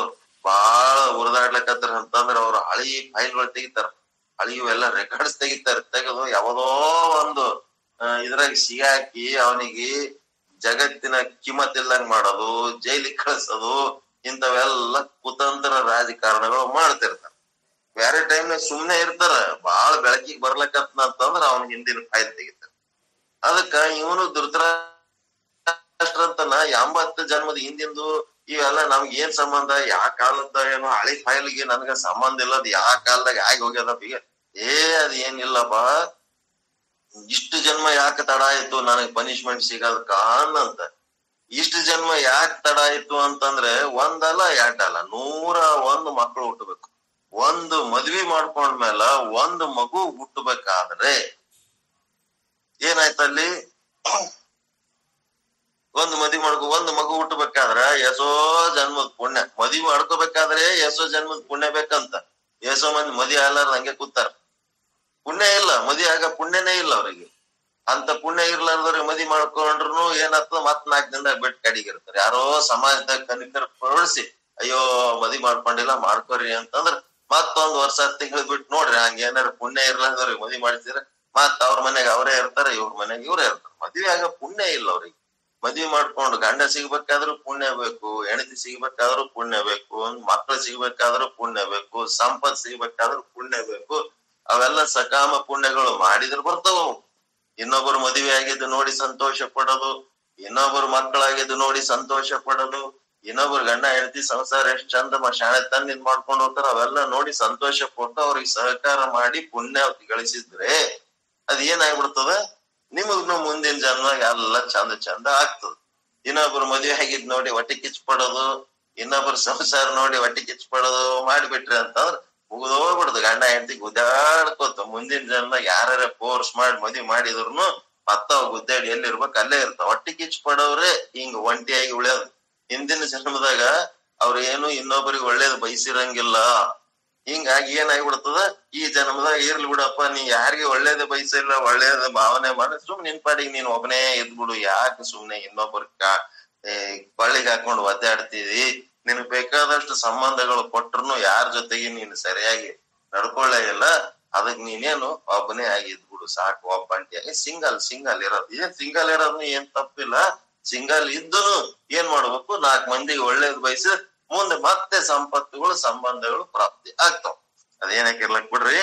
ಬಾಳ ಉರಿದಾಡ್ಲಕತ್ತಾರ ಅಂತಂದ್ರ ಅವ್ರ ಹಳಿ ಫೈಲ್ಗಳು ತೆಗಿತಾರ ಹಳಿ ಎಲ್ಲ ರೆಕಾರ್ಡ್ಸ್ ತೆಗಿತಾರ ತೆಗೆದು ಯಾವ್ದೋ ಒಂದು ಆ, ಇದ್ರಾಗ ಸಿಗಾಕಿ ಅವನಿಗೆ ಜಗತ್ತಿನ ಕಿಮ್ಮತ್ ಇಲ್ದಂಗ್ ಮಾಡೋದು ಜೈಲಿಗೆ ಕಳ್ಸೋದು ಇಂಥವೆಲ್ಲ ಕುತಂತ್ರ ರಾಜಕಾರಣಗಳು ಮಾಡ್ತಿರ್ತಾರ ಬೇರೆ ಟೈಮ್ನಾಗ ಸುಮ್ನೆ ಇರ್ತಾರ ಬಾಳ ಬೆಳಕಿಗೆ ಬರ್ಲಕತ್ನ ಅಂತಂದ್ರ ಅವನ ಹಿಂದಿನ ಫೈಲ್ ತೆಗಿತಾರ ಅದಕ್ಕ ಇವನು ಧೃತರಾಷ್ಟ್ರಂತನ ಎಂಬತ್ತು ಜನ್ಮದ ಹಿಂದಿಂದು ಇವೆಲ್ಲ ನಮ್ಗೆ ಏನ್ ಸಂಬಂಧ ಯಾವ ಕಾಲದ ಏನೋ ಹಳಿ ಫೈಲ್ಗೆ ನನ್ಗ ಸಂಬಂಧ ಇಲ್ಲ ಅದ್ ಯಾವ ಕಾಲದಾಗ ಆಗಿ ಹೋಗ್ಯದ ಬೀಗ ಏ ಅದ್ ಏನಿಲ್ಲಪ್ಪ ಇಷ್ಟು ಜನ್ಮ ಯಾಕೆ ತಡ ಆಯ್ತು ನನಗ್ ಪನಿಷ್ಮೆಂಟ್ ಸಿಗೋದಕ್ಕ ಅಂತ ಇಷ್ಟು ಜನ್ಮ ಯಾಕೆ ತಡ ಆಯ್ತು ಅಂತಂದ್ರೆ ಒಂದಲ್ಲ ಎರಡಲ್ಲ ನೂರ ಒಂದು ಮಕ್ಕಳು ಹುಟ್ಟಬೇಕು ಒಂದು ಮದ್ವಿ ಮಾಡ್ಕೊಂಡ್ಮೇಲ ಒಂದು ಮಗು ಹುಟ್ಟಬೇಕಾದ್ರೆ ಏನಾಯ್ತಲ್ಲಿ ಒಂದು ಮದ್ವಿ ಮಾಡ್ಕೊ ಒಂದು ಮಗು ಹುಟ್ಟಬೇಕಾದ್ರ ಎಸೋ ಜನ್ಮದ ಪುಣ್ಯ ಮದ್ವಿ ಮಾಡ್ಕೋಬೇಕಾದ್ರೆ ಎಸೋ ಜನ್ಮದ ಪುಣ್ಯ ಬೇಕಂತ ಎಸೋ ಮಂದಿ ಮದ್ವಿ ಆಗ್ಲಾರ ಹಂಗೆ ಕೂತಾರ ಪುಣ್ಯ ಇಲ್ಲ ಮದ್ವಿ ಆಗ ಪುಣ್ಯನೇ ಇಲ್ಲ ಅವ್ರಿಗೆ ಅಂತ ಪುಣ್ಯ ಇರ್ಲಾರ್ದವ್ರಿಗೆ ಮದ್ವಿ ಮಾಡ್ಕೊಂಡ್ರು ಏನಾಗ್ತದ ಮತ್ ನಾಲ್ಕು ದಿನದಾಗ ಬಿಟ್ಟು ಕಡಿಗಿರ್ತಾರೆ ಯಾರೋ ಸಮಾಜದಾಗ ಕನಿಕರ ಹೊರಡಿಸಿ ಅಯ್ಯೋ ಮದ್ವಿ ಮಾಡ್ಕೊಂಡಿಲ್ಲ ಮಾಡ್ಕೋರಿ ಅಂತಂದ್ರ ಮತ್ತೊಂದ್ ವರ್ಷ ತಿಂಗಳು ಬಿಟ್ಟು ನೋಡ್ರಿ ಹಂಗ ಏನಾರ ಪುಣ್ಯ ಇರ್ಲಾರ್ದವ್ರಿಗೆ ಮದ್ವಿ ಮಾಡ್ತಿದ್ರೆ ಮತ್ ಅವ್ರ ಮನೆಗೆ ಅವರೇ ಇರ್ತಾರೆ ಇವ್ರ ಮನೆಗೆ ಇವ್ರೇ ಇರ್ತಾರೆ ಮದ್ವೆ ಆಗ ಪುಣ್ಯ ಇಲ್ಲ ಅವ್ರಿಗೆ ಮದ್ವಿ ಮಾಡ್ಕೊಂಡು ಗಂಡ ಸಿಗ್ಬೇಕಾದ್ರೂ ಪುಣ್ಯ ಬೇಕು ಹೆಂಡತಿ ಸಿಗ್ಬೇಕಾದ್ರೂ ಪುಣ್ಯ ಬೇಕು ಮಕ್ಳು ಸಿಗ್ಬೇಕಾದ್ರೂ ಪುಣ್ಯ ಬೇಕು ಸಂಪತ್ ಸಿಗ್ಬೇಕಾದ್ರೂ ಪುಣ್ಯ ಬೇಕು ಅವೆಲ್ಲ ಸಕಾಮ ಪುಣ್ಯಗಳು ಮಾಡಿದ್ರೆ ಬರ್ತಾವ ಅವು. ಇನ್ನೊಬ್ಬರು ಮದುವೆ ಆಗಿದ್ದು ನೋಡಿ ಸಂತೋಷ ಪಡೋದು ಇನ್ನೊಬ್ಬರು ಮಕ್ಕಳಾಗಿದ್ದು ನೋಡಿ ಸಂತೋಷ ಪಡೋದು ಇನ್ನೊಬ್ರು ಗಂಡ ಹೆಂಡತಿ ಸಂಸಾರ ಎಷ್ಟ್ ಚಂದ ಮ- ಶಾಣೆ ತಂದಿದ್ ಮಾಡ್ಕೊಂಡು ಹೋಗ್ತಾರ ಅವೆಲ್ಲ ನೋಡಿ ಸಂತೋಷ ಪಟ್ಟು ಅವ್ರಿಗೆ ಸಹಕಾರ ಮಾಡಿ ಪುಣ್ಯ ಗಳಿಸಿದ್ರೆ ಅದ್ ಏನಾಗ್ಬಿಡ್ತದ ನಿಮಗ್ನು ಮುಂದಿನ ಜನ್ಮ ಎಲ್ಲ ಚಂದ ಚಂದ ಆಗ್ತದ ಇನ್ನೊಬ್ರು ಮದ್ವೆ ಆಗಿದ್ ನೋಡಿ ಹೊಟ್ಟೆ ಕಿಚ್ ಪಡೋದು ಇನ್ನೊಬ್ರು ಸಂಸಾರ ನೋಡಿ ಹೊಟ್ಟೆ ಕಿಚ್ ಪಡೋದು ಮಾಡಿಬಿಟ್ರಿ ಅಂತಂದ್ರ ಮುಗಿದೋಗ್ಬಿಡ್ದು ಗಂಡ ಹೆಂಡತಿ ಗುದ್ದಾಡ್ಕೋತ ಮುಂದಿನ ಜನ್ಮ ಯಾರ ಫೋರ್ಸ್ ಮಾಡಿ ಮದ್ವಿ ಮಾಡಿದ್ರು ಮತ್ತ ಅವ್ ಗುದ್ದಾಡಿ ಎಲ್ಲಿ ಇರ್ಬೇಕು ಅಲ್ಲೇ ಇರ್ತಾವ ಹೊಟ್ಟೆ ಕಿಚ್ ಪಡೋವ್ರೆ ಹಿಂಗ್ ಒಂಟಿಯಾಗಿ ಉಳಿಯೋದು ಹಿಂದಿನ ಜನ್ಮದಾಗ ಅವ್ರ ಏನು ಇನ್ನೊಬ್ಬರಿಗೆ ಒಳ್ಳೇದು ಬಯಸಿರಂಗಿಲ್ಲ ಹಿಂಗಾಗಿ ಏನಾಗ್ಬಿಡ್ತದ ಈ ಜನ್ಮದಾಗ ಇರ್ಲಿ ಬಿಡಪ್ಪ ನೀ ಯಾರಿಗೆ ಒಳ್ಳೇದೇ ಬಯಸಿಲ್ಲ ಒಳ್ಳೇದ ಭಾವನೆ ಮಾಡಿ ಸುಮ್ ನಿನ್ ಪಾಡಿಗೆ ನೀನ್ ಒಬ್ಬನೇ ಇದ್ಬಿಡು ಯಾಕೆ ಸುಮ್ನೆ ಇನ್ನೊಬ್ಬರ ಕಾ ಕೊಳ್ಳಿಗೆ ಹಾಕೊಂಡು ಒದ್ದಾಡ್ತಿದಿ ನಿನಗ್ ಬೇಕಾದಷ್ಟು ಸಂಬಂಧಗಳು ಕೊಟ್ರು ಯಾರ ಜೊತೆಗೆ ನೀನು ಸರಿಯಾಗಿ ನಡ್ಕೊಳ್ಳೇ ಇಲ್ಲ ಅದಕ್ ನೀನೇನು ಒಬ್ಬನೇ ಆಗಿದ್ಬಿಡು ಸಾಕು ಒಬ್ಬಂಟಿಯಾಗಿ ಸಿಂಗಲ್ ಸಿಂಗಲ್ ಇರೋದು ಏನ್ ಸಿಂಗಲ್ ಇರೋದು ಏನ್ ತಪ್ಪಿಲ್ಲ ಸಿಂಗಲ್ ಇದ್ದನು ಏನ್ ಮಾಡ್ಬೇಕು ನಾಲ್ಕು ಮಂದಿಗೆ ಒಳ್ಳೇದ್ ಬಯಸಿ ಮುಂದೆ ಮತ್ತೆ ಸಂಪತ್ತುಗಳು ಸಂಬಂಧಗಳು ಪ್ರಾಪ್ತಿ ಆಗ್ತಾವ ಅದೇನಕ್ಕೆ ಇರ್ಲಕ್ ಬಿಡ್ರಿ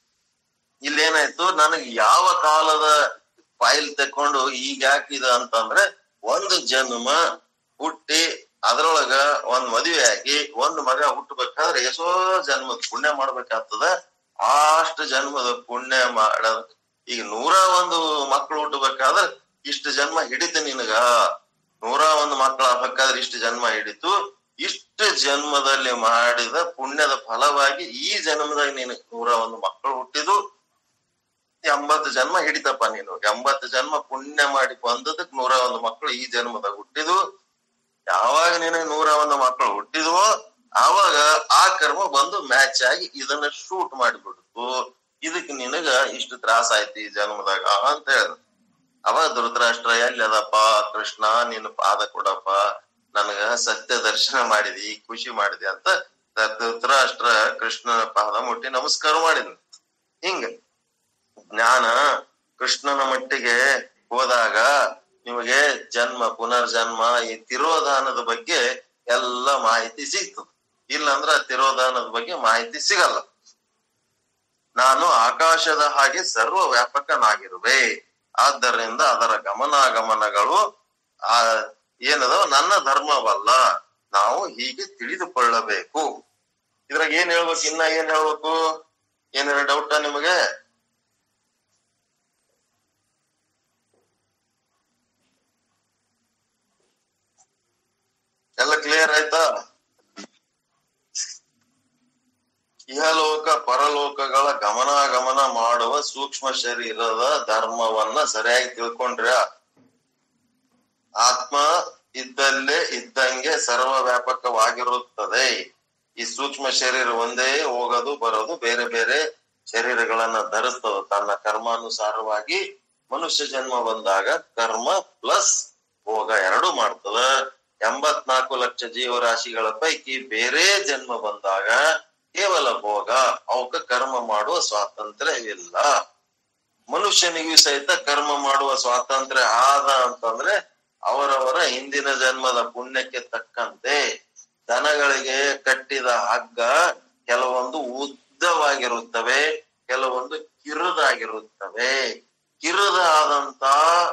ಇಲ್ಲೇನಾಯ್ತು ನನಗ್ ಯಾವ ಕಾಲದ ಫೈಲ್ ತಕೊಂಡು ಈಗ ಯಾಕಿದ ಅಂತಂದ್ರೆ ಒಂದು ಜನ್ಮ ಹುಟ್ಟಿ ಅದ್ರೊಳಗ ಒಂದ್ ಮದುವೆ ಆಗಿ ಒಂದ್ ಮಗ ಹುಟ್ಟಬೇಕಾದ್ರೆ ಎಷ್ಟೋ ಜನ್ಮದ ಪುಣ್ಯ ಮಾಡ್ಬೇಕಾಗ್ತದ ಅಷ್ಟು ಜನ್ಮದ ಪುಣ್ಯ ಮಾಡೋದ್ ಈಗ ನೂರ ಒಂದು ಮಕ್ಳು ಹುಟ್ಟಬೇಕಾದ್ರೆ ಇಷ್ಟು ಜನ್ಮ ಹಿಡಿತು ನಿನಗ ನೂರ ಒಂದು ಮಕ್ಳು ಆಗ್ಬೇಕಾದ್ರೆ ಇಷ್ಟು ಜನ್ಮ ಹಿಡಿತು ಇಷ್ಟು ಜನ್ಮದಲ್ಲಿ ಮಾಡಿದ ಪುಣ್ಯದ ಫಲವಾಗಿ ಈ ಜನ್ಮದಾಗ ನೀನು ನೂರ ಒಂದು ಮಕ್ಕಳು ಹುಟ್ಟಿದು ಎಂಬತ್ತು ಜನ್ಮ ಹಿಡಿತಪ್ಪ ನೀನು ಎಂಬತ್ತು ಜನ್ಮ ಪುಣ್ಯ ಮಾಡಿ ಬಂದದಕ್ ನೂರ ಒಂದು ಮಕ್ಕಳು ಈ ಜನ್ಮದಾಗ ಹುಟ್ಟಿದು ಯಾವಾಗ ನಿನಗೆ ನೂರ ಒಂದು ಮಕ್ಕಳು ಹುಟ್ಟಿದ್ವೋ ಆವಾಗ ಆ ಕರ್ಮ ಬಂದು ಮ್ಯಾಚ್ ಆಗಿ ಇದನ್ನ ಶೂಟ್ ಮಾಡಿಬಿಡ್ತು ಇದಕ್ ನಿನಗ ಇಷ್ಟು ತ್ರಾಸ ಆಯ್ತು ಈ ಜನ್ಮದಾಗ ಅಂತ ಹೇಳಿದ್ರು ಅವಾಗ ಧೃತರಾಷ್ಟ್ರ ಎಲ್ಲಿ ಅದಪ್ಪ ಕೃಷ್ಣ ನಿನ್ನ ಪಾದ ಕೊಡಪ್ಪ ನನಗ ಸತ್ಯ ದರ್ಶನ ಮಾಡಿದಿ ಖುಷಿ ಮಾಡಿದಿ ಅಂತ ಧೃತರಾಷ್ಟ್ರ ಕೃಷ್ಣನ ಪಾದ ಮುಟ್ಟಿ ನಮಸ್ಕಾರ ಮಾಡಿದ್ನು ಹಿಂಗ ಜ್ಞಾನ ಕೃಷ್ಣನ ಮಟ್ಟಿಗೆ ಹೋದಾಗ ನಿಮಗೆ ಜನ್ಮ ಪುನರ್ಜನ್ಮ ಈ ತಿರೋಧಾನದ ಬಗ್ಗೆ ಎಲ್ಲ ಮಾಹಿತಿ ಸಿಗ್ತದೆ ಇಲ್ಲಂದ್ರ ಆ ತಿರೋಧಾನದ ಬಗ್ಗೆ ಮಾಹಿತಿ ಸಿಗಲ್ಲ ನಾನು ಆಕಾಶದ ಹಾಗೆ ಸರ್ವ ವ್ಯಾಪಕನಾಗಿರುವೆ ಆದ್ದರಿಂದ ಅದರ ಗಮನಾಗಮನಗಳು ಆ ಏನದವ ನನ್ನ ಧರ್ಮವಲ್ಲ ನಾವು ಹೀಗೆ ತಿಳಿದುಕೊಳ್ಳಬೇಕು ಇದ್ರಾಗ ಏನ್ ಹೇಳ್ಬೇಕು ಇನ್ನ ಏನ್ ಹೇಳ್ಬೇಕು ಏನಾರ ಡೌಟ ನಿಮಗೆ ಎಲ್ಲ ಕ್ಲಿಯರ್ ಆಯ್ತಾ ಇಹಲೋಕ ಪರಲೋಕಗಳ ಗಮನಾಗಮನ ಮಾಡುವ ಸೂಕ್ಷ್ಮ ಶರೀರದ ಧರ್ಮವನ್ನ ಸರಿಯಾಗಿ ತಿಳ್ಕೊಂಡ್ರ ಆತ್ಮ ಇದ್ದಲ್ಲೇ ಇದ್ದಂಗೆ ಸರ್ವ ವ್ಯಾಪಕವಾಗಿರುತ್ತದೆ ಈ ಸೂಕ್ಷ್ಮ ಶರೀರ ಒಂದೇ ಹೋಗೋದು ಬರೋದು ಬೇರೆ ಬೇರೆ ಶರೀರಗಳನ್ನ ಧರಿಸ್ತದ ತನ್ನ ಕರ್ಮಾನುಸಾರವಾಗಿ ಮನುಷ್ಯ ಜನ್ಮ ಬಂದಾಗ ಕರ್ಮ ಪ್ಲಸ್ ಭೋಗ ಎರಡು ಮಾಡ್ತದ ಎಂಬತ್ನಾಲ್ಕು ಲಕ್ಷ ಜೀವರಾಶಿಗಳ ಪೈಕಿ ಬೇರೆ ಜನ್ಮ ಬಂದಾಗ ಕೇವಲ ಭೋಗ ಅವಕ್ಕ ಕರ್ಮ ಮಾಡುವ ಸ್ವಾತಂತ್ರ್ಯವಿಲ್ಲ ಮನುಷ್ಯನಿಗೂ ಸಹಿತ ಕರ್ಮ ಮಾಡುವ ಸ್ವಾತಂತ್ರ್ಯ ಆದ ಅಂತಂದ್ರೆ ಅವರವರ ಹಿಂದಿನ ಜನ್ಮದ ಪುಣ್ಯಕ್ಕೆ ತಕ್ಕಂತೆ ದನಗಳಿಗೆ ಕಟ್ಟಿದ ಹಗ್ಗ ಕೆಲವೊಂದು ಉದ್ದವಾಗಿರುತ್ತವೆ ಕೆಲವೊಂದು ಕಿರುದಾಗಿರುತ್ತವೆ ಕಿರುದಾದಂತ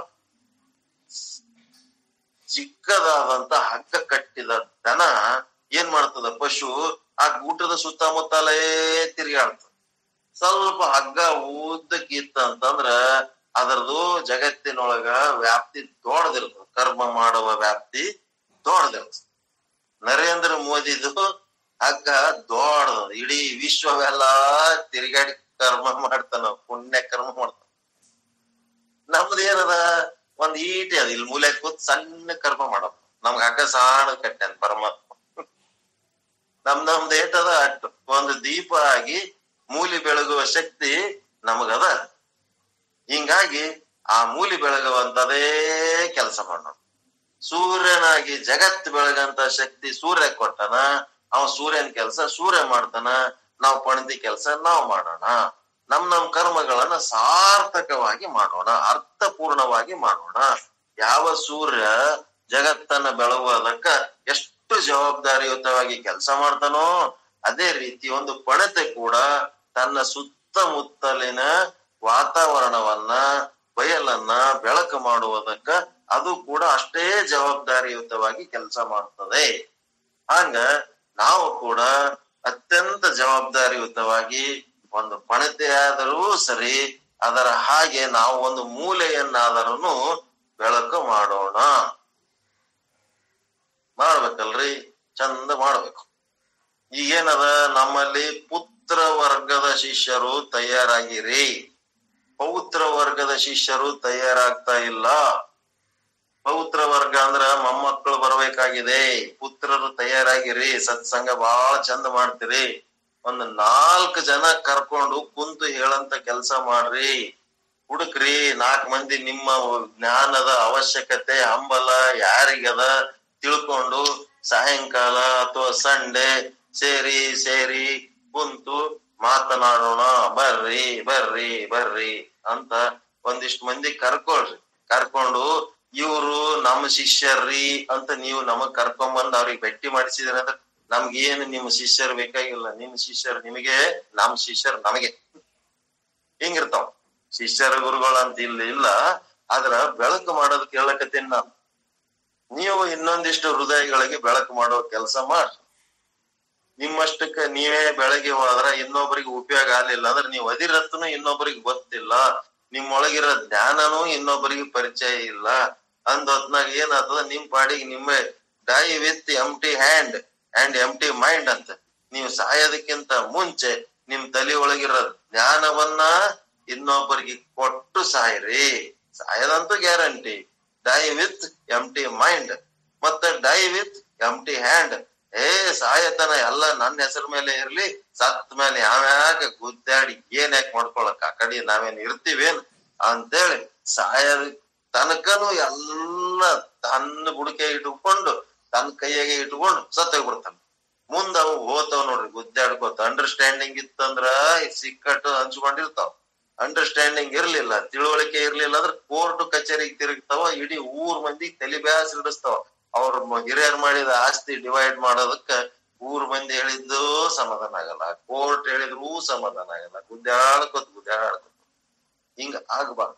ಚಿಕ್ಕದಾದಂತ ಹಗ್ಗ ಕಟ್ಟಿದ ದನ ಏನ್ ಮಾಡ್ತದ ಪಶು ಆ ಗೂಟದ ಸುತ್ತಮುತ್ತಲೇ ತಿರುಗಾಡ್ತದ ಸ್ವಲ್ಪ ಹಗ್ಗ ಉದ್ದಕ್ಕಿತ್ತ ಅಂತಂದ್ರ ಅದರದು ಜಗತ್ತಿನೊಳಗ ವ್ಯಾಪ್ತಿ ದೊಡ್ಡದಿರ್ತದ ಕರ್ಮ ಮಾಡುವ ವ್ಯಾಪ್ತಿ ದೊಡ್ಡದಿರ್ತದ ನರೇಂದ್ರ ಮೋದಿದು ಹಗ್ಗ ದೊಡ್ಡದ ಇಡೀ ವಿಶ್ವವೆಲ್ಲ ತಿರುಗಾಡಿ ಕರ್ಮ ಮಾಡ್ತಾನ ಪುಣ್ಯ ಕರ್ಮ ಮಾಡ್ತಾನ ನಮ್ದು ಏನದ ಒಂದ್ ಈಟಿ ಅದ ಇಲ್ಲಿ ಮೂಲೆ ಕೂತ್ ಸಣ್ಣ ಕರ್ಮ ಮಾಡಪ್ಪ ನಮ್ಗ ಹಗ್ಗ ಸಾಣ ಕಟ್ಟಾನ ಪರಮಾತ್ಮ ನಮ್ ನಮ್ದು ಏಟದ ಅಟ್ಟು ಒಂದು ದೀಪ ಆಗಿ ಮೂಲಿ ಬೆಳಗುವ ಶಕ್ತಿ ನಮಗದ ಹಿಂಗಾಗಿ ಆ ಮೂಲಿ ಬೆಳಗುವಂತದೇ ಕೆಲಸ ಮಾಡೋಣ ಸೂರ್ಯನಾಗಿ ಜಗತ್ ಬೆಳಗಂತ ಶಕ್ತಿ ಸೂರ್ಯ ಕೊಟ್ಟನ ಅವ ಸೂರ್ಯನ ಕೆಲಸ ಸೂರ್ಯ ಮಾಡ್ತಾನ ನಾವು ಪಣತಿ ಕೆಲಸ ನಾವು ಮಾಡೋಣ ನಮ್ ನಮ್ ಕರ್ಮಗಳನ್ನ ಸಾರ್ಥಕವಾಗಿ ಮಾಡೋಣ ಅರ್ಥಪೂರ್ಣವಾಗಿ ಮಾಡೋಣ ಯಾವ ಸೂರ್ಯ ಜಗತ್ತನ್ನ ಬೆಳಗುವುದಕ್ಕ ಎಷ್ಟು ಜವಾಬ್ದಾರಿಯುತವಾಗಿ ಕೆಲಸ ಮಾಡ್ತಾನೋ ಅದೇ ರೀತಿ ಒಂದು ಪಣತೆ ಕೂಡ ತನ್ನ ಸುತ್ತಮುತ್ತಲಿನ ವಾತಾವರಣವನ್ನ ಬಯಲನ್ನ ಬೆಳಕು ಮಾಡುವುದಕ್ಕ ಅದು ಕೂಡ ಅಷ್ಟೇ ಜವಾಬ್ದಾರಿಯುತವಾಗಿ ಕೆಲಸ ಮಾಡ್ತದೆ ಹಂಗ ನಾವು ಕೂಡ ಅತ್ಯಂತ ಜವಾಬ್ದಾರಿಯುತವಾಗಿ ಒಂದು ಪಣತೆ ಆದರೂ ಸರಿ ಅದರ ಹಾಗೆ ನಾವು ಒಂದು ಮೂಲೆಯನ್ನಾದರೂ ಬೆಳಕು ಮಾಡೋಣ ಮಾಡ್ಬೇಕಲ್ರಿ ಚಂದ ಮಾಡ್ಬೇಕು ಈಗೇನದ ನಮ್ಮಲ್ಲಿ ಪುತ್ರ ವರ್ಗದ ಶಿಷ್ಯರು ತಯಾರಾಗಿರಿ ಪೌತ್ರ ವರ್ಗದ ಶಿಷ್ಯರು ತಯಾರಾಗ್ತಾ ಇಲ್ಲ ಪೌತ್ರ ವರ್ಗ ಅಂದ್ರ ಮೊಮ್ಮಕ್ಕಳು ಬರ್ಬೇಕಾಗಿದೆ ಪುತ್ರರು ತಯಾರಾಗಿರಿ ಸತ್ಸಂಗ ಬಹಳ ಚಂದ ಮಾಡ್ತೀರಿ ಒಂದ್ ನಾಲ್ಕು ಜನ ಕರ್ಕೊಂಡು ಕುಂತು ಹೇಳಂತ ಕೆಲ್ಸ ಮಾಡ್ರಿ ಹುಡುಕ್ರಿ ನಾಲ್ಕ್ ಮಂದಿ ನಿಮ್ಮ ಜ್ಞಾನದ ಅವಶ್ಯಕತೆ ಹಂಬಲ ಯಾರಿಗದ ತಿಳ್ಕೊಂಡು ಸಾಯಂಕಾಲ ಅಥವಾ ಸಂಡೆ ಸೇರಿ ಸೇರಿ ಕುಂತು ಮಾತನಾಡೋಣ ಬರ್ರಿ ಬರ್ರಿ ಬರ್ರಿ ಅಂತ ಒಂದಿಷ್ಟು ಮಂದಿ ಕರ್ಕೊಳ್ರಿ ಕರ್ಕೊಂಡು ಇವ್ರು ನಮ್ಮ ಶಿಷ್ಯರ್ರಿ ಅಂತ ನೀವು ನಮಗ್ ಕರ್ಕೊಂಬಂದ್ ಅವ್ರಿಗೆ ಭೇಟಿ ಮಾಡಿಸಿದ್ರಿ ಅಂದ್ರೆ ನಮ್ಗೇನು ನಿಮ್ಮ ಶಿಷ್ಯರು ಬೇಕಾಗಿಲ್ಲ ನಿಮ್ ಶಿಷ್ಯರು ನಿಮಗೆ ನಮ್ ಶಿಷ್ಯರು ನಮಗೆ ಹಿಂಗಿರ್ತಾವ ಶಿಷ್ಯರ ಗುರುಗಳು ಅಂತ ಇಲ್ಲಿ ಇಲ್ಲ ಆದ್ರ ಬೆಳಕು ಮಾಡೋದ್ ಕೇಳಕತ್ತೀನಿ ನಾನು ನೀವು ಇನ್ನೊಂದಿಷ್ಟು ಹೃದಯಗಳಿಗೆ ಬೆಳಕು ಮಾಡೋ ಕೆಲಸ ಮಾಡ್ರಿ ನಿಮ್ಮಷ್ಟಕ್ಕ ನೀವೇ ಬೆಳಗ್ಗೆ ಹೋದ್ರ ಇನ್ನೊಬ್ಬರಿಗೆ ಉಪಯೋಗ ಆಗ್ಲಿಲ್ಲ ಅಂದ್ರೆ ನೀವು ಅದಿರತ್ತನು ಇನ್ನೊಬ್ಬರಿಗೆ ಗೊತ್ತಿಲ್ಲ ನಿಮ್ಮೊಳಗಿರೋ ಜ್ಞಾನನೂ ಇನ್ನೊಬ್ಬರಿಗೆ ಪರಿಚಯ ಇಲ್ಲ ಅಂದ್ ಹೊತ್ನಾಗ ಏನಾಗ್ತದ ನಿಮ್ ಪಾಡಿಗೆ ನಿಮ್ಮೆ die with empty hand and empty mind ಅಂತ ನೀವು ಸಾಯೋದಕ್ಕಿಂತ ಮುಂಚೆ ನಿಮ್ ತಲೆ ಒಳಗಿರೋ ಜ್ಞಾನವನ್ನ ಇನ್ನೊಬ್ಬರಿಗೆ ಕೊಟ್ಟು ಸಾಯ್ರಿ ಸಾಯದಂತೂ guarantee die with empty mind ಮತ್ತೆ ಡೈ ವಿತ್ ಎಂಟಿ ಹ್ಯಾಂಡ್ ಏ ಸಾಯತನ ಎಲ್ಲ ನನ್ನ ಹೆಸರ ಮೇಲೆ ಇರ್ಲಿ ಸತ್ ಮೇಲೆ ಯಾವ್ಯಾಕ ಗುದ್ದಾಡಿ ಏನ್ ಯಾಕೆ ಮಾಡ್ಕೊಳಕ್ ಆ ಕಡೆ ನಾವೇನ್ ಇರ್ತೀವೇನ್ ಅಂತೇಳಿ ಸಾಯದ ತನಕನು ಎಲ್ಲ ತನ್ನ ಬುಡಕೆ ಇಟ್ಕೊಂಡು ತನ್ನ ಕೈಯಾಗೆ ಇಟ್ಕೊಂಡು ಸತ್ತೋಗ್ಬಿಡ್ತಾನ ಮುಂದ ಅವು ಹೋತಾವ್ ನೋಡ್ರಿ ಗುದ್ದಾಡ್ಕೋತ ಅಂಡರ್ಸ್ಟ್ಯಾಂಡಿಂಗ್ ಇತ್ತಂದ್ರ ಸಿಕ್ಕಟ್ಟು ಹಂಚ್ಕೊಂಡಿರ್ತಾವ ಅಂಡರ್ಸ್ಟ್ಯಾಂಡಿಂಗ್ ಇರ್ಲಿಲ್ಲ ತಿಳುವಳಿಕೆ ಇರ್ಲಿಲ್ಲ ಅಂದ್ರೆ ಕೋರ್ಟ್ ಕಚೇರಿಗೆ ತಿರುಗ್ತಾವ ಇಡೀ ಊರ್ ಮಂದಿ ತಲೆ ಬ್ಯಾಸ್ ಹಿಡಿಸ್ತಾವ ಅವ್ರ ಹಿರಿಯರ್ ಮಾಡಿದ ಆಸ್ತಿ ಡಿವೈಡ್ ಮಾಡೋದಕ್ಕ ಊರ್ ಮಂದಿ ಹೇಳಿದ್ದು ಸಮಾಧಾನ ಆಗಲ್ಲ ಕೋರ್ಟ್ ಹೇಳಿದ್ರು ಸಮಾಧಾನ ಆಗಲ್ಲ ಗುದ್ದಾಡ್ಕೋತ ಗುದ್ದಾಡ್ಕೋತ ಹಿಂಗ ಆಗ್ಬಾರ್ದು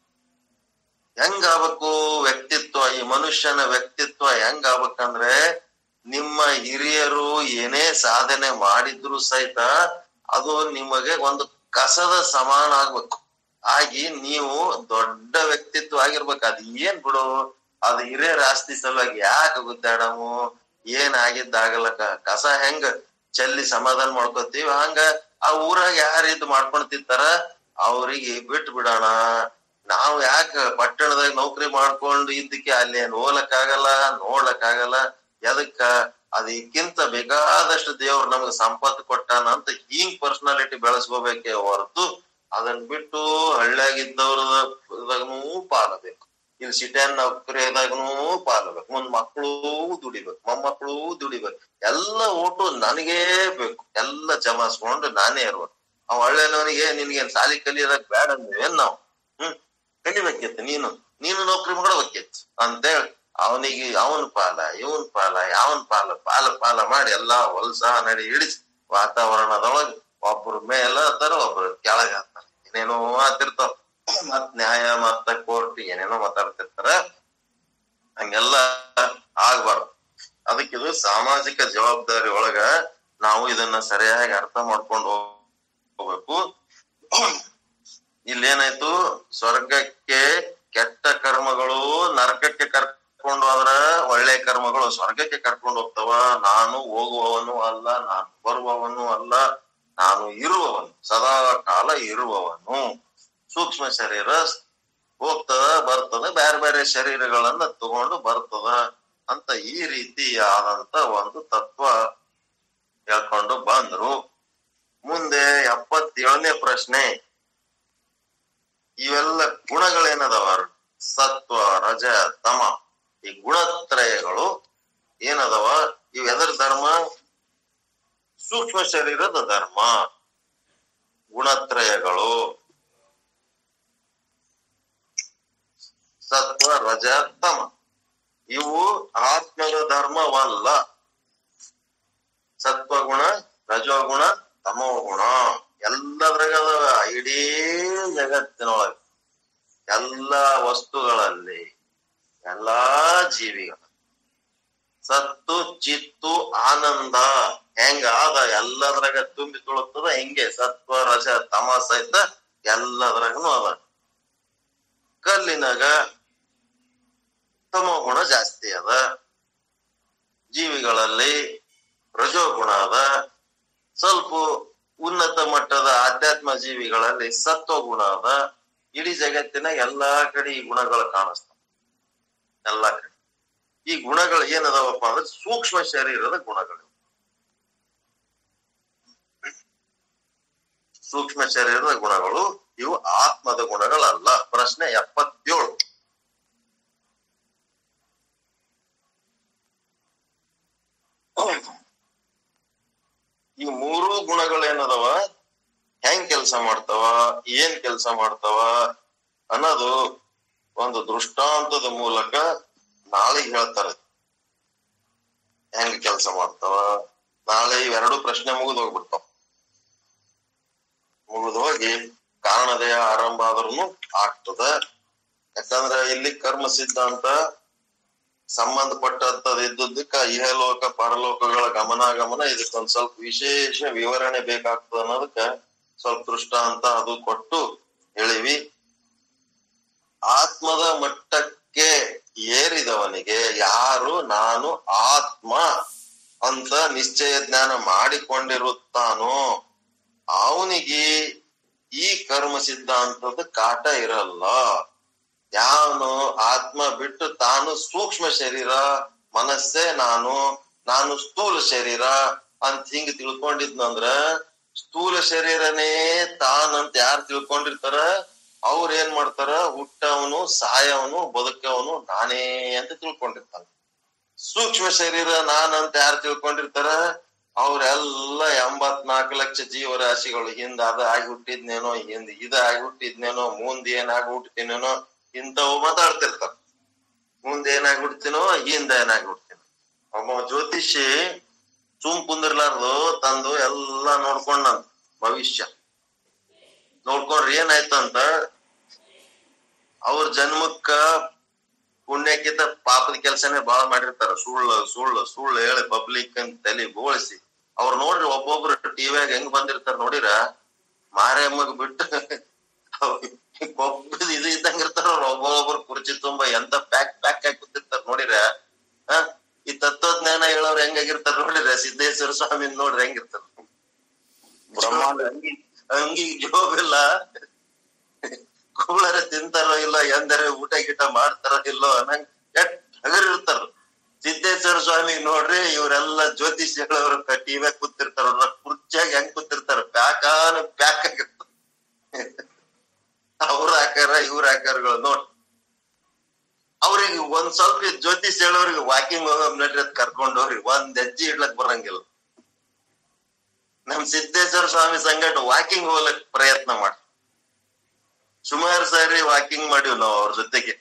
ಹೆಂಗ್ ಆಗ್ಬೇಕು ವ್ಯಕ್ತಿತ್ವ ಈ ಮನುಷ್ಯನ ವ್ಯಕ್ತಿತ್ವ ಹೆಂಗ್ ಆಗ್ಬೇಕಂದ್ರೆ ನಿಮ್ಮ ಹಿರಿಯರು ಏನೇ ಸಾಧನೆ ಮಾಡಿದ್ರು ಸಹಿತ ಅದು ನಿಮಗೆ ಒಂದು ಕಸದ ಸಮಾನ ಆಗ್ಬೇಕು ಆಗಿ ನೀವು ದೊಡ್ಡ ವ್ಯಕ್ತಿತ್ವ ಆಗಿರ್ಬೇಕು ಅದ್ ಏನ್ ಬಿಡು ಅದ್ ಹಿರಿಯರ ಆಸ್ತಿ ಸಲುವಾಗಿ ಯಾಕೆ ಗುದ್ದಾಡಮು ಏನ್ ಆಗಿದ್ದಾಗಲ್ಲ ಕಸ ಹೆಂಗ ಚೆಲ್ಲಿ ಸಮಾಧಾನ ಮಾಡ್ಕೋತೀವಿ ಹಂಗ ಆ ಊರಾಗ ಯಾರು ಇದ್ ಮಾಡ್ಕೊಂಡ್ ತಿಂತಾರ ಅವ್ರಿಗೆ ಬಿಟ್ಟು ಬಿಡೋಣ ನಾವ್ ಯಾಕ ಪಟ್ಟಣದಾಗ ನೌಕರಿ ಮಾಡ್ಕೊಂಡು ಇದ್ದಕ್ಕೆ ಅಲ್ಲಿ ಏನ್ ಹೋಗ್ಲಕ್ ಆಗಲ್ಲ ನೋಡ್ಲಕ್ ಆಗಲ್ಲ ಎದಕ್ಕ ಅದಕ್ಕಿಂತ ಬೇಕಾದಷ್ಟು ದೇವ್ರು ನಮ್ಗೆ ಸಂಪತ್ತು ಕೊಟ್ಟಾನ ಅಂತ ಹಿಂಗ್ ಪರ್ಸನಾಲಿಟಿ ಬೆಳೆಸ್ಕೋಬೇಕೇ ಹೊರತು ಅದನ್ ಬಿಟ್ಟು ಹಳ್ಳಿಯಾಗಿದ್ದವ್ರದೂ ಪಾಲಬೇಕು ಇಲ್ಲಿ ಸಿಟಿಯನ್ ನೌಕರಿದಾಗನು ಪಾಲ್ಬೇಕು ಮುಂದ್ ಮಕ್ಕಳು ದುಡಿಬೇಕು ಮೊಮ್ಮಕ್ಕಳು ದುಡಿಬೇಕು ಎಲ್ಲ ಓಟು ನನಗೇ ಬೇಕು ಎಲ್ಲ ಜಮಾಸ್ಕೊಂಡು ನಾನೇ ಇರ್ಬೇಕು ಅವ್ ಒಳ್ಳೆನವನಿಗೆ ನಿನ್ಗೆ ಸಾಲಿ ಕಲಿಯೋದಕ್ ಬೇಡ ಅಂದ್ವೇನ್ ನಾವು ಹ್ಮ್ ಕಲಿಬೇಕಿತ್ತು ನೀನು ನೀನು ನೌಕರಿ ಮಾಡ್ಬೇಕಿತ್ತು ಅಂತೇಳಿ ಅವನಿಗೆ ಅವನ್ ಪಾಲ ಇವನ್ ಪಾಲ ಯಾವನ್ ಪಾಲ ಪಾಲ ಪಾಲ ಮಾಡಿ ಎಲ್ಲಾ ಹೊಲ್ಸ ನಡಿ ಹಿಡಿಸಿ ವಾತಾವರಣದೊಳಗೆ ಒಬ್ರ ಮೇಲ ಅದಾರ ಒಬ್ರು ಕೆಳಗ ಅಂತಾರ ಏನೇನೋ ಆತಿರ್ತಾವ ಮತ್ ನ್ಯಾಯ ಮತ್ತ ಕೋರ್ಟ್ ಏನೇನೋ ಮಾತಾಡ್ತಿರ್ತಾರ ಹಂಗೆಲ್ಲ ಆಗ್ಬಾರ್ದು ಅದಕ್ಕಿದು ಸಾಮಾಜಿಕ ಜವಾಬ್ದಾರಿ ಒಳಗ ನಾವು ಇದನ್ನ ಸರಿಯಾಗಿ ಅರ್ಥ ಮಾಡ್ಕೊಂಡು ಹೋಗ್ಬೇಕು ಇಲ್ಲೇನಾಯ್ತು ಸ್ವರ್ಗಕ್ಕೆ ಕೆಟ್ಟ ಕರ್ಮಗಳು ನರಕಕ್ಕೆ ಕರ್ಕೊಂಡು ಹೋದ್ರ ಒಳ್ಳೆ ಕರ್ಮಗಳು ಸ್ವರ್ಗಕ್ಕೆ ಕರ್ಕೊಂಡು ಹೋಗ್ತಾವ ನಾನು ಹೋಗುವವನು ಅಲ್ಲ ನಾನು ಬರುವವನು ಅಲ್ಲ ನಾನು ಇರುವವನು ಸದಾ ಕಾಲ ಇರುವವನು ಸೂಕ್ಷ್ಮ ಶರೀರ ಹೋಗ್ತದ ಬರ್ತದ ಬೇರೆ ಬೇರೆ ಶರೀರಗಳನ್ನ ತಗೊಂಡು ಬರ್ತದ ಅಂತ ಈ ರೀತಿ ಆದಂತ ಒಂದು ತತ್ವ ಹೇಳ್ಕೊಂಡು ಬಂದ್ರು ಮುಂದೆ ಎಪ್ಪತ್ತೇಳನೇ ಪ್ರಶ್ನೆ ಇವೆಲ್ಲ ಗುಣಗಳೇನದವ ಸತ್ವ ರಜ ತಮ ಈ ಗುಣತ್ರಯಗಳು ಏನದವ ಇವ್ ಎದರ ಧರ್ಮ ಸೂಕ್ಷ್ಮ ಶರೀರದ ಧರ್ಮ ಗುಣತ್ರಯಗಳು ಸತ್ವ ರಜ ತಮ ಇವು ಆತ್ಮದ ಧರ್ಮವಲ್ಲ ಸತ್ವಗುಣ ರಜೋಗುಣ ತಮೋ ಗುಣ ಎಲ್ಲದ್ರಾಗ ಅದಾವ ಇಡೀ ಜಗತ್ತಿನೊಳಗೆ ಎಲ್ಲಾ ವಸ್ತುಗಳಲ್ಲಿ ಎಲ್ಲಾ ಜೀವಿಗಳ ಸತ್ತು ಚಿತ್ತು ಆನಂದ ಹೆಂಗ ಆದ ಎಲ್ಲದ್ರಾಗ ತುಂಬಿ ತುಳುಕ್ತದ ಹಿಂಗೆ ಸತ್ವ ರಜ ತಮ ಸಹಿತ ಎಲ್ಲದ್ರಾಗನು ಅದ ಕಲ್ಲಿನಾಗ ತಮೋ ಗುಣ ಜಾಸ್ತಿ ಅದ ಜೀವಿಗಳಲ್ಲಿ ರಜೋಗುಣ ಅದ ಸ್ವಲ್ಪ ಉನ್ನತ ಮಟ್ಟದ ಆಧ್ಯಾತ್ಮ ಜೀವಿಗಳಲ್ಲಿ ಸತ್ವ ಗುಣ ಅದ ಇಡೀ ಜಗತ್ತಿನ ಎಲ್ಲಾ ಕಡೆ ಈ ಗುಣಗಳು ಕಾಣಿಸ್ತಾವ ಎಲ್ಲಾ ಕಡೆ ಈ ಗುಣಗಳು ಏನದಾವಪ್ಪ ಅಂದ್ರೆ ಸೂಕ್ಷ್ಮ ಶರೀರದ ಗುಣಗಳು ಸೂಕ್ಷ್ಮ ಶರೀರದ ಗುಣಗಳು ಇವು ಆತ್ಮದ ಗುಣಗಳಲ್ಲ ಪ್ರಶ್ನೆ ಎಪ್ಪತ್ತೇಳು ಈ ಮೂರು ಗುಣಗಳೇನದವ ಹೆಂಗ್ ಕೆಲಸ ಮಾಡ್ತಾವ ಏನ್ ಕೆಲಸ ಮಾಡ್ತಾವ ಅನ್ನೋದು ಒಂದು ದೃಷ್ಟಾಂತದ ಮೂಲಕ ನಾಳೆ ಹೇಳ್ತಾರೆ ಹೆಂಗ್ ಕೆಲಸ ಮಾಡ್ತಾವ ನಾಳೆ ಇವೆರಡು ಪ್ರಶ್ನೆ ಮುಗಿದು ಹೋಗ್ಬಿಡ್ತಾವ ಮುಗಿದು ಹೋಗಿ ಕಾರಣದೇಹ ಆರಂಭ ಆದ್ರೂ ಆಗ್ತದ ಯಾಕಂದ್ರ ಇಲ್ಲಿ ಕರ್ಮ ಸಿದ್ಧಾಂತ ಸಂಬಂಧಪಟ್ಟಂತದ್ ಇದ್ದದಕ್ಕ ಇಹಲೋಕ ಪರಲೋಕಗಳ ಗಮನಾಗಮನ ಇದಕ್ಕೊಂದ್ ಸ್ವಲ್ಪ ವಿಶೇಷ ವಿವರಣೆ ಬೇಕಾಗ್ತದ ಅನ್ನೋದಕ್ಕ ಸ್ವಲ್ಪ ದೃಷ್ಟಾಂತ ಅದು ಕೊಟ್ಟು ಹೇಳಿವಿ ಆತ್ಮದ ಮಟ್ಟಕ್ಕೆ ಏರಿದವನಿಗೆ ಯಾರು ನಾನು ಆತ್ಮ ಅಂತ ನಿಶ್ಚಯ ಜ್ಞಾನ ಮಾಡಿಕೊಂಡಿರುತ್ತಾನೋ ಅವನಿಗೆ ಈ ಕರ್ಮ ಸಿದ್ಧಾಂತದ ಕಾಟ ಇರಲ್ಲ ಯಾವನು ಆತ್ಮ ಬಿಟ್ಟು ತಾನು ಸೂಕ್ಷ್ಮ ಶರೀರ ಮನಸ್ಸೇ ನಾನು ನಾನು ಸ್ಥೂಲ ಶರೀರ ಅಂತ ಹಿಂಗ್ ತಿಳ್ಕೊಂಡಿದ್ನಂದ್ರ ಸ್ಥೂಲ ಶರೀರನೇ ತಾನಂತ ಯಾರು ತಿಳ್ಕೊಂಡಿರ್ತಾರ ಅವ್ರ ಏನ್ ಮಾಡ್ತಾರ ಹುಟ್ಟವನು ಸಾಯವನು ಬದುಕವನು ನಾನೇ ಅಂತ ತಿಳ್ಕೊಂಡಿರ್ತಾನ ಸೂಕ್ಷ್ಮ ಶರೀರ ನಾನಂತ ಯಾರು ತಿಳ್ಕೊಂಡಿರ್ತಾರ ಅವ್ರೆಲ್ಲ ಎಂಬತ್ನಾಲ್ಕು ಲಕ್ಷ ಜೀವರಾಶಿಗಳು ಹಿಂದ ಅದ ಆಗಿ ಹುಟ್ಟಿದ್ನೇನೋ ಹಿಂದ್ ಇದ ಆಗಿ ಹುಟ್ಟಿದ್ನೇನೋ ಮುಂದ್ ಏನಾಗಿ ಹುಟ್ಟಿನೇನೋ ಇಂಥವು ಮಾತಾಡ್ತಿರ್ತಾರ ಮುಂದ್ ಏನಾಗಿ ಹುಡ್ತೀನೋ ಹಿಂದ ಏನಾಗಿ ಹುಡ್ತೀನೋ ಒಬ್ಬ ಜ್ಯೋತಿಷಿ ಸುಮ್ ಕುಂದಿರ್ಲಾರ್ದು ತಂದು ಎಲ್ಲಾ ನೋಡ್ಕೊಂಡಂತ ಭವಿಷ್ಯ ನೋಡ್ಕೊಂಡ್ರಿ ಏನಾಯ್ತು ಅಂತ ಅವ್ರ ಜನ್ಮಕ್ಕ ಪುಣ್ಯಕ್ಕಿಂತ ಪಾಪದ ಕೆಲ್ಸನೇ ಬಾಳ ಮಾಡಿರ್ತಾರ ಸುಳ್ಳು ಸುಳ್ಳು ಸುಳ್ಳು ಹೇಳಿ ಪಬ್ಲಿಕ್ ಅಂತ ತಲೆ ಬೋಳಿಸಿ ಅವ್ರು ನೋಡ್ರಿ ಒಬ್ಬೊಬ್ರು ಟಿವಿಯಾಗ ಹೆಂಗ್ ಬಂದಿರ್ತಾರ ನೋಡಿರ ಮಾರಮ್ಮಗ್ ಬಿಟ್ಟು ಒಬ್ಬ ಇದು ಇದ್ದಂಗ ಇರ್ತಾರ ಅವ್ರು ಒಬ್ಬೊಬ್ರು ಕುರ್ಚಿ ತುಂಬಾ ಎಂತ ಪ್ಯಾಕ್ ಪ್ಯಾಕ್ ಹಾಕಿ ಕೂತಿರ್ತಾರ ನೋಡಿರ ಹ ಈ ತತ್ವಜ್ಞಾನ ಹೇಳೋರು ಹೆಂಗಾಗಿರ್ತಾರ ನೋಡಿರ ಸಿದ್ದೇಶ್ವರ ಸ್ವಾಮಿ ನೋಡ್ರಿ ಹೆಂಗಿರ್ತಾರ ಬ್ರಹ್ಮಾಂಡ ಅಂಗಿ ಅಂಗಿ ಜೋಬಿಲ್ಲ ಕೂಳರ ತಿಂತಾರೋ ಇಲ್ಲ ಎಂದರೆ ಊಟ ಗೀಟ ಮಾಡ್ತಾರೋ ಇಲ್ಲೋ ಅನ್ನಂಗ್ ಎಟ್ ಹಗರ್ ಇರ್ತಾರ ಸಿದ್ದೇಶ್ವರ ಸ್ವಾಮಿ ನೋಡ್ರಿ ಇವ್ರೆಲ್ಲ ಜ್ಯೋತಿಷ್ಯಗಳವ್ರ ಟಿವ್ಯಾಗ ಕೂತಿರ್ತಾರ ಅವ್ರ ಕುರ್ಚಿಯಾಗ ಹೆಂಗ್ ಕೂತಿರ್ತಾರ ಪ್ಯಾಕಾನ ಪ್ಯಾಕ್ ಆಗಿರ್ತಾರ ಅವ್ರ ಆಕಾರ ಇವ್ರ ಆಕಾರಗಳು ನೋಡ್ ಒಂದ್ ಸ್ವಲ್ಪ ಈ ಜ್ಯೋತಿಷ್ ಹೇಳೋರಿಗೆ ವಾಕಿಂಗ್ ಹೋಗೋ ನಡ್ರಿ ಅದ್ ಕರ್ಕೊಂಡವ್ರಿ ಒಂದ್ ಹೆಜ್ಜೆ ಇಡ್ಲಕ್ ಬರಂಗಿಲ್ಲ ನಮ್ ಸಿದ್ದೇಶ್ವರ ಸ್ವಾಮಿ ಸಂಗಟ ವಾಕಿಂಗ್ ಹೋಗ್ಲಕ್ ಪ್ರಯತ್ನ ಮಾಡಿ ಸುಮಾರು ಸಾರಿ ವಾಕಿಂಗ್ ಮಾಡಿವ್ ನಾವು ಅವ್ರ ಜೊತೆಗೆ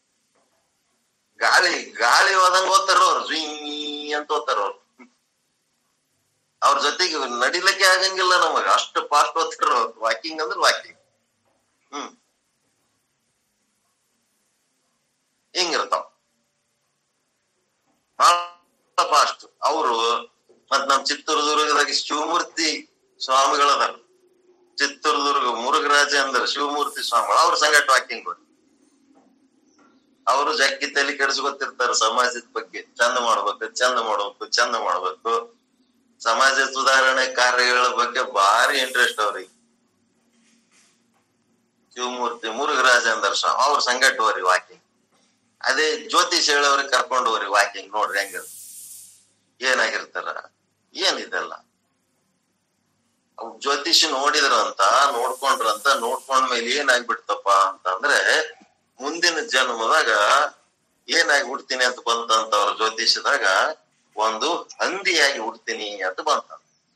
ಗಾಳಿ ಗಾಳಿ ಹೋದಂಗ ಓದ್ತಾರ ಅವ್ರು ಜುಯ್ ಅಂತ ಓದ್ತಾರ ಅವ್ರು ಅವ್ರ ಜೊತೆಗೆ ನಡಿಲಕ್ಕೆ ಆಗಂಗಿಲ್ಲ ನಮಗ ಅಷ್ಟು ಫಾಸ್ಟ್ ಓದ್ತಾರ ಅವ್ರು ವಾಕಿಂಗ್ ಅಂದ್ರೆ ವಾಕಿಂಗ್ ಹ್ಮ್ ಹಿಂಗಿರ್ತಾವ ಬಹಳ ಫಾಸ್ಟ್ ಅವರು ಮತ್ ನಮ್ ಚಿತ್ರದುರ್ಗದಾಗ ಶಿವಮೂರ್ತಿ ಸ್ವಾಮಿಗಳದಾರ ಚಿತ್ರದುರ್ಗ ಮುರುಘರಾಜ ಅಂದ್ರ ಶಿವಮೂರ್ತಿ ಸ್ವಾಮಿಗಳು ಅವ್ರ ಸಂಗಟ ವಾಕಿಂಗ್ ಅವರು ಜಗ್ಗಿ ತಲೆ ಕೆಡಿಸ್ಕೊತಿರ್ತಾರ ಸಮಾಜದ ಬಗ್ಗೆ ಚಂದ ಮಾಡ್ಬೇಕು ಚಂದ ಮಾಡ್ಬೇಕು ಚಂದ ಮಾಡ್ಬೇಕು ಸಮಾಜ ಸುಧಾರಣೆ ಕಾರ್ಯಗಳ ಬಗ್ಗೆ ಭಾರಿ ಇಂಟ್ರೆಸ್ಟ್ ಅವ್ರಿಗೆ ಶಿವಮೂರ್ತಿ ಮುರುಘರಾಜ ಅಂದ್ರ ಸ್ವಾಮಿ ಅವ್ರ ಸಂಗಟ ಹೋರಿ ವಾಕಿಂಗ್ ಅದೇ ಜ್ಯೋತಿಷ್ ಹೇಳೋರಿಗೆ ಕರ್ಕೊಂಡು ಹೋರಿ ವಾಕಿಂಗ್ ನೋಡ್ರಿ ಹೆಂಗ ಏನಾಗಿರ್ತಾರ ಏನಿದೆಲ್ಲ ಅವ್ ಜ್ಯೋತಿಷ್ ನೋಡಿದ್ರಂತ ನೋಡ್ಕೊಂಡ್ರಂತ ನೋಡ್ಕೊಂಡ್ಮೇಲೆ ಏನಾಗ್ಬಿಡ್ತಪ್ಪ ಅಂತಂದ್ರೆ ಮುಂದಿನ ಜನ್ಮದಾಗ ಏನಾಗಿ ಹುಡ್ತೀನಿ ಅಂತ ಬಂತಂತ ಅವ್ರ ಜ್ಯೋತಿಷದಾಗ ಒಂದು ಹಂದಿಯಾಗಿ ಹುಡ್ತೀನಿ ಅಂತ ಬಂತ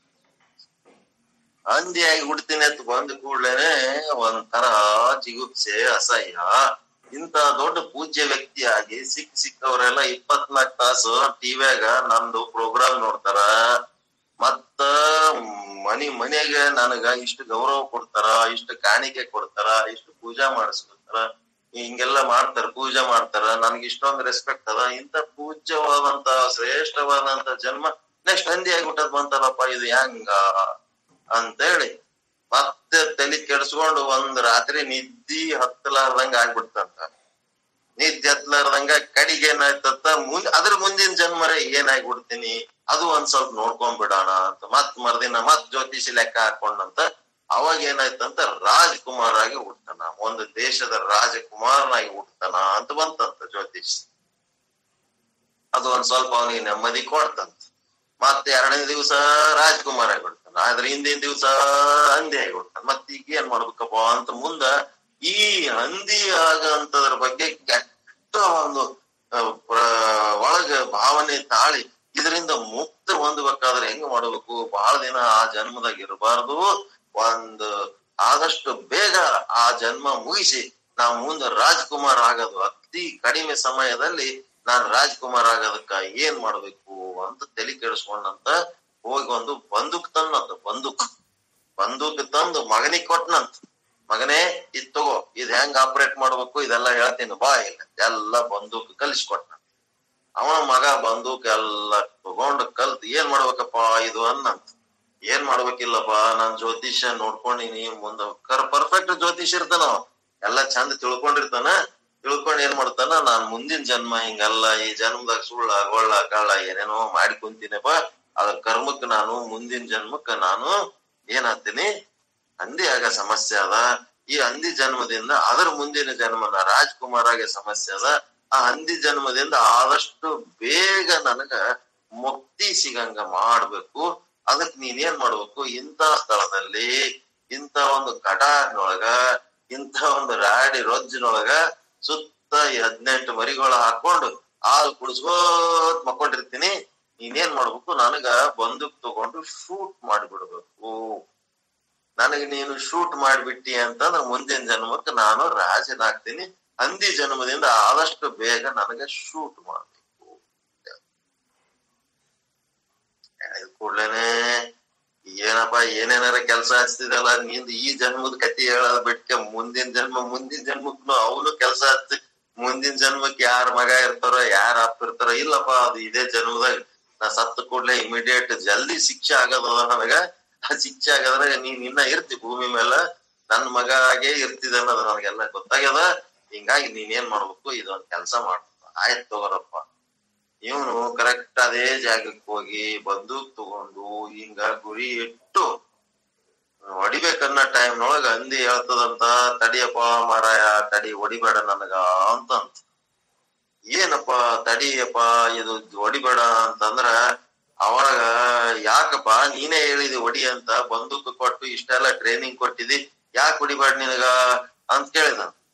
ಹಂದಿಯಾಗಿ ಹುಡ್ತೀನಿ ಅಂತ ಬಂದ ಕೂಡ್ಲೇನೆ ಒಂಥರ ಜಿಗುಪ್ಸೆ ಅಸಹ್ಯ ಇಂತ ದೊಡ್ಡ ಪೂಜ್ಯ ವ್ಯಕ್ತಿಯಾಗಿ ಸಿಕ್ ಸಿಕ್ಕವರೆಲ್ಲ ಇಪ್ಪತ್ನಾಲ್ಕು ತಾಸು ಟಿವ್ಯಾಗ ನಂದು ಪ್ರೋಗ್ರಾಮ್ ನೋಡ್ತಾರ ಮತ್ತ ಮನಿ ಮನೆಗೆ ನನಗ ಇಷ್ಟು ಗೌರವ ಕೊಡ್ತಾರ ಇಷ್ಟು ಕಾಣಿಕೆ ಕೊಡ್ತಾರ ಇಷ್ಟು ಪೂಜಾ ಮಾಡಿಸ್ಕೊತಾರ ಹಿಂಗೆಲ್ಲ ಮಾಡ್ತಾರ ಪೂಜೆ ಮಾಡ್ತಾರ ನನ್ಗೆ ಇಷ್ಟೊಂದು ರೆಸ್ಪೆಕ್ಟ್ ಅದ ಇಂತ ಪೂಜ್ಯವಾದಂತ ಶ್ರೇಷ್ಠವಾದಂತ ಜನ್ಮ ನೆಕ್ಸ್ಟ್ ಹಂದಿ ಆಗ್ಬಿಟ್ಟದ್ ಬಂತಲ್ಲಪ್ಪ ಇದು ಹೆಂಗ ಅಂತೇಳಿ ಮತ್ತೆ ತಲೆ ಕೆಡ್ಸ್ಕೊಂಡು ಒಂದ್ ರಾತ್ರಿ ನಿದ್ದಿ ಹತ್ತಲಾರ್ದಂಗ ಆಗ್ಬಿಡ್ತಂತ ನಿದ್ದೆ ಹತ್ತಲಾರ್ದಂಗ ಕಡಿಗೆ ಏನಾಯ್ತಂತ ಮುಂದ್ ಅದ್ರ ಮುಂದಿನ ಜನ್ಮರೆ ಏನಾಗ್ಬಿಡ್ತೀನಿ ಅದು ಒಂದ್ ಸ್ವಲ್ಪ ನೋಡ್ಕೊಂಡ್ ಬಿಡೋಣ ಅಂತ ಮತ್ ಮರ್ದಿನ ಮತ್ ಜ್ಯೋತಿಷಿ ಲೆಕ್ಕ ಹಾಕೊಂಡಂತ ಅವಾಗ ಏನಾಯ್ತಂತ ರಾಜ್ಕುಮಾರ್ ಆಗಿ ಹುಡ್ತಾನ ಒಂದು ದೇಶದ ರಾಜಕುಮಾರನಾಗಿ ಹುಡ್ತಾನ ಅಂತ ಬಂತಂತ ಜ್ಯೋತಿಷ್ ಅದು ಒಂದ್ ಸ್ವಲ್ಪ ಅವನಿಗೆ ನೆಮ್ಮದಿ ಕೊಡ್ತಂತ ಮತ್ತೆ ಎರಡನೇ ದಿವಸ ರಾಜ್ಕುಮಾರ್ ಆಗಿ ಬಿಡ್ತಾನ ಆದ್ರೆ ಹಿಂದಿನ ದಿವಸ ಹಂದಿ ಆಗಿ ಬಿಡ್ತಾನ ಮತ್ ಈಗ ಏನ್ ಮಾಡ್ಬೇಕಪ್ಪ ಅಂತ ಮುಂದ ಈ ಹಂದಿ ಆಗಂತದ್ರ ಬಗ್ಗೆ ಕೆಟ್ಟ ಒಂದು ಆ, ಪ್ರ- ಒಳಗ ಭಾವನೆ ತಾಳಿ ಇದರಿಂದ ಮುಕ್ತ ಹೊಂದಬೇಕಾದ್ರೆ ಹೆಂಗ್ ಮಾಡ್ಬೇಕು ಬಹಳ ದಿನ ಆ ಜನ್ಮದಾಗ ಇರಬಾರ್ದು ಒಂದು ಆದಷ್ಟು ಬೇಗ ಆ ಜನ್ಮ ಮುಗಿಸಿ ನಾ ಮುಂದೆ ರಾಜ್ಕುಮಾರ್ ಆಗೋದು ಅತಿ ಕಡಿಮೆ ಸಮಯದಲ್ಲಿ ನಾನ್ ರಾಜ್ಕುಮಾರ್ ಆಗೋದಕ್ಕ ಏನ್ ಮಾಡ್ಬೇಕು ಅಂತ ತಲೆ ಕೆಡಿಸ್ಕೊಂಡಂತ ಹೋಗಿ ಒಂದು ಬಂದೂಕ್ ತಂದಂತ ಬಂದೂಕ್ ಬಂದೂಕ್ ತಂದು ಮಗನಿಗೆ ಕೊಟ್ನಂತ ಮಗನೇ ಇದ್ ತಗೋ ಇದ್ ಹೆಂಗ್ ಆಪರೇಟ್ ಮಾಡ್ಬೇಕು ಇದೆಲ್ಲ ಹೇಳ್ತೀನಿ ಬಾ ಇಲ್ಲ ಎಲ್ಲ ಬಂದೂಕ್ ಕಲಿಸ್ಕೊಟ್ನ ಅವನ ಮಗ ಬಂದೂಕ್ ಎಲ್ಲ ತಗೊಂಡು ಕಲ್ತ್ ಏನ್ ಮಾಡ್ಬೇಕಪ್ಪ ಇದು ಅನ್ನಂತ ಏನ್ ಮಾಡ್ಬೇಕಿಲ್ಲಪ್ಪ ನಾನ್ ಜ್ಯೋತಿಷ್ಯ ನೋಡ್ಕೊಂಡಿನಿ ಮುಂದ ಕರ್ ಪರ್ಫೆಕ್ಟ್ ಜ್ಯೋತಿಷ್ ಇರ್ತಾನ ಅವ. ಎಲ್ಲ ಚಂದ ತಿಳ್ಕೊಂಡಿರ್ತಾನ ತಿಳ್ಕೊಂಡ್ ಏನ್ ಮಾಡ್ತಾನ ನಾನ್ ಮುಂದಿನ ಜನ್ಮ ಹಿಂಗಲ್ಲ ಈ ಜನ್ಮದಾಗ ಸುಳ್ಳ ಗೊಳ್ಳ ಕಳ್ಳ ಏನೇನೋ ಮಾಡಿ ಕುಂತೀನಪ್ಪ ಅದ್ರ ಕರ್ಮಕ್ ನಾನು ಮುಂದಿನ ಜನ್ಮಕ್ಕ ನಾನು ಏನಾಗ್ತೀನಿ ಹಂದಿ ಆಗ ಸಮಸ್ಯೆ ಅದ ಈ ಹಂದಿ ಜನ್ಮದಿಂದ ಅದರ ಮುಂದಿನ ಜನ್ಮನ ರಾಜ್ಕುಮಾರ್ ಆಗ ಸಮಸ್ಯೆ ಅದ ಆ ಹಂದಿ ಜನ್ಮದಿಂದ ಆದಷ್ಟು ಬೇಗ ನನಗ ಮುಕ್ತಿ ಸಿಗಂಗ ಮಾಡ್ಬೇಕು ಅದಕ್ ನೀನ್ ಏನ್ ಮಾಡ್ಬೇಕು ಇಂತ ಸ್ಥಳದಲ್ಲಿ ಇಂತ ಒಂದು ಕಡಾನೊಳಗ ಇಂತ ಒಂದು ರಾಡಿ ರೊಜ್ಜಿನೊಳಗ ಸುತ್ತ ಈ ಹದಿನೆಂಟು ಮರಿಗಳ ಹಾಕೊಂಡು ಹಾಲು ಕುಡಿಸ್ಕೋತ್ ಮಕ್ಕೊಂಡಿರ್ತೀನಿ ನೀನೇನ್ ಮಾಡ್ಬೇಕು ನನಗ ಬಂದೂಕ್ ತಗೊಂಡು ಶೂಟ್ ಮಾಡಿಬಿಡ್ಬೇಕು ನನಗೆ ನೀನು ಶೂಟ್ ಮಾಡ್ಬಿಟ್ಟಿ ಅಂತಂದ್ರೆ ಮುಂದಿನ ಜನ್ಮಕ್ಕೆ ನಾನು ರಾಜನಾಗ್ತೀನಿ ಹಂದಿ ಜನ್ಮದಿಂದ ಆದಷ್ಟು ಬೇಗ ನನಗೆ ಶೂಟ್ ಮಾಡ್ಬೇಕು ಹೇಳಿದ ಕೂಡ್ಲೇನೆ ಏನಪ್ಪ ಏನೇನಾರ ಕೆಲ್ಸ ಹಚ್ತಿದಲ್ಲ ನಿಂದ ಈ ಜನ್ಮದ ಕತಿ ಹೇಳೋದ್ ಬಿಟ್ಕೆ ಮುಂದಿನ ಜನ್ಮ ಮುಂದಿನ ಜನ್ಮಕ್ನು ಅವನು ಕೆಲ್ಸ ಹಚ್ಚಿ ಮುಂದಿನ ಜನ್ಮಕ್ಕೆ ಯಾರ ಮಗ ಇರ್ತಾರೋ ಯಾರ ಅಪ್ಪ ಇರ್ತಾರೋ ಇಲ್ಲಪ್ಪ ಅದು ಇದೇ ಜನ್ಮದಾಗ ನಾ ಸತ್ತ ಕೂಡ್ಲೆ ಇಮಿಡಿಯೇಟ್ ಜಲ್ದಿ ಶಿಕ್ಷೆ ಆಗೋದದ ನನಗ ಆ ಶಿಕ್ಷೆ ಆಗದ್ರೆ ನೀನ್ ಇನ್ನ ಇರ್ತಿ ಭೂಮಿ ಮೇಲೆ ನನ್ ಮಗ ಆಗೇ ಇರ್ತಿದೆ ಅನ್ನೋದು ನನಗೆಲ್ಲ ಗೊತ್ತಾಗ್ಯದ ಹಿಂಗಾಗಿ ನೀನ್ ಏನ್ ಮಾಡ್ಬೇಕು ಇದೊಂದ್ ಕೆಲ್ಸ ಮಾಡ್ಬೇಕು ಆಯ್ತು ತಗೋರಪ್ಪ ಇವನು ಕರೆಕ್ಟ್ ಅದೇ ಜಾಗಕ್ಕೆ ಹೋಗಿ ಬಂದೂಕ್ ತಗೊಂಡು ಹಿಂಗ ಗುರಿ ಇಟ್ಟು ಹೊಡಿಬೇಕನ್ನ ಟೈಮ್ನೊಳಗ ಹಂದಿ ಹೇಳ್ತದಂತ ತಡಿಯಪ್ಪ ಮಾರಾಯ ತಡಿ ಹೊಡಿಬೇಡ ನನಗ ಅಂತಂತ ಏನಪ್ಪ ತಡಿಯಪ್ಪ ಇದು ಹೊಡಿಬೇಡ ಅಂತಂದ್ರ ಅವಾಗ ಯಾಕಪ್ಪ ನೀನೇ ಹೇಳಿದಿ ಹೊಡಿ ಅಂತ ಬಂದೂಕ್ ಕೊಟ್ಟು ಇಷ್ಟೆಲ್ಲ ಟ್ರೈನಿಂಗ್ ಕೊಟ್ಟಿದಿ ಯಾಕೆ ಹೊಡಿಬೇಡ ನಿನಗ ಅಂತ ಕೇಳಿದ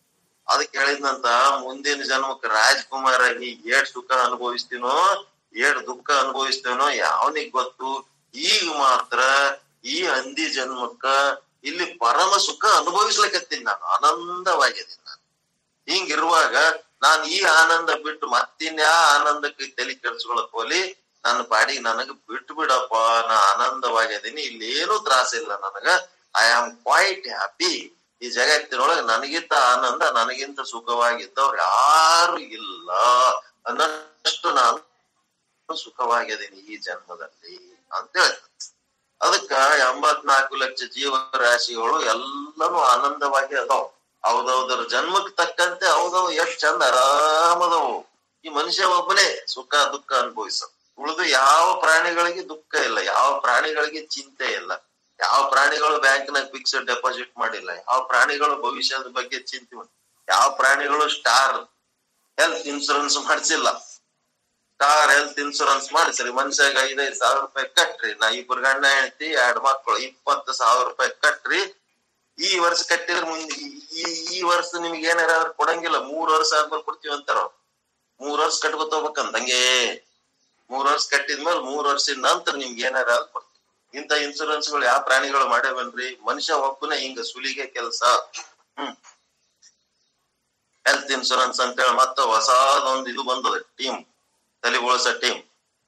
ಅದಕ್ಕೆ ಹೇಳಿದ್ನಂತ ಮುಂದಿನ ಜನ್ಮಕ್ಕೆ ರಾಜ್ಕುಮಾರ್ ಆಗಿ ಏಟ್ ಸುಖ ಅನುಭವಿಸ್ತೀನೋ ಏಟ್ ದುಃಖ ಅನುಭವಿಸ್ತೇನೋ ಯಾವನಿಗ್ ಗೊತ್ತು ಈಗ ಮಾತ್ರ ಈ ಹಂದಿ ಜನ್ಮಕ್ಕ ಇಲ್ಲಿ ಪರಮ ಸುಖ ಅನುಭವಿಸ್ಲಿಕ್ಕತ್ತೀನಿ ನಾನು ಆನಂದವಾಗಿದ್ದೀನಿ ನಾನು ಹಿಂಗಿರುವಾಗ ನಾನ್ ಈ ಆನಂದ ಬಿಟ್ಟು ಮತ್ತಿನ್ಯಾ ಆನಂದಕ್ಕೆ ತಲೆ ಕೆಡ್ಸ್ಕೊಳಕ್ ಹೋಲಿ ನನ್ನ ಪಾಡಿಗೆ ನನಗ ಬಿಟ್ಟು ಬಿಡಪ್ಪ ನಾ ಆನಂದವಾಗಿದ್ದೀನಿ ಇಲ್ಲಿ ಏನು ತ್ರಾಸ ಇಲ್ಲ ನನಗ ಐ ಆಮ್ ಕ್ವೈಟ್ ಹ್ಯಾಪಿ ಈ ಜಗತ್ತಿನೊಳಗೆ ನನಗಿಂತ ಆನಂದ ನನಗಿಂತ ಸುಖವಾಗಿದ್ದವ್ರು ಯಾರು ಇಲ್ಲ ಅನ್ನಷ್ಟು ನಾನು ಸುಖವಾಗಿದ್ದೀನಿ ಈ ಜನ್ಮದಲ್ಲಿ ಅಂತ ಹೇಳ್ತಾರೆ ಅದಕ್ಕ ಎಂಬತ್ನಾಲ್ಕು ಲಕ್ಷ ಜೀವರಾಶಿಗಳು ಎಲ್ಲನೂ ಆನಂದವಾಗಿ ಅದಾವ ಹೌದೌದರ ಜನ್ಮಕ್ ತಕ್ಕಂತೆ ಹೌದವ್ ಎಷ್ಟ್ ಚಂದ ಆರಾಮದವು ಈ ಮನುಷ್ಯ ಒಬ್ಬನೇ ಸುಖ ದುಃಖ ಅನುಭವಿಸ ಉಳಿದು ಯಾವ ಪ್ರಾಣಿಗಳಿಗೆ ದುಃಖ ಇಲ್ಲ ಯಾವ ಪ್ರಾಣಿಗಳಿಗೆ ಚಿಂತೆ ಇಲ್ಲ ಯಾವ ಪ್ರಾಣಿಗಳು ಬ್ಯಾಂಕ್ನಾಗ ಫಿಕ್ಸ್ಡ್ ಡೆಪಾಸಿಟ್ ಮಾಡಿಲ್ಲ ಯಾವ ಪ್ರಾಣಿಗಳು ಭವಿಷ್ಯದ ಬಗ್ಗೆ ಚಿಂತೆ ಮಾಡ್- ಯಾವ ಪ್ರಾಣಿಗಳು ಸ್ಟಾರ್ ಹೆಲ್ತ್ ಇನ್ಶೂರೆನ್ಸ್ ಮಾಡಿಸಿಲ್ಲ ಸ್ಟಾರ್ ಹೆಲ್ತ್ ಇನ್ಶೂರೆನ್ಸ್ ಮಾಡಿಸ್ರಿ ಮನುಷ್ಯಾಗ ಐದೈದು ಸಾವಿರ ರೂಪಾಯಿ ಕಟ್ರಿ ನಾ ಇಬ್ರು ಗಂಡ ಹೆಂಡತಿ ಎರಡ್ ಮಕ್ಕಳು ಇಪ್ಪತ್ತು ಸಾವಿರ ರೂಪಾಯಿ ಕಟ್ರಿ ಈ ವರ್ಷ ಕಟ್ಟಿದ್ರೆ ಮುಂದೆ ಈ ಈ ವರ್ಷ ನಿಮ್ಗೆ ಏನಾರ ಆದ್ರೆ ಕೊಡಂಗಿಲ್ಲ ಮೂರ್ ವರ್ಷ ಆದ್ಮೇಲೆ ಕೊಡ್ತೀವಿ ಅಂತಾರ ಅವ್ರು. ಮೂರ್ ವರ್ಷ ಕಟ್ಕೊತ ಹೋಗ್ಬೇಕಂತ ಹಂಗೆ ಮೂರ್ ವರ್ಷ ಕಟ್ಟಿದ್ಮೇಲೆ ಮೂರ್ ವರ್ಷದ ನಂತರ ನಿಮ್ಗೆ ಏನಾರ ಆದ್ರೆ ಕೊಡ್ತೀವಿ ಇಂತ ಇನ್ಶೂರೆನ್ಸ್ ಗಳು ಯಾವ ಪ್ರಾಣಿಗಳು ಮಾಡ್ಯಾವನ್ರಿ ಮನುಷ್ಯ ಒಬ್ಬನೇ ಹಿಂಗ ಸುಲಿಗೆ ಕೆಲಸ ಹ್ಮ್ ಹೆಲ್ತ್ ಇನ್ಶೂರೆನ್ಸ್ ಅಂತೇಳಿ ಮತ್ತೆ ಹೊಸದೊಂದು ಇದು ಬಂದದ ಟೀಮ್ ತಲೆಗೊಳಸ ಟೀಮ್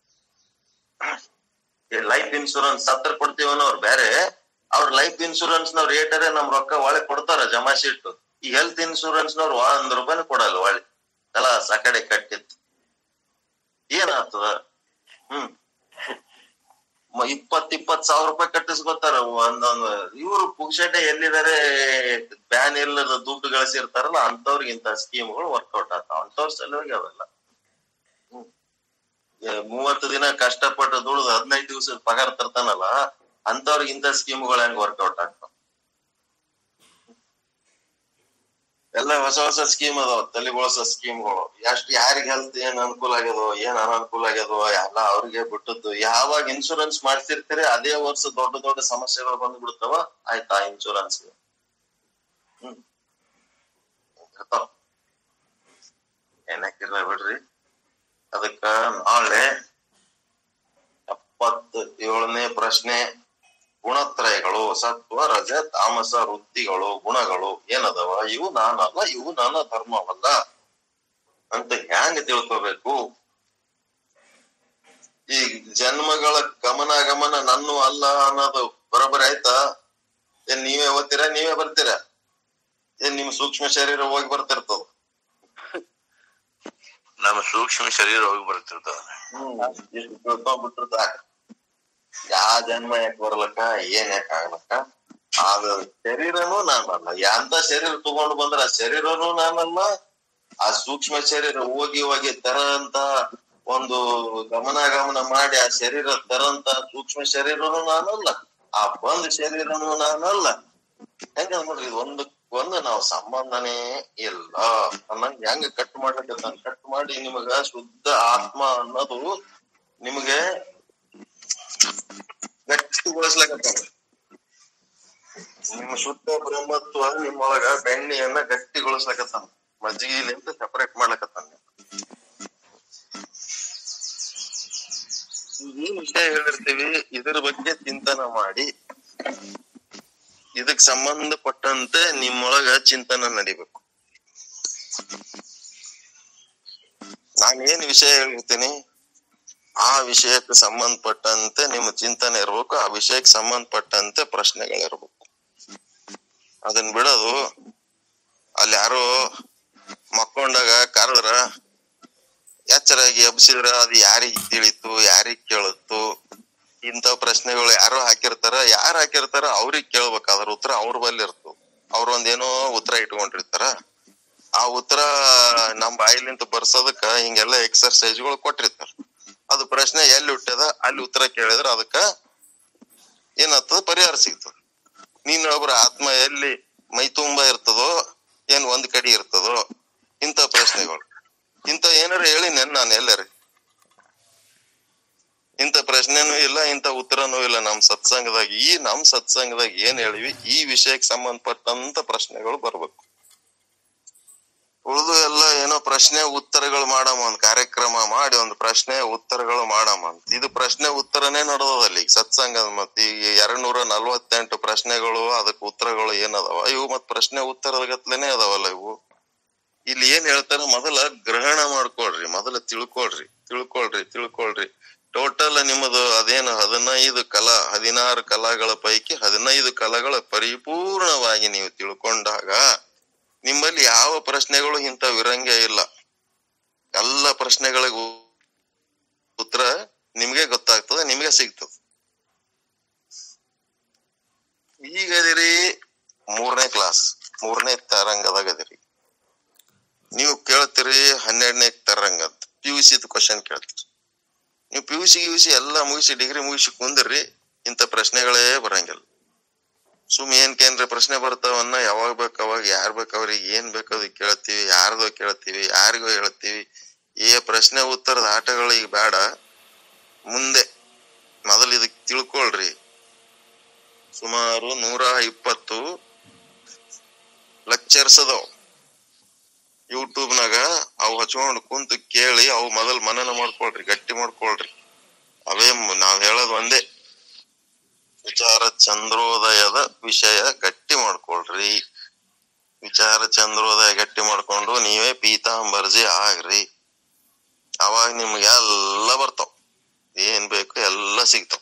ಲೈಫ್ ಇನ್ಶೂರೆನ್ಸ್ ಸತ್ರ ಕೊಡ್ತೀವನೋ ಅವ್ರು ಬೇರೆ ಅವ್ರ ಲೈಫ್ ಇನ್ಶೂರೆನ್ಸ್ ನವ್ರು ಏಟರೆ ನಮ್ ರೊಕ್ಕ ಒಳಗೆ ಕೊಡ್ತಾರ ಜಮಾ ಶೀಟ್ ಈ ಹೆಲ್ತ್ ಇನ್ಶೂರೆನ್ಸ್ ನವ್ರು ಒಂದ್ ರೂಪಾಯಿನೂ ಕೊಡಲ್ಲ ಒಳ್ಳೆ ಎಲ್ಲ ಸಕಡೆ ಕಟ್ಟಿತ್ತು ಏನಾಗ್ತದ ಹ್ಮ್ ಮ- ಇಪ್ಪತ್ ಇಪ್ಪತ್ ಸಾವಿರ ರೂಪಾಯಿ ಕಟ್ಟಿಸ್ಕೊತಾರ ಒಂದೊಂದು ಇವ್ರು ಪುಕ್ಷಟೆ ಎಲ್ಲಿದಾರೆ ಬ್ಯಾನ್ ಇಲ್ಲದ ದುಡ್ಡು ಗಳಿಸಿರ್ತಾರಲ್ಲ ಅಂತವ್ರಿಗೆ ಇಂತ ಸ್ಕೀಮ್ಗಳು ವರ್ಕೌಟ್ ಆಗ್ತಾವ ಅಂತವ್ರ ಸಲುವಾಗಿ ಅವೆಲ್ಲ ಹ್ಮ್. ಏ, ಮೂವತ್ತು ದಿನ ಕಷ್ಟಪಟ್ಟು ದುಡ್ದು ಹದಿನೈದು ದಿವಸದ ಪಗಾರ ತರ್ತಾನಲ್ಲ ಅಂತವ್ರಿಗೆ ಇಂಥ ಸ್ಕೀಮ್ಗಳು ಹೆಂಗ್ ವರ್ಕೌಟ್ ಆಗ್ತಾವ ಎಲ್ಲ ಹೊಸ ಹೊಸ ಸ್ಕೀಮ್ ಅದಾವ ತಲೆಗೊಳಸ ಸ್ಕೀಮ್ಗಳು ಎಷ್ಟ್ ಯಾರಿಗ್ ಹೆಲ್ತ್ ಏನ್ ಅನುಕೂಲ ಆಗ್ಯದೋ ಏನ್ ಅನಾನುಕೂಲ ಆಗ್ಯದೋ ಎಲ್ಲ ಅವ್ರಿಗೆ ಬಿಟ್ಟದ್ದು ಯಾವಾಗ ಇನ್ಶೂರೆನ್ಸ್ ಮಾಡ್ತಿರ್ತೀರಿ ಅದೇ ವರ್ಷ ದೊಡ್ಡ ದೊಡ್ಡ ಸಮಸ್ಯೆಗಳು ಬಂದು ಬಿಡ್ತಾವ ಆಯ್ತಾ ಇನ್ಶೂರೆನ್ಸ್ ಹ್ಮ್ ಇರ್ತಾವ ಏನಕ್ಕಿಲ್ಲ ಬಿಡ್ರಿ ಅದಕ್ಕ ನಾಳೆ ಎಪ್ಪತ್ ಏಳನೇ ಪ್ರಶ್ನೆ ಗುಣತ್ರಯಗಳು ಸತ್ವ ರಜ ತಾಮಸ ವೃತ್ತಿಗಳು ಗುಣಗಳು ಏನದವ ಇವು ನಾನಲ್ಲ ಇವು ನನ್ನ ಧರ್ಮವಲ್ಲ ಅಂತ ಹ್ಯಾಂಗ ತಿಳ್ಕೋಬೇಕು ಈ ಜನ್ಮಗಳ ಗಮನಾಗಮನ ನನ್ನು ಅಲ್ಲ ಅನ್ನೋದು ಬರೋಬ್ಬರಿ ಆಯ್ತಾ ಏನ್ ನೀವೇ ಓದ್ತೀರಾ ನೀವೇ ಬರ್ತೀರಾ ಏನ್ ನಿಮ್ ಸೂಕ್ಷ್ಮ ಶರೀರ ಹೋಗಿ ಬರ್ತಿರ್ತದ ನಮ್ಮ ಸೂಕ್ಷ್ಮ ಶರೀರ ಹೋಗಿ ಬರ್ತಿರ್ತಾವ ಎಷ್ಟು ತಿಳ್ಕೊಂಡ್ಬಿಟ್ರು ಸಾಕು ಯಾ ಜನ್ಮ ಯಾಕೆ ಬರ್ಲಕ್ಕ ಏನ್ ಯಾಕೆ ಆಗ್ಲಕ್ಕ ಆದ ಶರೀರನೂ ನಾನಲ್ಲ ಎಂತ ಶರೀರ ತಗೊಂಡು ಬಂದ್ರ ಆ ಶರೀರನೂ ನಾನಲ್ಲ ಆ ಸೂಕ್ಷ್ಮ ಶರೀರ ಹೋಗಿ ಹೋಗಿ ತರಂತ ಒಂದು ಗಮನಾಗಮನ ಮಾಡಿ ಆ ಶರೀರ ತರಂತ ಸೂಕ್ಷ್ಮ ಶರೀರನೂ ನಾನಲ್ಲ ಆ ಬಂದ್ ಶರೀರನೂ ನಾನಲ್ಲ ಹೆಂಗ ನೋಡ್ರಿ ಇದು ಒಂದು ಒಂದು ನಾವು ಸಂಬಂಧನೇ ಇಲ್ಲ ಅನ್ನಂಗ್ ಹೆಂಗ ಕಟ್ ಮಾಡ್ಲಿಕ್ಕೆ ಕಟ್ ಮಾಡಿ ನಿಮಗ ಶುದ್ಧ ಆತ್ಮ ಅನ್ನೋದು ನಿಮಗೆ ಗಟ್ಟಿಗೊಳಿಸ್ಲಕತ್ತಾನ ನಿಮ್ಮ ಶುದ್ಧ ಬ್ರಹ್ಮತ್ವ ನಿಮ್ಮೊಳಗ ಬೆಣ್ಣೆಯನ್ನ ಗಟ್ಟಿಗೊಳಿಸ್ಲಕತ್ತಾನ ಮಜ್ಜಿಗೆಲಿಂದ ಸಪರೇಟ್ ಮಾಡ್ಲಕತ್ತಾನ ಏನ್ ವಿಷಯ ಹೇಳಿರ್ತೀವಿ ಇದ್ರ ಬಗ್ಗೆ ಚಿಂತನ ಮಾಡಿ ಇದಕ್ ಸಂಬಂಧಪಟ್ಟಂತೆ ನಿಮ್ಮೊಳಗ ಚಿಂತನ ನಡಿಬೇಕು ನಾನು ಏನ್ ವಿಷಯ ಹೇಳಿರ್ತೀನಿ ಆ ವಿಷಯಕ್ಕೆ ಸಂಬಂಧಪಟ್ಟಂತೆ ನಿಮ್ಮ ಚಿಂತನೆ ಇರ್ಬೇಕು ಆ ವಿಷಯಕ್ಕೆ ಸಂಬಂಧಪಟ್ಟಂತೆ ಪ್ರಶ್ನೆಗಳಿರ್ಬೇಕು ಅದನ್ ಬಿಡೋದು ಅಲ್ಲಿ ಯಾರೋ ಮಕ್ಕೊಂಡಾಗ ಕರೆದ್ರ ಎಚ್ಚರಾಗಿ ಎಬ್ಸಿದ್ರ ಅದು ಯಾರಿಗ್ ತಿಳಿತು ಯಾರಿಗ್ ಕೇಳುತ್ತು ಇಂಥ ಪ್ರಶ್ನೆಗಳು ಯಾರೋ ಹಾಕಿರ್ತಾರ ಯಾರು ಹಾಕಿರ್ತಾರ ಅವ್ರಿಗ್ ಕೇಳ್ಬೇಕು ಅದ್ರ ಉತ್ತರ ಅವ್ರ ಬಲ್ಲಿ ಇರ್ತದ ಅವ್ರ ಒಂದೇನೋ ಉತ್ತರ ಇಟ್ಕೊಂಡಿರ್ತಾರ ಆ ಉತ್ತರ ನಮ್ ಬಾಯಿಲಿಂತ ಬರ್ಸೋದಕ್ಕ ಹಿಂಗೆಲ್ಲ ಎಕ್ಸರ್ಸೈಸ್ಗಳು ಕೊಟ್ಟಿರ್ತಾರ ಅದು ಪ್ರಶ್ನೆ ಎಲ್ಲಿ ಹುಟ್ಟ್ಯದ ಅಲ್ಲಿ ಉತ್ತರ ಕೇಳಿದ್ರ ಅದಕ್ಕ ಏನಾಗ್ತದ ಪರಿಹಾರ ಸಿಗ್ತದ ನೀನ್ ಒಬ್ರ ಆತ್ಮ ಎಲ್ಲಿ ಮೈ ತುಂಬಾ ಇರ್ತದೋ ಏನ್ ಒಂದ್ ಕಡೆ ಇರ್ತದೋ ಇಂಥ ಪ್ರಶ್ನೆಗಳು ಇಂಥ ಏನಾರ ಹೇಳಿ ನೆನ್ ನಾನು ಎಲ್ಲರಿ ಇಂಥ ಪ್ರಶ್ನೆನೂ ಇಲ್ಲ ಇಂಥ ಉತ್ತರನೂ ಇಲ್ಲ ನಮ್ ಸತ್ಸಂಗದಾಗ ಈ ನಮ್ ಸತ್ಸಂಗದಾಗ ಏನ್ ಹೇಳಿವಿ ಈ ವಿಷಯಕ್ಕೆ ಸಂಬಂಧಪಟ್ಟಂತ ಪ್ರಶ್ನೆಗಳು ಬರ್ಬೇಕು ಉಳಿದು ಎಲ್ಲ ಏನೋ ಪ್ರಶ್ನೆ ಉತ್ತರಗಳು ಮಾಡಮ್ಮ ಒಂದ್ ಕಾರ್ಯಕ್ರಮ ಮಾಡಿ ಒಂದು ಪ್ರಶ್ನೆ ಉತ್ತರಗಳು ಮಾಡಮ್ಮ ಅಂತ ಇದು ಪ್ರಶ್ನೆ ಉತ್ತರನೇ ನಡೆದದಲ್ಲಿ ಈಗ ಸತ್ಸಂಗ ಮತ್ ಈಗ ಎರಡ್ ನೂರ ನಲ್ವತ್ತೆಂಟು ಪ್ರಶ್ನೆಗಳು ಅದಕ್ಕೆ ಉತ್ತರಗಳು ಏನದಾವ ಇವು ಮತ್ ಪ್ರಶ್ನೆ ಉತ್ತರದ ಗತ್ಲೆನೆ ಅದಾವಲ್ಲ ಇವು ಇಲ್ಲಿ ಏನ್ ಹೇಳ್ತಾರ ಮೊದಲ ಗ್ರಹಣ ಮಾಡ್ಕೊಳ್ರಿ ಮೊದಲ ತಿಳ್ಕೊಳ್ರಿ ತಿಳ್ಕೊಳ್ರಿ ತಿಳ್ಕೊಳ್ರಿ ಟೋಟಲ್ ನಿಮ್ಮದು ಅದೇನು ಹದಿನೈದು ಕಲಾ ಹದಿನಾರು ಕಲಾಗಳ ಪೈಕಿ ಹದಿನೈದು ಕಲಾಗಳ ಪರಿಪೂರ್ಣವಾಗಿ ನೀವು ತಿಳ್ಕೊಂಡಾಗ ನಿಮ್ಮಲ್ಲಿ ಯಾವ ಪ್ರಶ್ನೆಗಳು ಇಂಥವು ಇರಂಗೇ ಇಲ್ಲ ಎಲ್ಲ ಪ್ರಶ್ನೆಗಳಿಗೂ ಉತ್ತರ ನಿಮ್ಗೆ ಗೊತ್ತಾಗ್ತದೆ ನಿಮ್ಗೆ ಸಿಗ್ತದೆ ಈಗ ಅದಿರಿ ಮೂರನೇ ಕ್ಲಾಸ್ ಮೂರನೇ ತರಂಗದಾಗ ಅದಿರಿ ನೀವು ಕೇಳ್ತೀರಿ ಹನ್ನೆರಡನೇ ತರಂಗ ಅಂತ ಪಿ ಯು ಸಿ ಕ್ವಶನ್ ಕೇಳ್ತೀರಿ ನೀವು P U C U C ಎಲ್ಲ ಮುಗಿಸಿ ಡಿಗ್ರಿ ಮುಗಿಸಿ ಕುಂದಿರ್ರಿ ಇಂಥ ಪ್ರಶ್ನೆಗಳೇ ಬರಂಗಿಲ್ಲ ಸುಮ್ ಏನ್ ಕೇಂದ್ರ ಪ್ರಶ್ನೆ ಬರ್ತಾವನ್ನ ಯಾವಾಗ ಬೇಕು ಅವಾಗ ಯಾರ್ ಬೇಕು ಅವ್ರಿಗೆ ಏನ್ ಬೇಕು ಅದಕ್ಕೆ ಕೇಳ್ತೀವಿ ಯಾರ್ದೋ ಕೇಳ್ತೀವಿ ಯಾರಿಗೋ ಹೇಳ್ತೀವಿ ಈ ಪ್ರಶ್ನೆ ಉತ್ತರದ ಆಟಗಳಿಗೆ ಬೇಡ ಮುಂದೆ ಮೊದಲು ಇದಕ್ ತಿಳ್ಕೊಳ್ರಿ ಸುಮಾರು ನೂರ ಇಪ್ಪತ್ತು ಲೆಕ್ಚರ್ಸ್ ಅದಾವ ಯೂಟ್ಯೂಬ್ ನಾಗ ಅವು ಹಚ್ಕೊಂಡ್ ಕುಂತು ಕೇಳಿ ಅವು ಮೊದಲ್ ಮನನ ಮಾಡ್ಕೊಳ್ರಿ ಗಟ್ಟಿ ಮಾಡ್ಕೊಳ್ರಿ ಅವೇ ಮ್- ನಾವ್ ಹೇಳೋದ್ ಒಂದೇ ವಿಚಾರ ಚಂದ್ರೋದಯದ ವಿಷಯ ಗಟ್ಟಿ ಮಾಡ್ಕೊಳ್ರಿ ವಿಚಾರ ಚಂದ್ರೋದಯ ಗಟ್ಟಿ ಮಾಡ್ಕೊಂಡು ನೀವೇ ಪೀತಾಂಬರ್ಜಿ ಆಗ್ರಿ ಅವಾಗ ನಿಮ್ಗೆ ಎಲ್ಲ ಬರ್ತಾವ ಏನ್ ಬೇಕು ಎಲ್ಲ ಸಿಗ್ತಾವ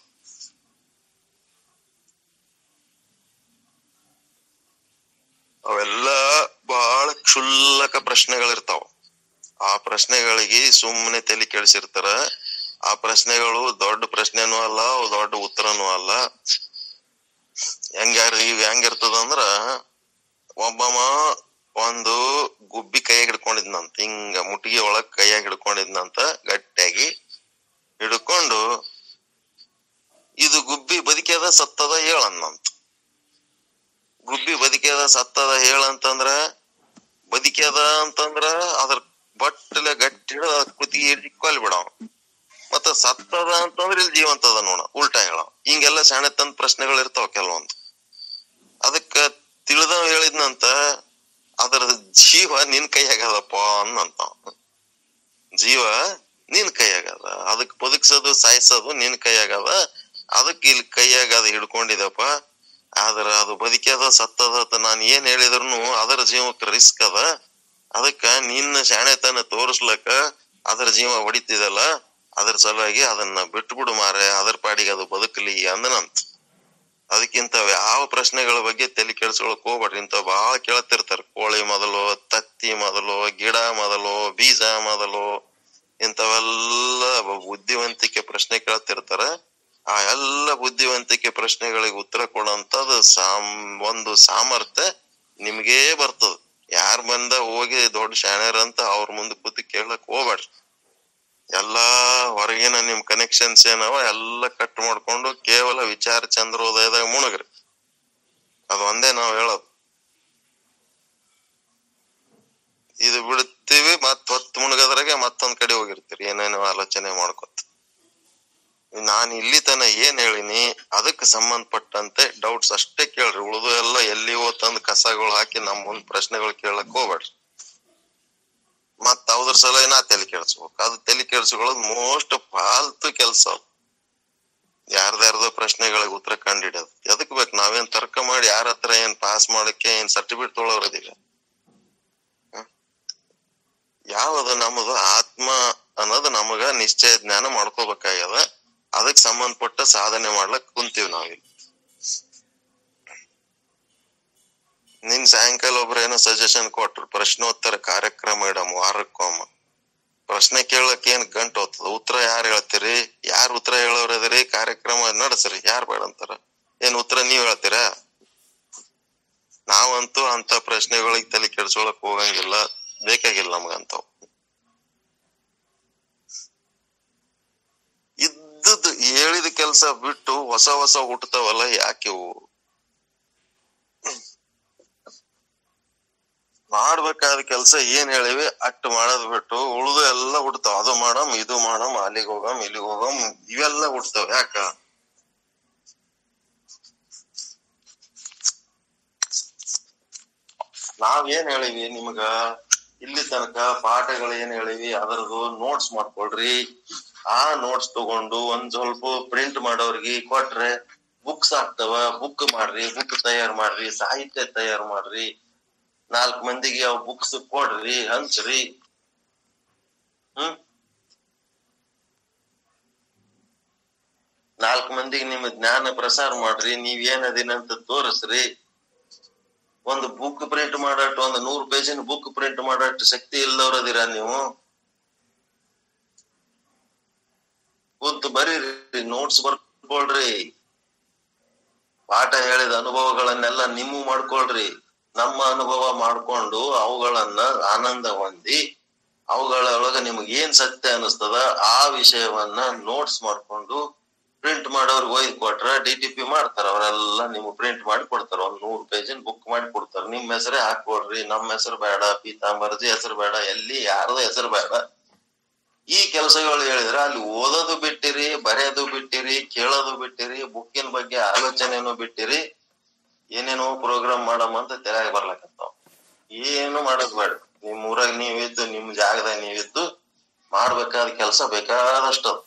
ಅವೆಲ್ಲ ಬಹಳ ಕ್ಷುಲ್ಲಕ ಪ್ರಶ್ನೆಗಳಿರ್ತಾವ ಆ ಪ್ರಶ್ನೆಗಳಿಗೆ ಸುಮ್ಮನೆ ತಲೆ ಕೆಡಿಸಿರ್ತಾರ ಆ ಪ್ರಶ್ನೆಗಳು ದೊಡ್ಡ ಪ್ರಶ್ನೆನೂ ಅಲ್ಲ ಅವು ದೊಡ್ಡ ಉತ್ತರನೂ ಅಲ್ಲ ಹೆಂಗ ಈಗ ಹೆಂಗಿರ್ತದ ಅಂದ್ರ ಒಬ್ಬವ ಒಂದು ಗುಬ್ಬಿ ಕೈಯಾಗ ಹಿಡ್ಕೊಂಡಿದ್ನಂತ ಹಿಂಗ ಮುಟ್ಟಿಗೆ ಒಳಗ್ ಕೈಯಾಗ ಹಿಡ್ಕೊಂಡಿದ್ನಂತ ಗಟ್ಟಿಯಾಗಿ ಹಿಡ್ಕೊಂಡು ಇದು ಗುಬ್ಬಿ ಬದುಕ್ಯದ ಸತ್ತದ ಹೇಳನ್ನಂತ ಗುಬ್ಬಿ ಬದುಕ್ಯದ ಸತ್ತದ ಹೇಳಂತಂದ್ರ ಬದುಕ್ಯದ ಅಂತಂದ್ರ ಅದ್ರ ಬಟ್ಟಲೆ ಗಟ್ಟಿ ಹಿಡಿದ ಅದ್ ಕುತ್ತಿಗೆ ಹಿಡಿದು ಕೊಲ್ ಬಿಡವ ಮತ್ತ ಸತ್ತದ ಅಂತಂದ್ರ ಇಲ್ಲಿ ಜೀವಂತದ ನೋಡ ಉಲ್ಟಾ ಹೇಳ ಹಿಂಗೆಲ್ಲ ಸಣ್ಣತಂದ ಪ್ರಶ್ನೆಗಳು ಇರ್ತಾವ ಕೆಲವೊಂದು ಅದಕ್ಕ ತಿಳಿದವ ಹೇಳಿದ್ನಂತ ಅದರ ಜೀವ ನಿನ್ ಕೈಯಾಗದಪ್ಪ ಅನ್ನಂತ ಜೀವ ನಿನ್ ಕೈಯಾಗದ ಅದಕ್ ಬದುಕ್ಸೋದು ಸಾಯಿಸೋದು ನಿನ್ ಕೈಯಾಗದ ಅದಕ್ ಇಲ್ಲಿ ಕೈಯಾಗದ ಹಿಡ್ಕೊಂಡಿದಪ್ಪ ಆದ್ರ ಅದು ಬದುಕ್ಯದ ಸತ್ತದ ಅಂತ ನಾನ್ ಏನ್ ಹೇಳಿದ್ರು ಅದರ ಜೀವಕ್ಕೆ ರಿಸ್ಕ್ ಅದ ಅದಕ್ಕ ನಿನ್ನ ಶಾಣೆತನ ತೋರಿಸ್ಲಕ್ಕ ಅದರ ಜೀವ ಹೊಡಿತಿದಲ್ಲ ಅದ್ರ ಸಲುವಾಗಿ ಅದನ್ನ ಬಿಟ್ಬಿಡು ಮಾರೆ ಅದರ ಪಾಡಿಗೆ ಅದು ಬದುಕಲಿ ಅಂದನಂತ ಅದಕ್ಕಿಂತ ಯಾವ ಪ್ರಶ್ನೆಗಳ ಬಗ್ಗೆ ತಲೆ ಕೆಡ್ಸ್ಕೊಳಕ್ ಹೋಗ್ಬೇಡ್ರಿ ಇಂಥವ್ ಬಾಳ ಕೇಳ್ತಿರ್ತಾರ ಕೋಳಿ ಮೊದಲು ತತ್ತಿ ಮೊದಲು ಗಿಡ ಮೊದಲು ಬೀಜ ಮೊದಲು ಇಂಥವೆಲ್ಲ ಬುದ್ಧಿವಂತಿಕೆ ಪ್ರಶ್ನೆ ಕೇಳ್ತಿರ್ತಾರ ಆ ಎಲ್ಲ ಬುದ್ಧಿವಂತಿಕೆ ಪ್ರಶ್ನೆಗಳಿಗೆ ಉತ್ತರ ಕೊಡೋಂಥದ್ದು ಸಾಮ್ ಒಂದು ಸಾಮರ್ಥ್ಯ ನಿಮ್ಗೇ ಬರ್ತದ ಯಾರ್ ಬಂದ ಹೋಗಿ ದೊಡ್ಡ ಶಾಣ್ಯರ್ ಅಂತ ಅವ್ರ ಮುಂದೆ ಕೂತು ಕೇಳಕ್ ಹೋಗ್ಬೇಡ್ರಿ ಎಲ್ಲಾ ಹೊರಗಿನ ನಿಮ್ ಕನೆಕ್ಷನ್ಸ್ ಏನವ ಎಲ್ಲ ಕಟ್ ಮಾಡ್ಕೊಂಡು ಕೇವಲ ವಿಚಾರ ಚಂದ್ರೋದಯದಾಗ ಮುಣಗ್ರಿ ಅದ್ ಒಂದೇ ನಾವ್ ಹೇಳೋದು ಇದು ಬಿಡ್ತೀವಿ ಮತ್ ಹೊತ್ತು ಮುಣಗದ್ರಾಗೆ ಮತ್ತೊಂದ್ ಕಡೆ ಹೋಗಿರ್ತೀರಿ ಏನೇನೋ ಆಲೋಚನೆ ಮಾಡ್ಕೊತ ನಾನ್ ಇಲ್ಲಿ ತನ ಏನ್ ಹೇಳಿನಿ ಅದಕ್ ಸಂಬಂಧಪಟ್ಟಂತೆ ಡೌಟ್ಸ್ ಅಷ್ಟೇ ಕೇಳ್ರಿ ಉಳಿದು ಎಲ್ಲ ಎಲ್ಲಿವೋ ತಂದ್ ಕಸಗಳು ಹಾಕಿ ನಮ್ ಮುಂದ್ ಪ್ರಶ್ನೆಗಳು ಕೇಳಕ್ ಹೋಗ್ಬೇಡ್ರಿ ಮತ್ ಅವ್ದ್ರ ಸಲ ನಾ ತಲೆ ಕೆಡ್ಸ್ಬೇಕು ಅದು ತಲೆ ಕೆಡ್ಸ್ಕೊಳ್ಳೋದು ಮೋಸ್ಟ್ ಫಾಲ್ತು ಕೆಲ್ಸ ಯಾರ್ದಾರ್ದೋ ಪ್ರಶ್ನೆಗಳಿಗೆ ಉತ್ತರ ಕಂಡಿಡೋದು ಎದಕ್ ಬೇಕು ನಾವೇನ್ ತರ್ಕ ಮಾಡಿ ಯಾರ ಹತ್ರ ಏನ್ ಪಾಸ್ ಮಾಡಕ್ಕೆ ಏನ್ ಸರ್ಟಿಫಿಕೇಟ್ ತೊಗೊಳೋದಿಲ್ಲ ಯಾವದು ನಮ್ಮದು ಆತ್ಮ ಅನ್ನೋದು ನಮಗ ನಿಶ್ಚಯ ಜ್ಞಾನ ಮಾಡ್ಕೋಬೇಕಾಗ್ಯದ ಅದಕ್ ಸಂಬಂಧಪಟ್ಟ ಸಾಧನೆ ಮಾಡ್ಲಕ್ ಕುಂತೀವಿ ನಾವಿಲ್ಲಿ ನಿನ್ ಸಾಯಂಕಾಲ ಒಬ್ರು ಏನೋ ಸಜೆಷನ್ ಕೊಟ್ರು ಪ್ರಶ್ನೋತ್ತರ ಕಾರ್ಯಕ್ರಮ ಇಡಮ್ ವಾರಕ್ಕೊಮ್ಮ ಪ್ರಶ್ನೆ ಕೇಳಕ್ ಏನ್ ಗಂಟು ಹೋಗ್ತದ ಉತ್ತರ ಯಾರು ಹೇಳ್ತೀರಿ ಯಾರ್ ಉತ್ತರ ಹೇಳೋರ್ ಅದರಿ ಕಾರ್ಯಕ್ರಮ ನಡೆಸ್ರಿ ಯಾರ್ ಬೇಡ ಅಂತಾರ ಏನ್ ಉತ್ತರ ನೀವ್ ಹೇಳ್ತೀರಾ ನಾವಂತೂ ಅಂತ ಪ್ರಶ್ನೆಗಳಿಗೆ ತಲೆ ಕೆಡ್ಸ್ಕೊಳಕ್ ಹೋಗಂಗಿಲ್ಲ ಬೇಕಾಗಿಲ್ಲ ನಮಗಂತವ್ ಇದ್ದದ್ದು ಹೇಳಿದ ಕೆಲ್ಸ ಬಿಟ್ಟು ಹೊಸ ಹೊಸ ಹುಟ್ಟತಾವಲ್ಲ ಯಾಕೆ ಇವು ಮಾಡ್ಬೇಕಾದ ಕೆಲ್ಸ ಏನ್ ಹೇಳಿವಿ ಅಟ್ ಮಾಡೋದ್ ಬಿಟ್ಟು ಉಳ್ದು ಎಲ್ಲ ಹುಡ್ತಾವ ಅದು ಮಾಡಮ್ ಇದು ಮಾಡಮ್ ಅಲ್ಲಿಗ್ ಹೋಗಮ್ ಇಲ್ಲಿಗ್ ಹೋಗಮ್ ಇವೆಲ್ಲ ಹುಡ್ತಾವ ಯಾಕ ನಾವ್ ಏನ್ ಹೇಳಿವಿ ನಿಮಗ ಇಲ್ಲಿ ತನಕ ಪಾಠಗಳು ಏನ್ ಹೇಳಿವಿ ಅದರದು ನೋಟ್ಸ್ ಮಾಡ್ಕೊಳ್ರಿ ಆ ನೋಟ್ಸ್ ತಗೊಂಡು ಒಂದ್ ಸ್ವಲ್ಪ ಪ್ರಿಂಟ್ ಮಾಡೋರ್ಗಿ ಕೊಟ್ರೆ ಬುಕ್ಸ್ ಆಗ್ತಾವ ಬುಕ್ ಮಾಡ್ರಿ ಬುಕ್ ತಯಾರ್ ಮಾಡ್ರಿ ಸಾಹಿತ್ಯ ತಯಾರ್ ಮಾಡ್ರಿ ನಾಲ್ಕ್ ಮಂದಿಗೆ ಅವ್ ಬುಕ್ಸ್ ಕೊಡ್ರಿ ಹಂಚ್ರಿ ಹ್ಮ್ ನಾಲ್ಕ್ ಮಂದಿಗೆ ನಿಮ್ ಜ್ಞಾನ ಪ್ರಸಾರ ಮಾಡ್ರಿ ನೀವ್ ಏನ್ ಅದಿನಂತ ತೋರಿಸ್ರಿ ಒಂದು ಬುಕ್ ಪ್ರಿಂಟ್ ಮಾಡಟ್ಟು ಒಂದು ನೂರ್ ಪೇಜಿನ ಬುಕ್ ಪ್ರಿಂಟ್ ಮಾಡಟ್ಟು ಶಕ್ತಿ ಇಲ್ಲವ್ರದಿರ ನೀವು ಕೂತು ಬರೀರಿ ನೋಟ್ಸ್ ಬರ್ಕೊಳ್ರಿ ಪಾಠ ಹೇಳಿದ ಅನುಭವಗಳನ್ನೆಲ್ಲ ನಿಮ್ಮ ಮಾಡ್ಕೊಳ್ರಿ ನಮ್ಮ ಅನುಭವ ಮಾಡ್ಕೊಂಡು ಅವುಗಳನ್ನ ಆನಂದ ಹೊಂದಿ ಅವುಗಳೊಳಗ ನಿಮ್ಗೆ ಏನ್ ಸತ್ಯ ಅನಿಸ್ತದ ಆ ವಿಷಯವನ್ನ ನೋಟ್ಸ್ ಮಾಡ್ಕೊಂಡು ಪ್ರಿಂಟ್ ಮಾಡೋರ್ಗೆ ಒಯ್ದು ಕೊಟ್ರ ಡಿ ಟಿ ಪಿ ಮಾಡ್ತಾರ ಅವರೆಲ್ಲ ನಿಮ್ಗೆ ಪ್ರಿಂಟ್ ಮಾಡಿ ಕೊಡ್ತಾರ ಒಂದ್ ನೂರ್ ಪೇಜಿನ ಬುಕ್ ಮಾಡಿ ಕೊಡ್ತಾರ ನಿಮ್ ಹೆಸರೇ ಹಾಕೊಡ್ರಿ ನಮ್ಮ ಹೆಸರು ಬೇಡ ಪೀತಾಂಬರ್ಜಿ ಹೆಸರು ಬೇಡ ಎಲ್ಲಿ ಯಾರ್ದು ಹೆಸರು ಬೇಡ ಈ ಕೆಲಸಗಳು ಹೇಳಿದ್ರೆ ಅಲ್ಲಿ ಓದೋದು ಬಿಟ್ಟಿರಿ ಬರೆಯೋದು ಬಿಟ್ಟಿರಿ ಕೇಳೋದು ಬಿಟ್ಟಿರಿ ಬುಕ್ಕಿನ ಬಗ್ಗೆ ಆಲೋಚನೆನೂ ಬಿಟ್ಟಿರಿ ಏನೇನೋ ಪ್ರೋಗ್ರಾಮ್ ಮಾಡಮ್ಮ ಅಂತ ತೆರೆಯಾಗ ಬರ್ಲಕತ್ತಾವ ಏನು ಮಾಡೋದ್ ಬೇಡ ನಿಮ್ ಊರಾಗ ನೀವಿದ್ದು ನಿಮ್ ಜಾಗದಾಗ ನೀವಿದ್ದು ಮಾಡ್ಬೇಕಾದ ಕೆಲಸ ಬೇಕಾದಷ್ಟು ಅದ